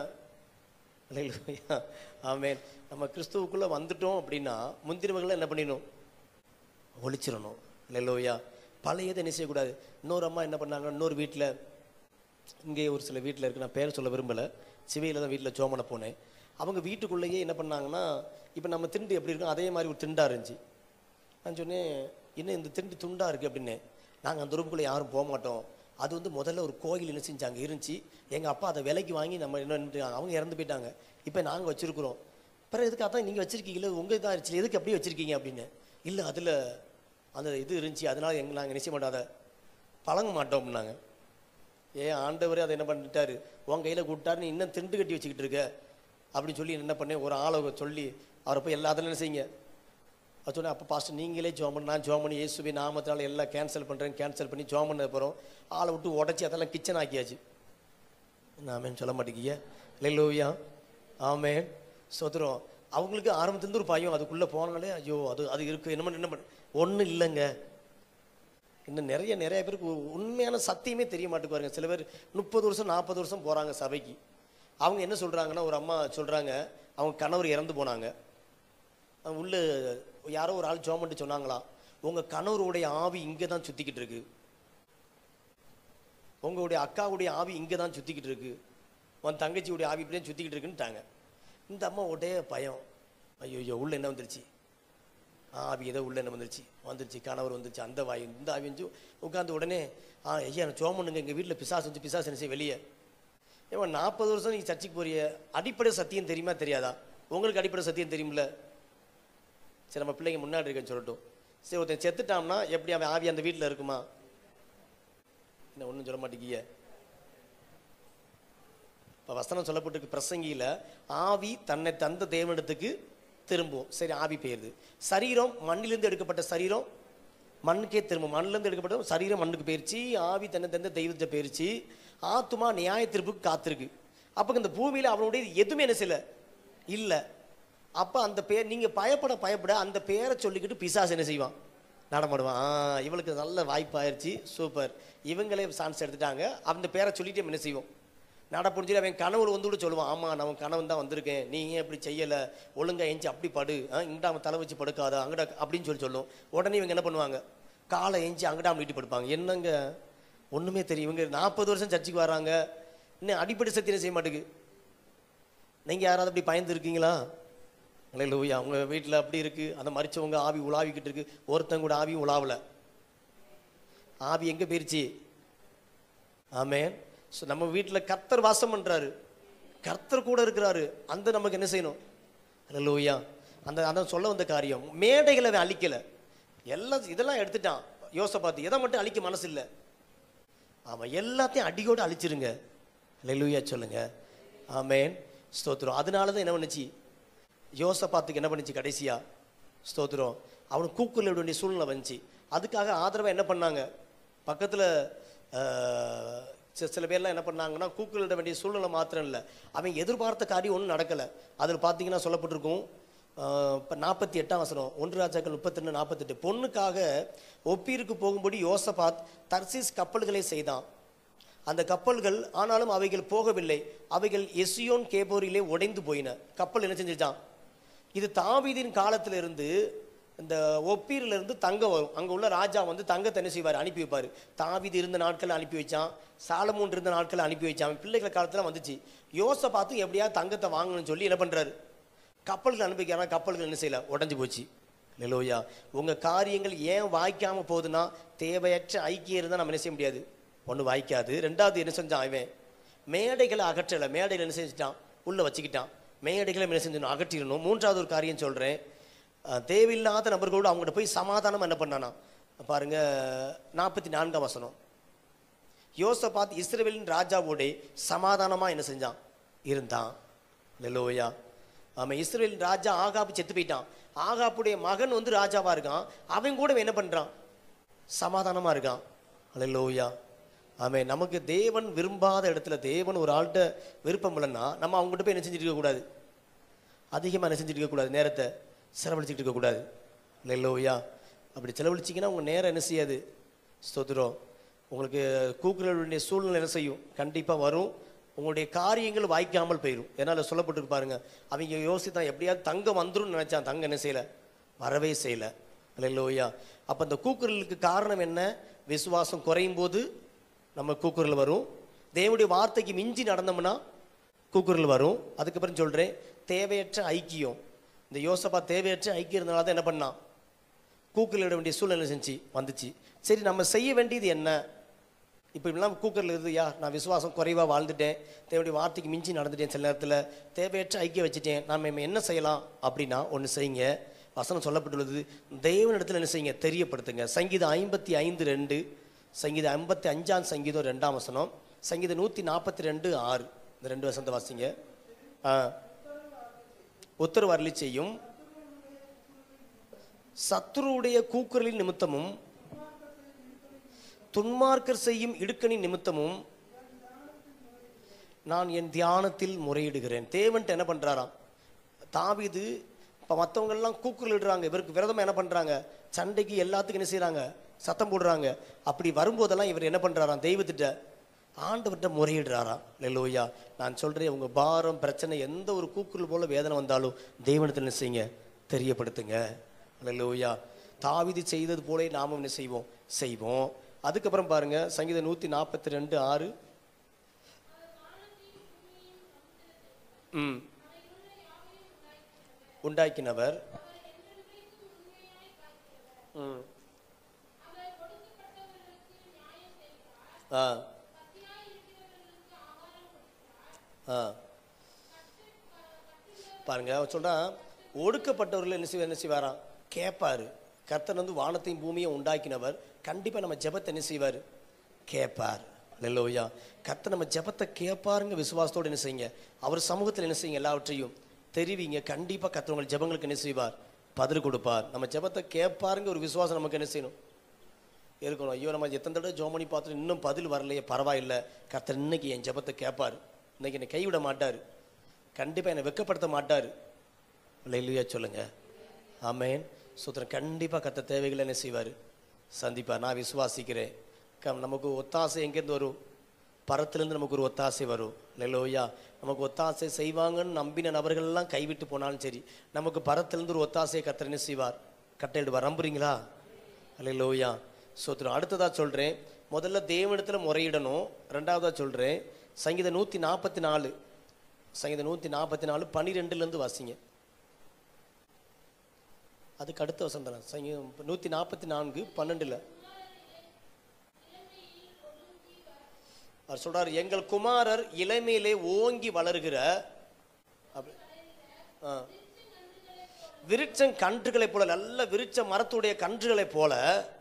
அல்லேலூயா. ஆமென் நம்ம கிறிஸ்துவுக்குள்ள வந்துட்டோம் அப்படின்னா முந்தினவங்களை என்ன பண்ணிடணும் ஒழிச்சிடணும் இல்லையா பழையதை என்ன செய்யக்கூடாது இன்னொரு அம்மா என்ன பண்ணாங்க இன்னொரு வீட்டில் இங்கே ஒரு சில வீட்டில் இருக்கு நான் பேர் சொல்ல விரும்பலை சிவையில் தான் வீட்டில் ஜோமனை போனேன் அவங்க வீட்டுக்குள்ளேயே என்ன பண்ணாங்கன்னா இப்போ நம்ம திண்டு எப்படி இருக்கும் அதே மாதிரி ஒரு திண்டா இருந்துச்சு நான் சொன்னேன் என்ன இந்த திண்டு துண்டா இருக்குது அப்படின்னு நாங்கள் அந்த ரூமுக்குள்ளே யாரும் போக மாட்டோம் அது வந்து முதல்ல ஒரு கோயில் என்ன செஞ்சாங்க இருந்துச்சு எங்கள் அப்பா அதை விலைக்கு வாங்கி நம்ம என்ன பண்ணிட்டாங்க அவங்க இறந்து போயிட்டாங்க இப்போ நாங்கள் வச்சுருக்குறோம் பிறகு எதுக்கு அதான் நீங்கள் வச்சுருக்கீங்களே உங்கள் இதாக இருந்துச்சு எதுக்கு அப்படியே வச்சுருக்கீங்க அப்படின்னு இல்லை அதில் அந்த இது இருந்துச்சு அதனால் எங்க நாங்கள் நிச்சயம் மாட்டோம் அதை பழங்க மாட்டோம் அப்படின்னாங்க ஏன் ஆண்டவரே அதை என்ன பண்ணிட்டாரு உன் கையில் கூப்பிட்டாரு நீ இன்னும் திண்டு கட்டி வச்சுக்கிட்டு இருக்க அப்படின்னு சொல்லி என்ன பண்ணேன் ஒரு ஆளை சொல்லி அவரை போய் எல்லா அதில் என்ன செய்யுங்க அது சொன்னேன் அப்போ பாஸ்டர் நீங்களே ஜோம் பண்ணி நான் ஜோம் பண்ணி இயேசுவி நாமத்தினால எல்லாம் கேன்சல் பண்ணுறேன் கேன்சல் பண்ணி ஜோம் பண்ண போகிறோம் ஆளை விட்டு உடச்சி அதெல்லாம் கிச்சன் ஆக்கியாச்சு ஆமேன்னு சொல்ல மாட்டேங்கிய லெல்லோவியா ஆமேன் சோதரம் அவங்களுக்கு ஆரம்பத்துலேருந்து ஒரு பயம் அதுக்குள்ளே போனாலே ஐயோ அது அது இருக்கு என்ன பண்ண என்ன பண்ண ஒன்றும் இல்லைங்க இன்னும் நிறைய நிறைய பேருக்கு உ- உண்மையான சத்தியமே தெரிய மாட்டேங்குவாருங்க சில பேர் முப்பது வருஷம் நாற்பது வருஷம் போகிறாங்க சபைக்கு அவங்க என்ன சொல்கிறாங்கன்னா ஒரு அம்மா சொல்கிறாங்க அவங்க கணவர் இறந்து போனாங்க அவங்க உள்ள யாரோ ஒரு ஆள் ஜோம் பண்ணிட்டு சொன்னாங்களாம் உங்கள் கணவருடைய ஆவி இங்கே தான் சுற்றிக்கிட்டு இருக்கு உங்களுடைய அக்காவுடைய ஆவி இங்கே தான் சுற்றிக்கிட்டு இருக்கு உன் தங்கச்சியுடைய ஆவி இப்படியே சுற்றிக்கிட்டு இருக்குன்ட்டாங்க இந்த அம்மா ஒரே பயம் ஐயோ ஐயோ உள்ள என்ன வந்துருச்சு ஆவி ஏதோ உள்ள என்ன வந்துருச்சு வந்துருச்சு கணவர் வந்துருச்சு அந்த வாய் இந்த ஆவி வந்து உட்காந்து உடனே ஆ ஐயா நான் ஜோம் பண்ணுங்க எங்கள் வீட்டில் பிசாசு வந்து பிசாசு என்ன செய்ய வெளியே ஏன் நாற்பது வருஷம் நீங்கள் சர்ச்சுக்கு போறிய அடிப்படை சத்தியம் தெரியுமா தெரியாதா உங்களுக்கு அடிப்படை சத்தியம் தெரியுமில்ல சரி நம்ம பிள்ளைங்க முன்னாடி இருக்கேன்னு சொல்லட்டும் சரி ஒருத்தன் செத்துட்டான்னா எப்படி அவன் ஆவி அந்த வீட்டில் இருக்குமா என்ன ஒன்றும் சொல்ல மாட்டேங்கிய இப்போ வசனம் சொல்லப்பட்டிருக்கு பிரசங்கியில் ஆவி தன்னை தந்த தேவனிடத்துக்கு திரும்பும் சரி ஆவி பெயருது சரீரம் மண்ணிலிருந்து எடுக்கப்பட்ட சரீரம் மண்ணுக்கே திரும்பும் மண்ணிலிருந்து எடுக்கப்பட்ட சரீரம் மண்ணுக்கு போயிருச்சு ஆவி தன்னை தந்த தெய்வத்தை போயிருச்சு ஆத்துமா நியாய தீர்ப்புக்கு காத்திருக்கு அப்போ இந்த பூமியில் அவனுடைய எதுவுமே என்ன செய்யல இல்லை அப்போ அந்த பேர் நீங்கள் பயப்பட பயப்பட அந்த பேரை சொல்லிக்கிட்டு பிசாசு என்ன செய்வான் நடமாடுவான் ஆ இவளுக்கு நல்ல வாய்ப்பாயிருச்சு சூப்பர் இவங்களே சான்ஸ் எடுத்துட்டாங்க அந்த பேரை சொல்லிட்டு நம்ம என்ன செய்வோம் நட புரிஞ்சு அவன் கனவுல வந்து கூட சொல்லுவான் ஆமாம் நான் உன் கனவு தான் வந்திருக்கேன் நீ ஏன் இப்படி செய்யலை ஒழுங்கா எஞ்சி அப்படி படு ஆ இங்கிட்ட அவன் தலை வச்சு படுக்காத அங்கடா அப்படின்னு சொல்லி சொல்லும் உடனே இவங்க என்ன பண்ணுவாங்க காலை எஞ்சி அங்கடா வீட்டு படுப்பாங்க என்னங்க ஒன்றுமே தெரியும் இவங்க நாற்பது வருஷம் சர்ச்சுக்கு வராங்க இன்னும் அடிப்படை சத்தியம் செய்ய மாட்டேங்குது நீங்கள் யாராவது அப்படி பயந்து இருக்கீங்களா லூயா அவங்க வீட்டில் அப்படி இருக்கு அந்த மறிச்சவங்க ஆவி உலாவிக்கிட்டு இருக்கு ஒருத்தங்க கூட ஆவியும் உலாவல ஆவி எங்கே போயிருச்சு ஆமென் ஸோ நம்ம வீட்டில் கர்த்தர் வாசம் பண்ணுறாரு கர்த்தர் கூட இருக்கிறாரு அந்த நமக்கு என்ன செய்யணும் லூயா அந்த அதான் சொல்ல வந்த காரியம் மேடைகளை அவன் அழிக்கலை எல்லாம் இதெல்லாம் எடுத்துட்டான் யோசை பார்த்து எதை மட்டும் அழிக்க மனசு இல்லை ஆமாம் எல்லாத்தையும் அடியோடு அழிச்சிருங்க லூயா சொல்லுங்க ஆமென் ஸ்தோத்திரம் அதனால தான் என்ன பண்ணுச்சு யோசபாத்துக்கு என்ன பண்ணுச்சு கடைசியா ஸ்தோத்திரம் அவனுக்கு கூக்குல விட வேண்டிய சூழ்நிலை வந்துச்சு அதுக்காக ஆதரவாக என்ன பண்ணாங்க பக்கத்தில் சில பேர்லாம் என்ன பண்ணாங்கன்னா கூக்குலிட வேண்டிய சூழ்நிலை மாத்திரம் இல்லை அவன் எதிர்பார்த்த காரியம் ஒன்றும் நடக்கலை அதில் பார்த்தீங்கன்னா சொல்லப்பட்டிருக்கும் இப்போ நாற்பத்தி எட்டாம் வசனம் ஒன்று ராஜாக்கள் முப்பத்தெண்டு நாற்பத்தெட்டு பொண்ணுக்காக ஒப்பீருக்கு போகும்படி யோசபாத் தர்சீஸ் கப்பல்களை செய்தான் அந்த கப்பல்கள் ஆனாலும் அவைகள் போகவில்லை அவைகள் எசியோன் கேபோரிலே உடைந்து போயின கப்பல் என்ன செஞ்சிச்சான் இது தாவீதின் காலத்துல இருந்து இந்த ஒப்பீரில் இருந்து தங்கம் வரும் அங்கே உள்ள ராஜா வந்து தங்கத்தை என்ன செய்வார் அனுப்பி வைப்பார் தாவீது இருந்த நாட்கள் அனுப்பி வச்சான் சாலமூன் இருந்த நாட்கள் அனுப்பி வச்சான் பிள்ளைகள் காலத்தில் வந்துச்சு யோசை பார்த்து எப்படியா தங்கத்தை வாங்கணும்னு சொல்லி என்ன பண்ணுறாரு கப்பல்கள் அனுப்பிக்கிறான் கப்பல்கள் என்ன செய்யல உடஞ்சி போச்சு லெலோயா உங்கள் காரியங்கள் ஏன் வாய்க்காம போகுதுன்னா தேவையற்ற ஐக்கியம் இருந்தால் நம்ம என்ன செய்ய முடியாது ஒன்று வாய்க்காது ரெண்டாவது என்ன செஞ்சான் அவன் மேடைகளை அகற்றலை மேடைகள் என்ன செஞ்சுட்டான் உள்ளே வச்சுக்கிட்டான் மேடைகளை என்ன செஞ்சணும் அகற்றிடணும் மூன்றாவது ஒரு காரியம் சொல்கிறேன் தேவையில்லாத நபர்களோடு அவங்ககிட்ட போய் சமாதானம் என்ன பண்ணானா பாருங்க நாற்பத்தி நான்காம் வசனம் யோசபாத் இஸ்ரவேலின் ராஜாவோட சமாதானமா என்ன செஞ்சான் இருந்தான் லெலோயா ஆமாம் இஸ்ரவேலின் ராஜா ஆகாப்பு செத்து போயிட்டான் ஆகாப்புடைய மகன் வந்து ராஜாவா இருக்கான் அவன் கூட இவன் என்ன பண்றான் சமாதானமா இருக்கான் லெலோயா ஆமாம் நமக்கு தேவன் விரும்பாத இடத்துல தேவன் ஒரு ஆள்கிட்ட விருப்பம் இல்லைன்னா நம்ம அவங்ககிட்ட போய் என்ன செஞ்சுட்டு இருக்கக்கூடாது அதிகமாக என்ன செஞ்சுட்டு இருக்கக்கூடாது நேரத்தை செலவழிச்சிட்டு இருக்கக்கூடாது லெல்லோயா அப்படி செலவழிச்சிங்கன்னா உங்கள் நேரம் என்ன செய்யாது ஸ்தோத்திரம் உங்களுக்கு கூக்குற வேண்டிய சூழ்நிலை என்ன செய்யும் கண்டிப்பாக வரும் உங்களுடைய காரியங்கள் வாய்க்காமல் போயிடும் ஏன்னா அதில் சொல்லப்பட்டிருக்கு பாருங்க அவங்க யோசித்தான் எப்படியாவது தங்கம் வந்துரும்னு நினைச்சான் தங்கம் என்ன செய்யலை வரவே செய்யலை லெல்லோயா அப்போ அந்த கூக்குரலுக்கு காரணம் என்ன விசுவாசம் குறையும் போது நம்ம கூக்குரல் வரும் தேவனுடைய வார்த்தைக்கு மிஞ்சி நடந்தோம்னா கூக்குரல் வரும் அதுக்கப்புறம் சொல்கிறேன் தேவையற்ற ஐக்கியம் இந்த யோசப்பா தேவையற்ற ஐக்கியம் இருந்தனால தான் என்ன பண்ணான் கூக்குரலிட வேண்டிய சூழ்நிலை செஞ்சு வந்துச்சு சரி நம்ம செய்ய வேண்டியது என்ன இப்போ இப்படிலாம் கூக்கரில் இருக்குதுயா நான் விசுவாசம் குறைவாக வாழ்ந்துட்டேன் தேவனுடைய வார்த்தைக்கு மிஞ்சி நடந்துட்டேன் சில நேரத்தில் தேவையற்ற ஐக்கியம் வச்சுட்டேன் நாம் நம்ம என்ன செய்யலாம் அப்படின்னா ஒன்று செய்யுங்க வசனம் சொல்லப்பட்டுள்ளது தேவனிடத்தில் என்ன செய்யுங்க தெரியப்படுத்துங்க சங்கீதம் ஐம்பத்தி ஐந்து ரெண்டு சங்கீதம் ஐம்பத்தி அஞ்சாம் சங்கீதம் ரெண்டாம் வசனம் சங்கீதம் நூற்றி நாற்பத்தி ரெண்டு ஆறு இந்த ரெண்டு வசனத்தை வாசிங்க ஆ உத்தரவு அருளி செய்யும் சத்துருவுடைய கூக்குரலின் நிமித்தமும் துன்மார்க்கர் செய்யும் இடுக்கணின் நிமித்தமும் நான் என் தியானத்தில் முறையிடுகிறேன் தேவன்ட்டு என்ன பண்றாராம் தாவீது இப்போ மற்றவங்கெல்லாம் கூக்குரல் இடுறாங்க இவருக்கு விரதமாக என்ன பண்றாங்க சண்டைக்கு எல்லாத்துக்கும் என்ன செய்றாங்க சத்தம் போடுறாங்க அப்படி வரும்போதெல்லாம் இவர் என்ன பண்றாராம் தெய்வத்திட்ட ஆண்டவர்கிட்ட முறையிடுறாராம் லெலோயா நான் சொல்றேன் உங்க பாரம் பிரச்சனை எந்த ஒரு கூக்குரல் போல வேதனை வந்தாலும் தெய்வனத்தில் என்ன செய்யுங்க தெரியப்படுத்துங்க லெலோயா தாவீது செய்தது போலே நாமும் என்ன செய்வோம் செய்வோம் அதுக்கப்புறம் பாருங்க சங்கீதம் நூற்றி நாற்பத்தி ரெண்டு ஆறு ம் உண்டாக்கினவர் ம் ஆ ஆ பாருங்க அவன் சொல்றான் ஒடுக்கப்பட்டவர்கள் என்ன செய்வார் என்ன செய்வாராம் கேட்பாரு கர்த்தர் வந்து வானத்தையும் பூமியும் உண்டாக்கினவர் கண்டிப்பா நம்ம ஜெபத்தை என்ன செய்வார் கேட்பார் லெல்லோயா கர்த்தர் நம்ம ஜெபத்தை கேட்பாருங்க விசுவாசத்தோடு என்ன செய்யுங்க அவர் சமூகத்தில் என்ன செய்யுங்க எல்லாவற்றையும் தெரிவிங்க கண்டிப்பா கர்த்தர் உங்கள் ஜெபங்களுக்கு என்ன செய்வார் பதில் கொடுப்பார் நம்ம ஜெபத்தை கேட்பாருங்க ஒரு விசுவாசம் நமக்கு என்ன செய்யணும் இருக்கணும் ஐயோ நம்ம எத்தனை தடவை ஜோம் பண்ணி பார்த்துட்டு இன்னும் பதில் வரலையே பரவாயில்லை கர்த்தர் இன்னைக்கு என் ஜெபத்தை கேட்பார் இன்னைக்கு என்னை கைவிட மாட்டார் கண்டிப்பா என்னை வெட்கப்படுத்த மாட்டார் இல்லையா சொல்லுங்க ஆமேன் சூத்திரம் கண்டிப்பா கர்த்தர் தேவைகளை என்ன செய்வார் சந்திப்பார் நான் விசுவாசிக்கிறேன் க நமக்கு ஒத்தாசை எங்கேருந்து வரும் பரத்திலேருந்து நமக்கு ஒரு ஒத்தாசை வரும் லெலோயா நமக்கு ஒத்தாசை செய்வாங்கன்னு நம்பின நபர்கள்லாம் கைவிட்டு போனாலும் சரி நமக்கு பரத்திலேருந்து ஒரு ஒத்தாசையை கர்த்தர் என்ன செய்வார் கட்டளையிடுவார் நம்புறீங்களா அல்லையா சோத்திரம் அடுத்ததா சொல்றேன் முதல்ல தேவனிடத்துல முறையிடணும் ரெண்டாவதா சொல்றேன் சங்கீதம் நூத்தி நாற்பத்தி நாலு சங்கீதம் நூத்தி நாற்பத்தி நாலு பன்னிரெண்டுல இருந்து வாசிங்க அதுக்கு அடுத்த வசனம் தானே சங்கீதம் நூத்தி நாற்பத்தி நான்கு பன்னெண்டுல அவர் சொல்றாரு எங்கள் குமாரர் இளமையிலே ஓங்கி வளருகிற அப்படி- ஆ. விருட்சம் கன்றுகளைப் போல நல்ல விருட்ச மரத்துடைய கன்றுகளைப் போல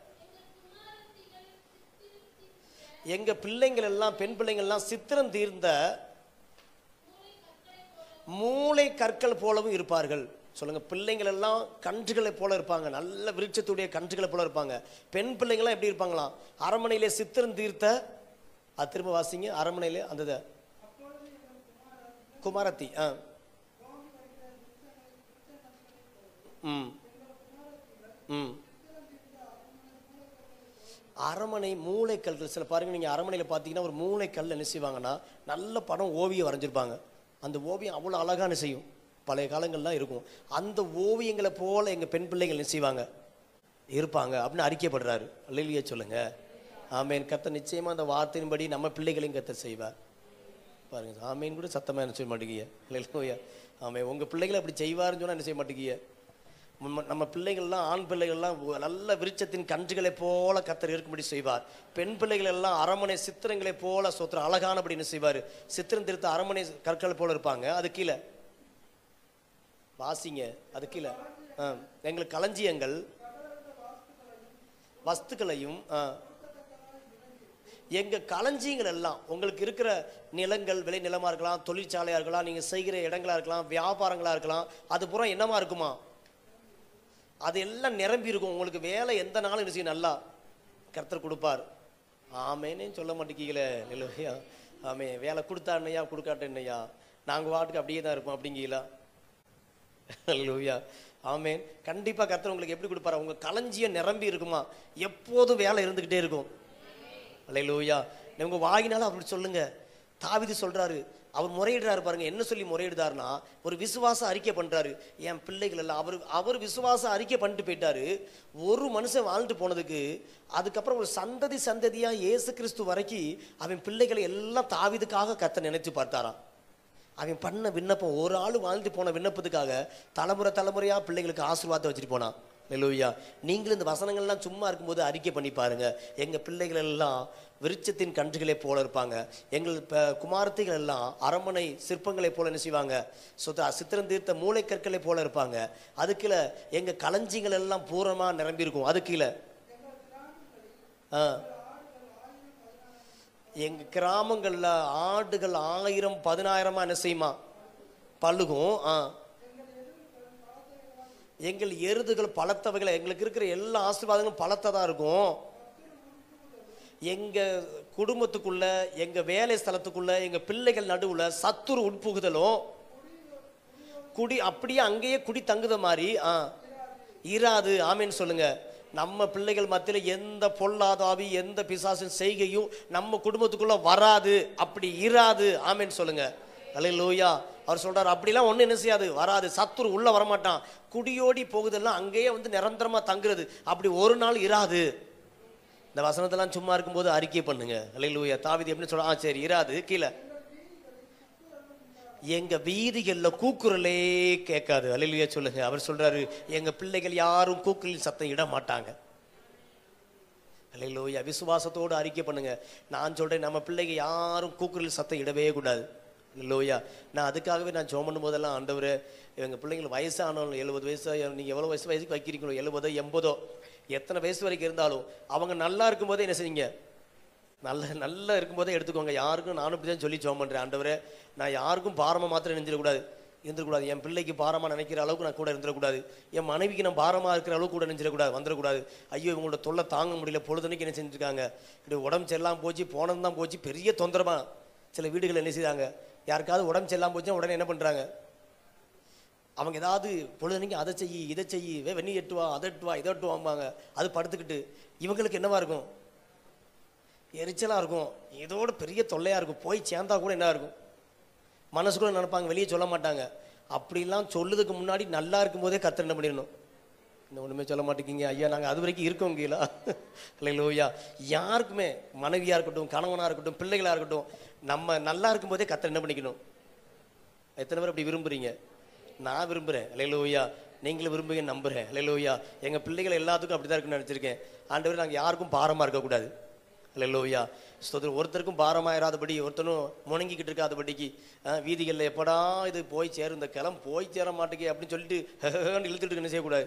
எங்க பிள்ளைங்கள் எல்லாம் பெண் பிள்ளைங்கள் எல்லாம் சித்திரம் தீர்ந்த மூளை கற்கள் போலவும் இருப்பார்கள் சொல்லுங்க பிள்ளைங்கள் எல்லாம் கன்றுகளைப் போல இருப்பாங்க நல்ல விருட்சத்துடைய கன்றுகளைப் போல இருப்பாங்க பெண் பிள்ளைங்களாம் எப்படி இருப்பாங்களாம் அரண்மனையிலே சித்திரம் தீர்த்த அது திரும்ப வாசிங்க அரண்மனையிலே அந்த இத. குமாரத்தி ஆ ம் ம் அரமனை மூளைக்கல்கள் சில பாருங்க நீங்கள் அரமனையில் பார்த்தீங்கன்னா ஒரு மூளைக்கல் என்ன செய்வாங்கன்னா நல்ல படம் ஓவியம் வரைஞ்சிருப்பாங்க அந்த ஓவியம் அவ்வளோ அழகான செய்யும் பழைய காலங்கள்லாம் இருக்கும் அந்த ஓவியங்களை போல எங்கள் பெண் பிள்ளைகள் என்ன செய்வாங்க இருப்பாங்க அப்படின்னு அறிக்கைப்படுறாரு அல்லையே சொல்லுங்க ஆமேன் கத்த நிச்சயமா அந்த வார்த்தையின்படி நம்ம பிள்ளைகளையும் கத்த செய்வார் பாருங்க ஆமேன் கூட சத்தமாக என்ன செய்ய மாட்டேங்கிய இல்லையா ஆமே உங்கள் பிள்ளைகளை அப்படி செய்வாருன்னு சொன்னால் என்ன செய்ய மாட்டேங்கிய நம்ம- நம்ம பிள்ளைகள்லாம் ஆண் பிள்ளைகள்லாம் ஒ- நல்ல விருட்சத்தின் கன்றுகளைப் போல கத்தர் இருக்கும்படி செய்வார் பெண் பிள்ளைகள் எல்லாம் அரமனை சித்திரங்களைப் போல சொத்துற அழகானபடி என்ன செய்வார் சித்திரம் திருத்த அரமனை கற்கள் போல இருப்பாங்க அது கீழே வாசிங்க அது கீழே ஆ எங்களுக்கு களஞ்சியங்கள் வஸ்துக்களையும் ஆ எங்க களஞ்சியங்கள் எல்லாம் உங்களுக்கு இருக்கிற நிலங்கள் விளை நிலமா இருக்கலாம் தொழிற்சாலையா இருக்கலாம் நீங்க செய்கிற இடங்களா இருக்கலாம் வியாபாரங்களா இருக்கலாம் அது பூரா என்னமா இருக்குமா அது எல்லாம் நிரம்பி இருக்கும் உங்களுக்கு வேலை எந்த நாளும் என்ன செய்யும் நல்லா கர்த்தர் கொடுப்பார் ஆமேனே சொல்ல மாட்டேங்கீங்களே இல்லையா ஆமே வேலை கொடுத்தா என்னையா கொடுக்காட்ட என்னையா நாங்க வாட்டுக்கு அப்படியே தான் இருப்போம் அப்படிங்கீங்களா அல்லேலூயா ஆமேன் கண்டிப்பா கர்த்தர் உங்களுக்கு எப்படி கொடுப்பாரு உங்க களஞ்சியம் நிரம்பி இருக்குமா எப்போதும் வேலை இருந்துகிட்டே இருக்கும் அல்லேலூயா உங்க வாயினால அப்படி சொல்லுங்க தாவிது சொல்றாரு அவர் முறையிடுறாரு பாருங்க என்ன சொல்லி முறையிடுறாருன்னா ஒரு விசுவாச அறிக்கை பண்றாரு என் பிள்ளைகள் எல்லாம் அவர் அவர் விசுவாச அறிக்கை பண்ணிட்டு போயிட்டாரு ஒரு மனுஷன் வாழ்ந்துட்டு போனதுக்கு அதுக்கப்புறம் ஒரு சந்ததி சந்ததியா இயேசு கிறிஸ்து வரைக்கும் அவன் பிள்ளைகளை எல்லாம் தாவிதுக்காக கத்த நினைச்சு பார்த்தாராம் அவன் பண்ண விண்ணப்பம் ஒரு ஆள் வாழ்ந்து போன விண்ணப்பத்துக்காக தலைமுறை தலைமுறையா பிள்ளைகளுக்கு ஆசீர்வாதம் வச்சுட்டு போனான் லெலூயா நீங்களும் இந்த வசனங்கள்லாம் சும்மா இருக்கும்போது அறிக்கை பண்ணி பாருங்க எங்க பிள்ளைகள் எல்லாம் விருட்சத்தின் கன்றுகளை போல இருப்பாங்க எங்கள் ப- குமாரத்திகள் எல்லாம் அரண்மனை சிற்பங்களை போல என்ன செய்வாங்க சொத்த சித்திரம் தீர்த்த மூளைக்கற்களை போல இருப்பாங்க அதுக்குள்ள எங்க களஞ்சிகள் எல்லாம் பூரமா நிரம்பி இருக்கும் அதுக்குள்ள ஆ எங்க கிராமங்கள்ல ஆடுகள் ஆயிரம் பதினாயிரமா என்ன செய்யுமா பழுகும் ஆ எங்கள் எருதுகள் பலத்தவைகள் எங்களுக்கு இருக்கிற எல்லா ஆசீர்வாதங்களும் பலத்ததா இருக்கும் எங்க குடும்பத்துக்குள்ள எங்க வேலை ஸ்தலத்துக்குள்ள எங்க பிள்ளைகள் நடுவுல சத்துரு உட்புகுதலும் குடி அப்படியே அங்கேயே குடி தங்குத மாதிரி ஆ இராது ஆமேன்னு சொல்லுங்க நம்ம பிள்ளைகள் மத்தியில எந்த பொல்லாத ஆவி எந்த பிசாசின் செய்கையும் நம்ம குடும்பத்துக்குள்ள வராது அப்படி இராது ஆமேன்னு சொல்லுங்க அல்லேலூயா அவர் சொல்றாரு அப்படிலாம் ஒண்ணு என்ன செய்யாது வராது சத்துரு உள்ள வரமாட்டான் குடியோடி போகுதெல்லாம் அங்கேயே வந்து நிரந்தரமா தங்குறது அப்படி ஒரு நாள் இராது இந்த வசனத்தெல்லாம் சும்மா இருக்கும்போது அறிக்கை பண்ணுங்க அல்லேலூயா தாவிதி எப்படி சொல்ல ஆ சரி இராது கீழே எங்க வீதிகள்ல கூக்குரலே கேட்காது அல்லேலூயா சொல்லுங்க அவர் சொல்றாரு எங்க பிள்ளைகள் யாரும் கூக்குரலின் சத்தம் இட மாட்டாங்க அல்லேலூயா விசுவாசத்தோடு அறிக்கை பண்ணுங்க நான் சொல்றேன் நம்ம பிள்ளைங்க யாரும் கூக்குரல் சத்தம் இடவே கூடாது லோயா நான் அதுக்காகவே நான் ஜோம் பண்ணும் போதெல்லாம் ஆண்டவரே எங்க பிள்ளைங்களுக்கு வயசானாலும் எழுபது வயசு நீங்க எவ்வளவு வயசு வயசுக்கு வைக்கிறீங்களோ எழுபதோ எண்பதோ எத்தனை வயசு வரைக்கும் இருந்தாலும் அவங்க நல்லா இருக்கும்போதே என்ன செய்யுங்க நல்ல நல்லா இருக்கும்போதே எடுத்துக்கோங்க யாருக்கும் நானும் இப்படி தான் சொல்லி ஜோம் பண்ணுறேன் ஆண்டவரே நான் யாருக்கும் பாரமாக மாத்திரம் நெஞ்சிடக்கூடாது இருந்துடக்கூடாது என் பிள்ளைக்கு பாரமாக நினைக்கிற அளவுக்கு நான் கூட இருந்துடக்கூடாது என் மனைவிக்கு நான் பாரமாக இருக்கிற அளவுக்கு கூட நெஞ்சிடக்கூடாது வந்துடக்கூடாது ஐயோ இவங்களோட தொல்லை தாங்க முடியல பொழுதுனைக்கு என்ன செஞ்சுருக்காங்க இப்படி உடம்பு செல்லாம் போச்சு போனது தான் போச்சு பெரிய தொந்தரமா சில வீடுகள் என்ன செய்றாங்க யாருக்காவது உடம்பு செல்லாம் போச்சுன்னா உடனே என்ன பண்ணுறாங்க அவங்க ஏதாவது பொழுதுனைக்கு அதை செய் இதை செய் வே வெண்ணி எட்டு வா அதை எட்டு வா இதை எட்டு வாம்பாங்க அது படுத்துக்கிட்டு இவங்களுக்கு என்னவா இருக்கும் எரிச்சலா இருக்கும் இதோட பெரிய தொல்லையா இருக்கும் போய் சேர்ந்தா கூட என்ன இருக்கும் மனசுக்குள்ள நினைப்பாங்க வெளியே சொல்ல மாட்டாங்க அப்படிலாம் சொல்லுறதுக்கு முன்னாடி நல்லா இருக்கும்போதே கத்தர் என்ன பண்ணிடணும் இன்னும் ஒண்ணுமே சொல்ல மாட்டேங்கிங்க ஐயா நாங்க அது வரைக்கும் இருக்கோம் கீழா இல்லையா யாருக்குமே மனைவியா இருக்கட்டும் கணவனா இருக்கட்டும் பிள்ளைகளா இருக்கட்டும் நம்ம நல்லா இருக்கும்போதே கத்தர் என்ன பண்ணிக்கணும் எத்தனை பேர் அப்படி விரும்புறீங்க நான் விரும்புறேன் அலையலோயா நீங்களும் விரும்புங்க நம்புறேன் அலையலோயா எங்க பிள்ளைகள் எல்லாத்துக்கும் அப்படிதான் இருக்குன்னு நினைச்சிருக்கேன் ஆண்டவர் நாங்க யாருக்கும் பாரமா இருக்கக்கூடாது அலையலோயா ஸ்தோத்திரம் ஒருத்தருக்கும் பாரமாயிராதபடி ஒருத்தனும் முணங்கிக்கிட்டு இருக்காதபடிக்கு அஹ், வீதிகள்ல எப்படா இது போய் சேரும் இந்த கிளம் போய் சேர மாட்டேங்க அப்படின்னு சொல்லிட்டு இழுத்துட்டு என்ன செய்யக்கூடாது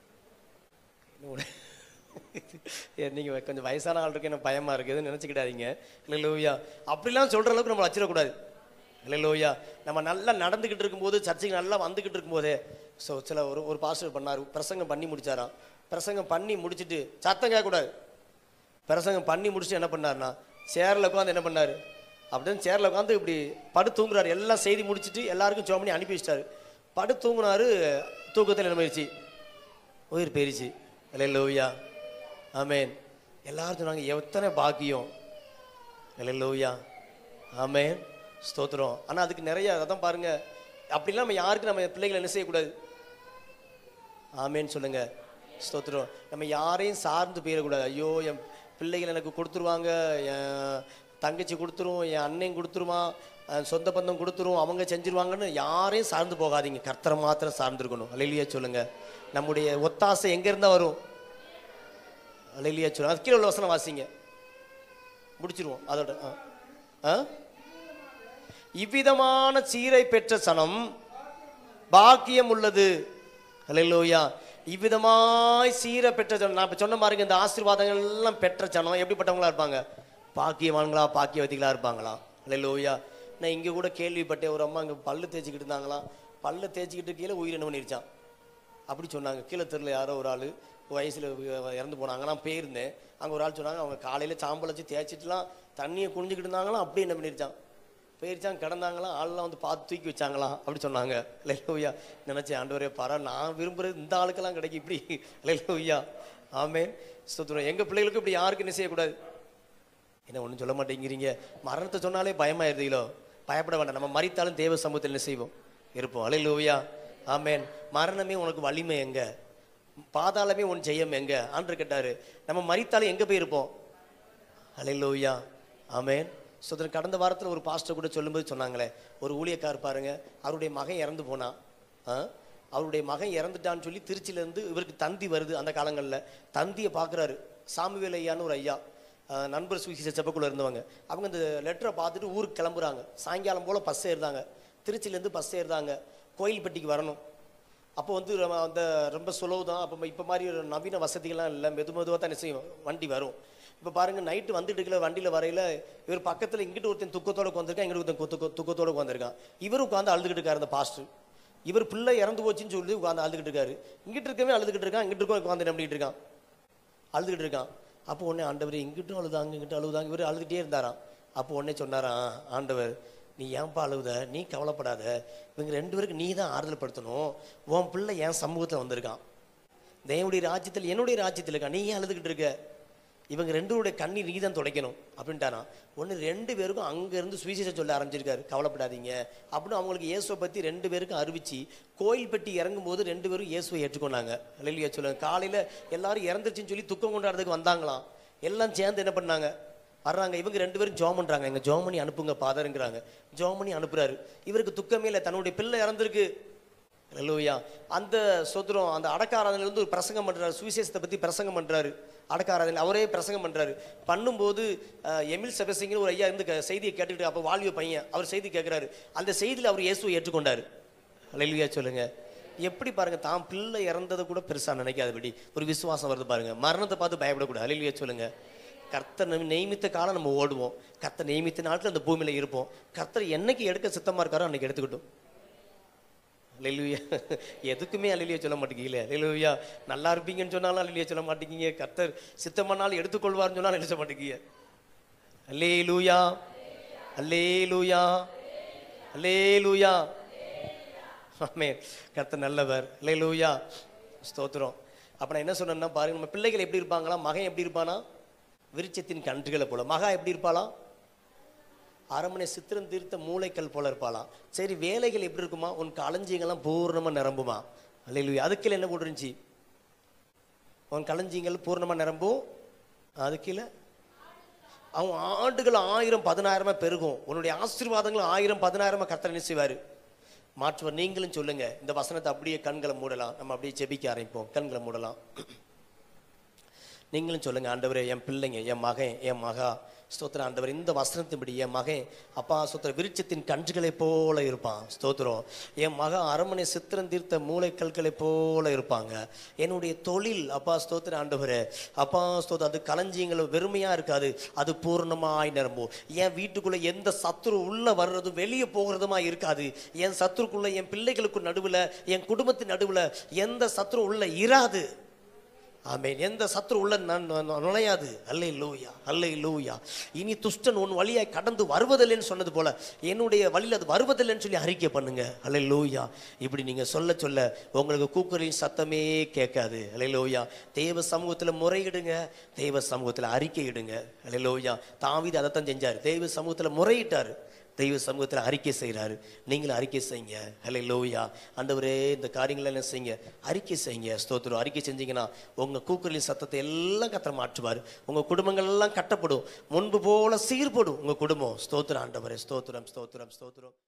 ஏ, நீங்க கொஞ்சம் வயசான ஆள் இருக்கு எனக்கு பயமா இருக்குதுன்னு நினைச்சுக்கிடாதீங்க இல்லையா அப்படிலாம் சொல்ற அளவுக்கு நம்ம வச்சிடக்கூடாது இல்லையா நம்ம நல்லா நடந்துகிட்டு இருக்கும்போது சர்ச்சைக்கு நல்லா வந்துகிட்டு இருக்கும்போதே ஸோ சில ஒரு ஒரு பாஸ்டர் பண்ணார் பிரசங்கம் பண்ணி முடிச்சாராம் பிரசங்கம் பண்ணி முடிச்சிட்டு சத்தம் கேட்கக்கூடாது பிரசங்கம் பண்ணி முடிச்சுட்டு என்ன பண்ணாருன்னா சேரில் உட்காந்து என்ன பண்ணாரு அப்படின்னு சேரில் உட்காந்து இப்படி படு தூங்குறாரு எல்லாம் செய்தி முடிச்சிட்டு எல்லாருக்கும் ஜோம் பண்ணி அனுப்பி வச்சிட்டாரு படு தூங்குனாரு தூக்கத்தில் என்ன போயிடுச்சு உயிர் போயிருச்சு அல்லேலூயா ஆமென் எல்லாரும் சொன்னாங்க எத்தனை பாக்கியம் இல்லையா ஆமே ஸ்தோத்திரம் ஆனா அதுக்கு நிறைய அதான் பாருங்க அப்படிலாம் நம்ம யாருக்கு நம்ம பிள்ளைகளை என்ன செய்யக்கூடாது ஆமேன்னு சொல்லுங்க ஸ்தோத்திரம் நம்ம யாரையும் சார்ந்து போயிடக்கூடாது ஐயோ என் பிள்ளைகள் எனக்கு கொடுத்துருவாங்க என் தங்கச்சி கொடுத்துரும் என் அண்ணன் கொடுத்துருவான் அஹ் சொந்த பந்தம் கொடுத்துரும் அவங்க செஞ்சிருவாங்கன்னு யாரையும் சார்ந்து போகாதீங்க கர்த்தரை மாத்திரம் சார்ந்திருக்கணும் அலையிலியா சொல்லுங்க நம்முடைய ஒத்தாசை எங்க இருந்தா வரும் அலையிலியா சொல்லுங்க அது கீழே உள்ள வசனம் வாசிங்க முடிச்சிருவோம் அதோட ஆ. ஆ? இவ்விதமான சீரை பெற்ற சனம் பாக்கியம் உள்ளது அல்லேலூயா இவ்விதமாய் சீரை பெற்ற ஜனம் நான் இப்ப சொன்ன பாருங்க இந்த ஆசீர்வாதங்கள் எல்லாம் பெற்ற ஜனம் எப்படிப்பட்டவங்களா இருப்பாங்க பாக்கியவான்களா பாக்கியவதிகளா இருப்பாங்களா அல்லேலூயா நான் இங்க கூட கேள்விப்பட்டேன் ஒரு அம்மா இங்க பல்லு தேய்ச்சிக்கிட்டு இருந்தாங்களாம் பல்ல தேய்ச்சிக்கிட்டு கீழே உயிர் என்ன பண்ணிருச்சான் அப்படி சொன்னாங்க கீழே தெருல யாரோ ஒரு ஆள் வயசுல இறந்து போனாங்க நான் போயிருந்தேன் அங்க ஒரு ஆள் சொன்னாங்க அவங்க காலையில சாம்பல் வச்சு தேய்ச்சிட்டுலாம் தண்ணியை குனிஞ்சுக்கிட்டு இருந்தாங்களாம் அப்படியே என்ன பண்ணிருச்சான் போயிருச்சான் கிடந்தாங்களாம் ஆள்லாம் வந்து பார்த்து தூக்கி வச்சாங்களாம் அப்படி சொன்னாங்க லெல்லோய்யா நினைச்சேன் ஆண்டவரே பாரா நான் விரும்புறது இந்த ஆளுக்கெல்லாம் கிடைக்கும் இப்படி லெல்லோய்யா ஆமே ஸ்தோத்திரம் எங்க பிள்ளைகளுக்கு இப்படி யாருக்கும் என்ன செய்யக்கூடாது என்ன ஒன்றும் சொல்ல மாட்டேங்கிறீங்க மரணத்தை சொன்னாலே பயமாயிருந்தீங்களோ பயப்பட வேண்டாம் நம்ம மறித்தாலும் தேவ சமூகத்தில் என்ன செய்வோம் இருப்போம் அலையிலூயா ஆமேன் மரணமே உனக்கு வலிமை எங்க பாதாளமே உன் ஜெயம் எங்க ஆண்டு கேட்டாரு நம்ம மறித்தாலும் எங்க போய் இருப்போம் அலையிலூயா ஆமேன் சுதன் கடந்த வாரத்தில் ஒரு பாஸ்டர் கூட சொல்லும்போது சொன்னாங்களே ஒரு ஊழியக்கார் பாருங்க அவருடைய மகன் இறந்து போனான் ஆ? அவருடைய மகன் இறந்துட்டான்னு சொல்லி திருச்சியிலேருந்து இவருக்கு தந்தி வருது அந்த காலங்களில் தந்தியை பார்க்குறாரு சாமுவேல் ஐயான்னு ஒரு ஐயா ஆ, நண்பர் சுவிசேஷ செப்பக்குள்ள இருந்தவங்க அவங்க இந்த லெட்டரை பார்த்துட்டு ஊருக்கு கிளம்புறாங்க சாயங்காலம் போல் பஸ் ஏறுதாங்க திருச்சியிலேருந்து பஸ் ஏறுதாங்க கோயில்பட்டிக்கு வரணும் அப்போ வந்து நம்ம அந்த ரொம்ப சுலவு தான் அப்போ இப்போ மாதிரி ஒரு நவீன வசதிகள்லாம் இல்லை மெது மெதுவாக தான் என்ன செய்யும் வண்டி வரும் இப்போ பாருங்க நைட்டு வந்துட்டு இருக்கல வண்டியில் வரையில இவர் பக்கத்தில் இங்கிட்டு ஒருத்தன் துக்கத்தோட உட்காந்துருக்கான் இங்கிட்டு ஒருத்தன் துக்க துக்கத்தோட உட்காந்துருக்கான் இவர் உட்காந்து அழுதுகிட்டு இருக்காரு அந்த பாஸ்டர் இவர் பிள்ளை இறந்து போச்சுன்னு சொல்லி உட்காந்து அழுதுகிட்டு இருக்காரு இங்கிட்டு இருக்கவே அழுதுகிட்டு இருக்கான் இங்கிட்டு இருக்கவன் உட்காந்து என்ன பண்ணிட்டு இருக்கான் அழுதுகிட்டு இருக்கான் அப்போ உடனே ஆண்டவர் இங்கிட்டும் அழுதாங்க இங்கிட்டும் அழுதாங்க இவர் அழுதுகிட்டே இருந்தாராம் அப்போ உடனே சொன்னாராம் ஆண்டவர் நீ ஏன்பா அழுவுத நீ கவலைப்படாத இவங்க ரெண்டு பேருக்கு நீ தான் ஆறுதல் படுத்தணும் உன் பிள்ளை என் சமூகத்தில் வந்திருக்கான் தேவனுடைய ராஜ்யத்தில் என்னுடைய ராஜ்யத்தில் இருக்கான் நீ ஏன் அழுதுகிட்டு இருக்க இவங்க ரெண்டுடைய கண்ணீர் நீ தான் துடைக்கணும் அப்படின்ட்டாராம் ஒன்று ரெண்டு பேருக்கும் அங்கேருந்து சுவிசேஷம் சொல்ல ஆரம்பிச்சிருக்காரு கவலைப்படாதீங்க அப்படின்னு அவங்களுக்கு இயேசுவை பற்றி ரெண்டு பேருக்கும் அறிவிச்சு கோயில்பட்டி இறங்கும் போது ரெண்டு பேரும் இயேசுவை ஏற்றுக்கொண்டாங்க அல்லையா சொல்லுங்க காலையில் எல்லாரும் இறந்துருச்சுன்னு சொல்லி துக்கம் கொண்டாடுறதுக்கு வந்தாங்களாம் எல்லாம் சேர்ந்து என்ன பண்ணாங்க வர்றாங்க இவங்க ரெண்டு பேரும் ஜோம் பண்றாங்க எங்க ஜோமணி அனுப்புங்க பாதருங்கிறாங்க ஜோமணி அனுப்புறாரு இவருக்கு துக்கமே இல்லை தன்னுடைய பிள்ளை இறந்திருக்கு அல்லூயா அந்த சொத்துரம் அந்த அடக்காராதனையில இருந்து ஒரு பிரசங்கம் பண்றாரு சுவிசேஷத்தை பத்தி பிரசங்கம் பண்றாரு அடக்காராதனை அவரே பிரசங்கம் பண்றாரு பண்ணும்போது அஹ், எமில் செபசிங்கிற ஒரு ஐயா இருந்து க- செய்தியை கேட்டுக்கிட்டு அப்போ வாலிப பையன் அவர் செய்தி கேட்கிறாரு அந்த செய்தியில் அவர் இயேசுவை ஏற்றுக்கொண்டாரு அல்லேலூயா சொல்லுங்க எப்படி பாருங்க தான் பிள்ளை இறந்ததை கூட பெருசா நினைக்காதபடி ஒரு விசுவாசம் வருது பாருங்க மரணத்தை பார்த்து பயப்படக்கூடாது அல்லேலூயா சொல்லுங்க கர்த்தர் நம்ம நியமித்த காலம் நம்ம ஓடுவோம் கர்த்தர் நியமித்த நாட்டில் அந்த பூமியில இருப்போம் கர்த்தர் என்னைக்கு எடுக்க சித்தமா இருக்காரோ அன்னைக்கு எடுத்துக்கிட்டோம் லெலுயா எதுக்குமே அலிலியா சொல்ல மாட்டேங்கீங்களே லெலுயா நல்லா இருப்பீங்கன்னு சொன்னாலும் அலிலியா சொல்ல மாட்டேங்கீங்க கர்த்தர் சித்தமானாலும் எடுத்துக்கொள்வார்னு சொன்னாலும் என்ன சொல்ல மாட்டேங்கீங்க அல்லே லூயா அல்லே லூயா அல்லே லூயா ஆமே கர்த்தர் நல்லவர் அல்லே லூயா ஸ்தோத்திரம் அப்ப நான் என்ன சொன்னேன்னா பாருங்க நம்ம பிள்ளைகள் எப்படி இருப்பாங்களா மகன் எப்படி இருப்பானா விருட்சத்தின் கன்றுகளை போல மகா எப்படி இருப்பாளா அரண்மனை சித்திரம் தீர்த்த மூளைக்கல் போல இருப்பாளாம் சரி வேலைகள் எப்படி இருக்குமா உன் களஞ்சியங்கள்லாம் பூர்ணமா நிரம்புமா அல்லையா அதுக்கு என்ன போட்டுருந்துச்சு உன் களஞ்சியங்கள் பூர்ணமா நிரம்பும் அதுக்கு அவன் ஆண்டுகள் ஆயிரம் பதினாயிரமா பெருகும் உன்னுடைய ஆசீர்வாதங்கள் ஆயிரம் பதினாயிரமா கர்த்தர் என்ன செய்வாரு மாற்றுவர் நீங்களும் சொல்லுங்க இந்த வசனத்தை அப்படியே கண்களை மூடலாம் நம்ம அப்படியே ஜெபிக்க ஆரம்பிப்போம் கண்களை மூடலாம் நீங்களும் சொல்லுங்க ஆண்டவரே என் பிள்ளைங்க என் மகன் என் மகா ஸ்தோத்திரம் ஆண்டவர் இந்த வசனத்தின்படி என் மகன் அப்பா ஸ்தோத்திர விருட்சத்தின் கன்றுகளை போல இருப்பான் ஸ்தோத்திரம் என் மகன் அரண்மனை சித்திரம் தீர்த்த மூளைக்கல்களை போல இருப்பாங்க என்னுடைய தொழில் அப்பா ஸ்தோத்திர ஆண்டவரே அப்பா ஸ்தோத்திரம் அது களஞ்சியங்கள் வெறுமையா இருக்காது அது பூர்ணமாய் நிரம்பும் என் வீட்டுக்குள்ள எந்த சத்துரு உள்ள வர்றதும் வெளியே போகிறதுமா இருக்காது என் சத்துருக்குள்ள என் பிள்ளைகளுக்கு நடுவுல என் குடும்பத்தின் நடுவுல எந்த சத்துரு உள்ள இராது ஆமென் எந்த சத்துரு உள்ள நன்- நு- நுழையாது அல்லை லூயா அல்லை லூயா இனி துஷ்டன் உன் வழியாய் கடந்து வருவதில்லைன்னு சொன்னது போல என்னுடைய வழியில் அது வருவதில்லைன்னு சொல்லி அறிக்கை பண்ணுங்க அல்லை லூயா இப்படி நீங்க சொல்ல சொல்ல உங்களுக்கு கூக்குரலின் சத்தமே கேட்காது அல்லை லூயா தேவ சமூகத்தில் முறையிடுங்க தேவ சமூகத்தில் அறிக்கை இடுங்க அல்லை லூயா தாவீது அதைத்தான் செஞ்சார் தேவ சமூகத்தில் முறையிட்டார் தெய்வ சமூகத்தில் அறிக்கை செய்கிறாரு நீங்களும் அறிக்கை செய்யுங்க ஹலே லோயா ஆண்டவரே இந்த காரியங்களை என்ன செய்யுங்க அறிக்கை செய்யுங்க ஸ்தோத்திரம் அறிக்கை செஞ்சீங்கன்னா உங்கள் கூக்குரலின் சத்தத்தை எல்லாம் கத்தர மாற்றுவார் உங்கள் குடும்பங்கள் எல்லாம் கட்டப்படும் முன்பு போல சீர்படும் உங்கள் குடும்பம் ஸ்தோத்திரம் ஆண்டவரே ஸ்தோத்திரம் ஸ்தோத்திரம் ஸ்தோத்திரம்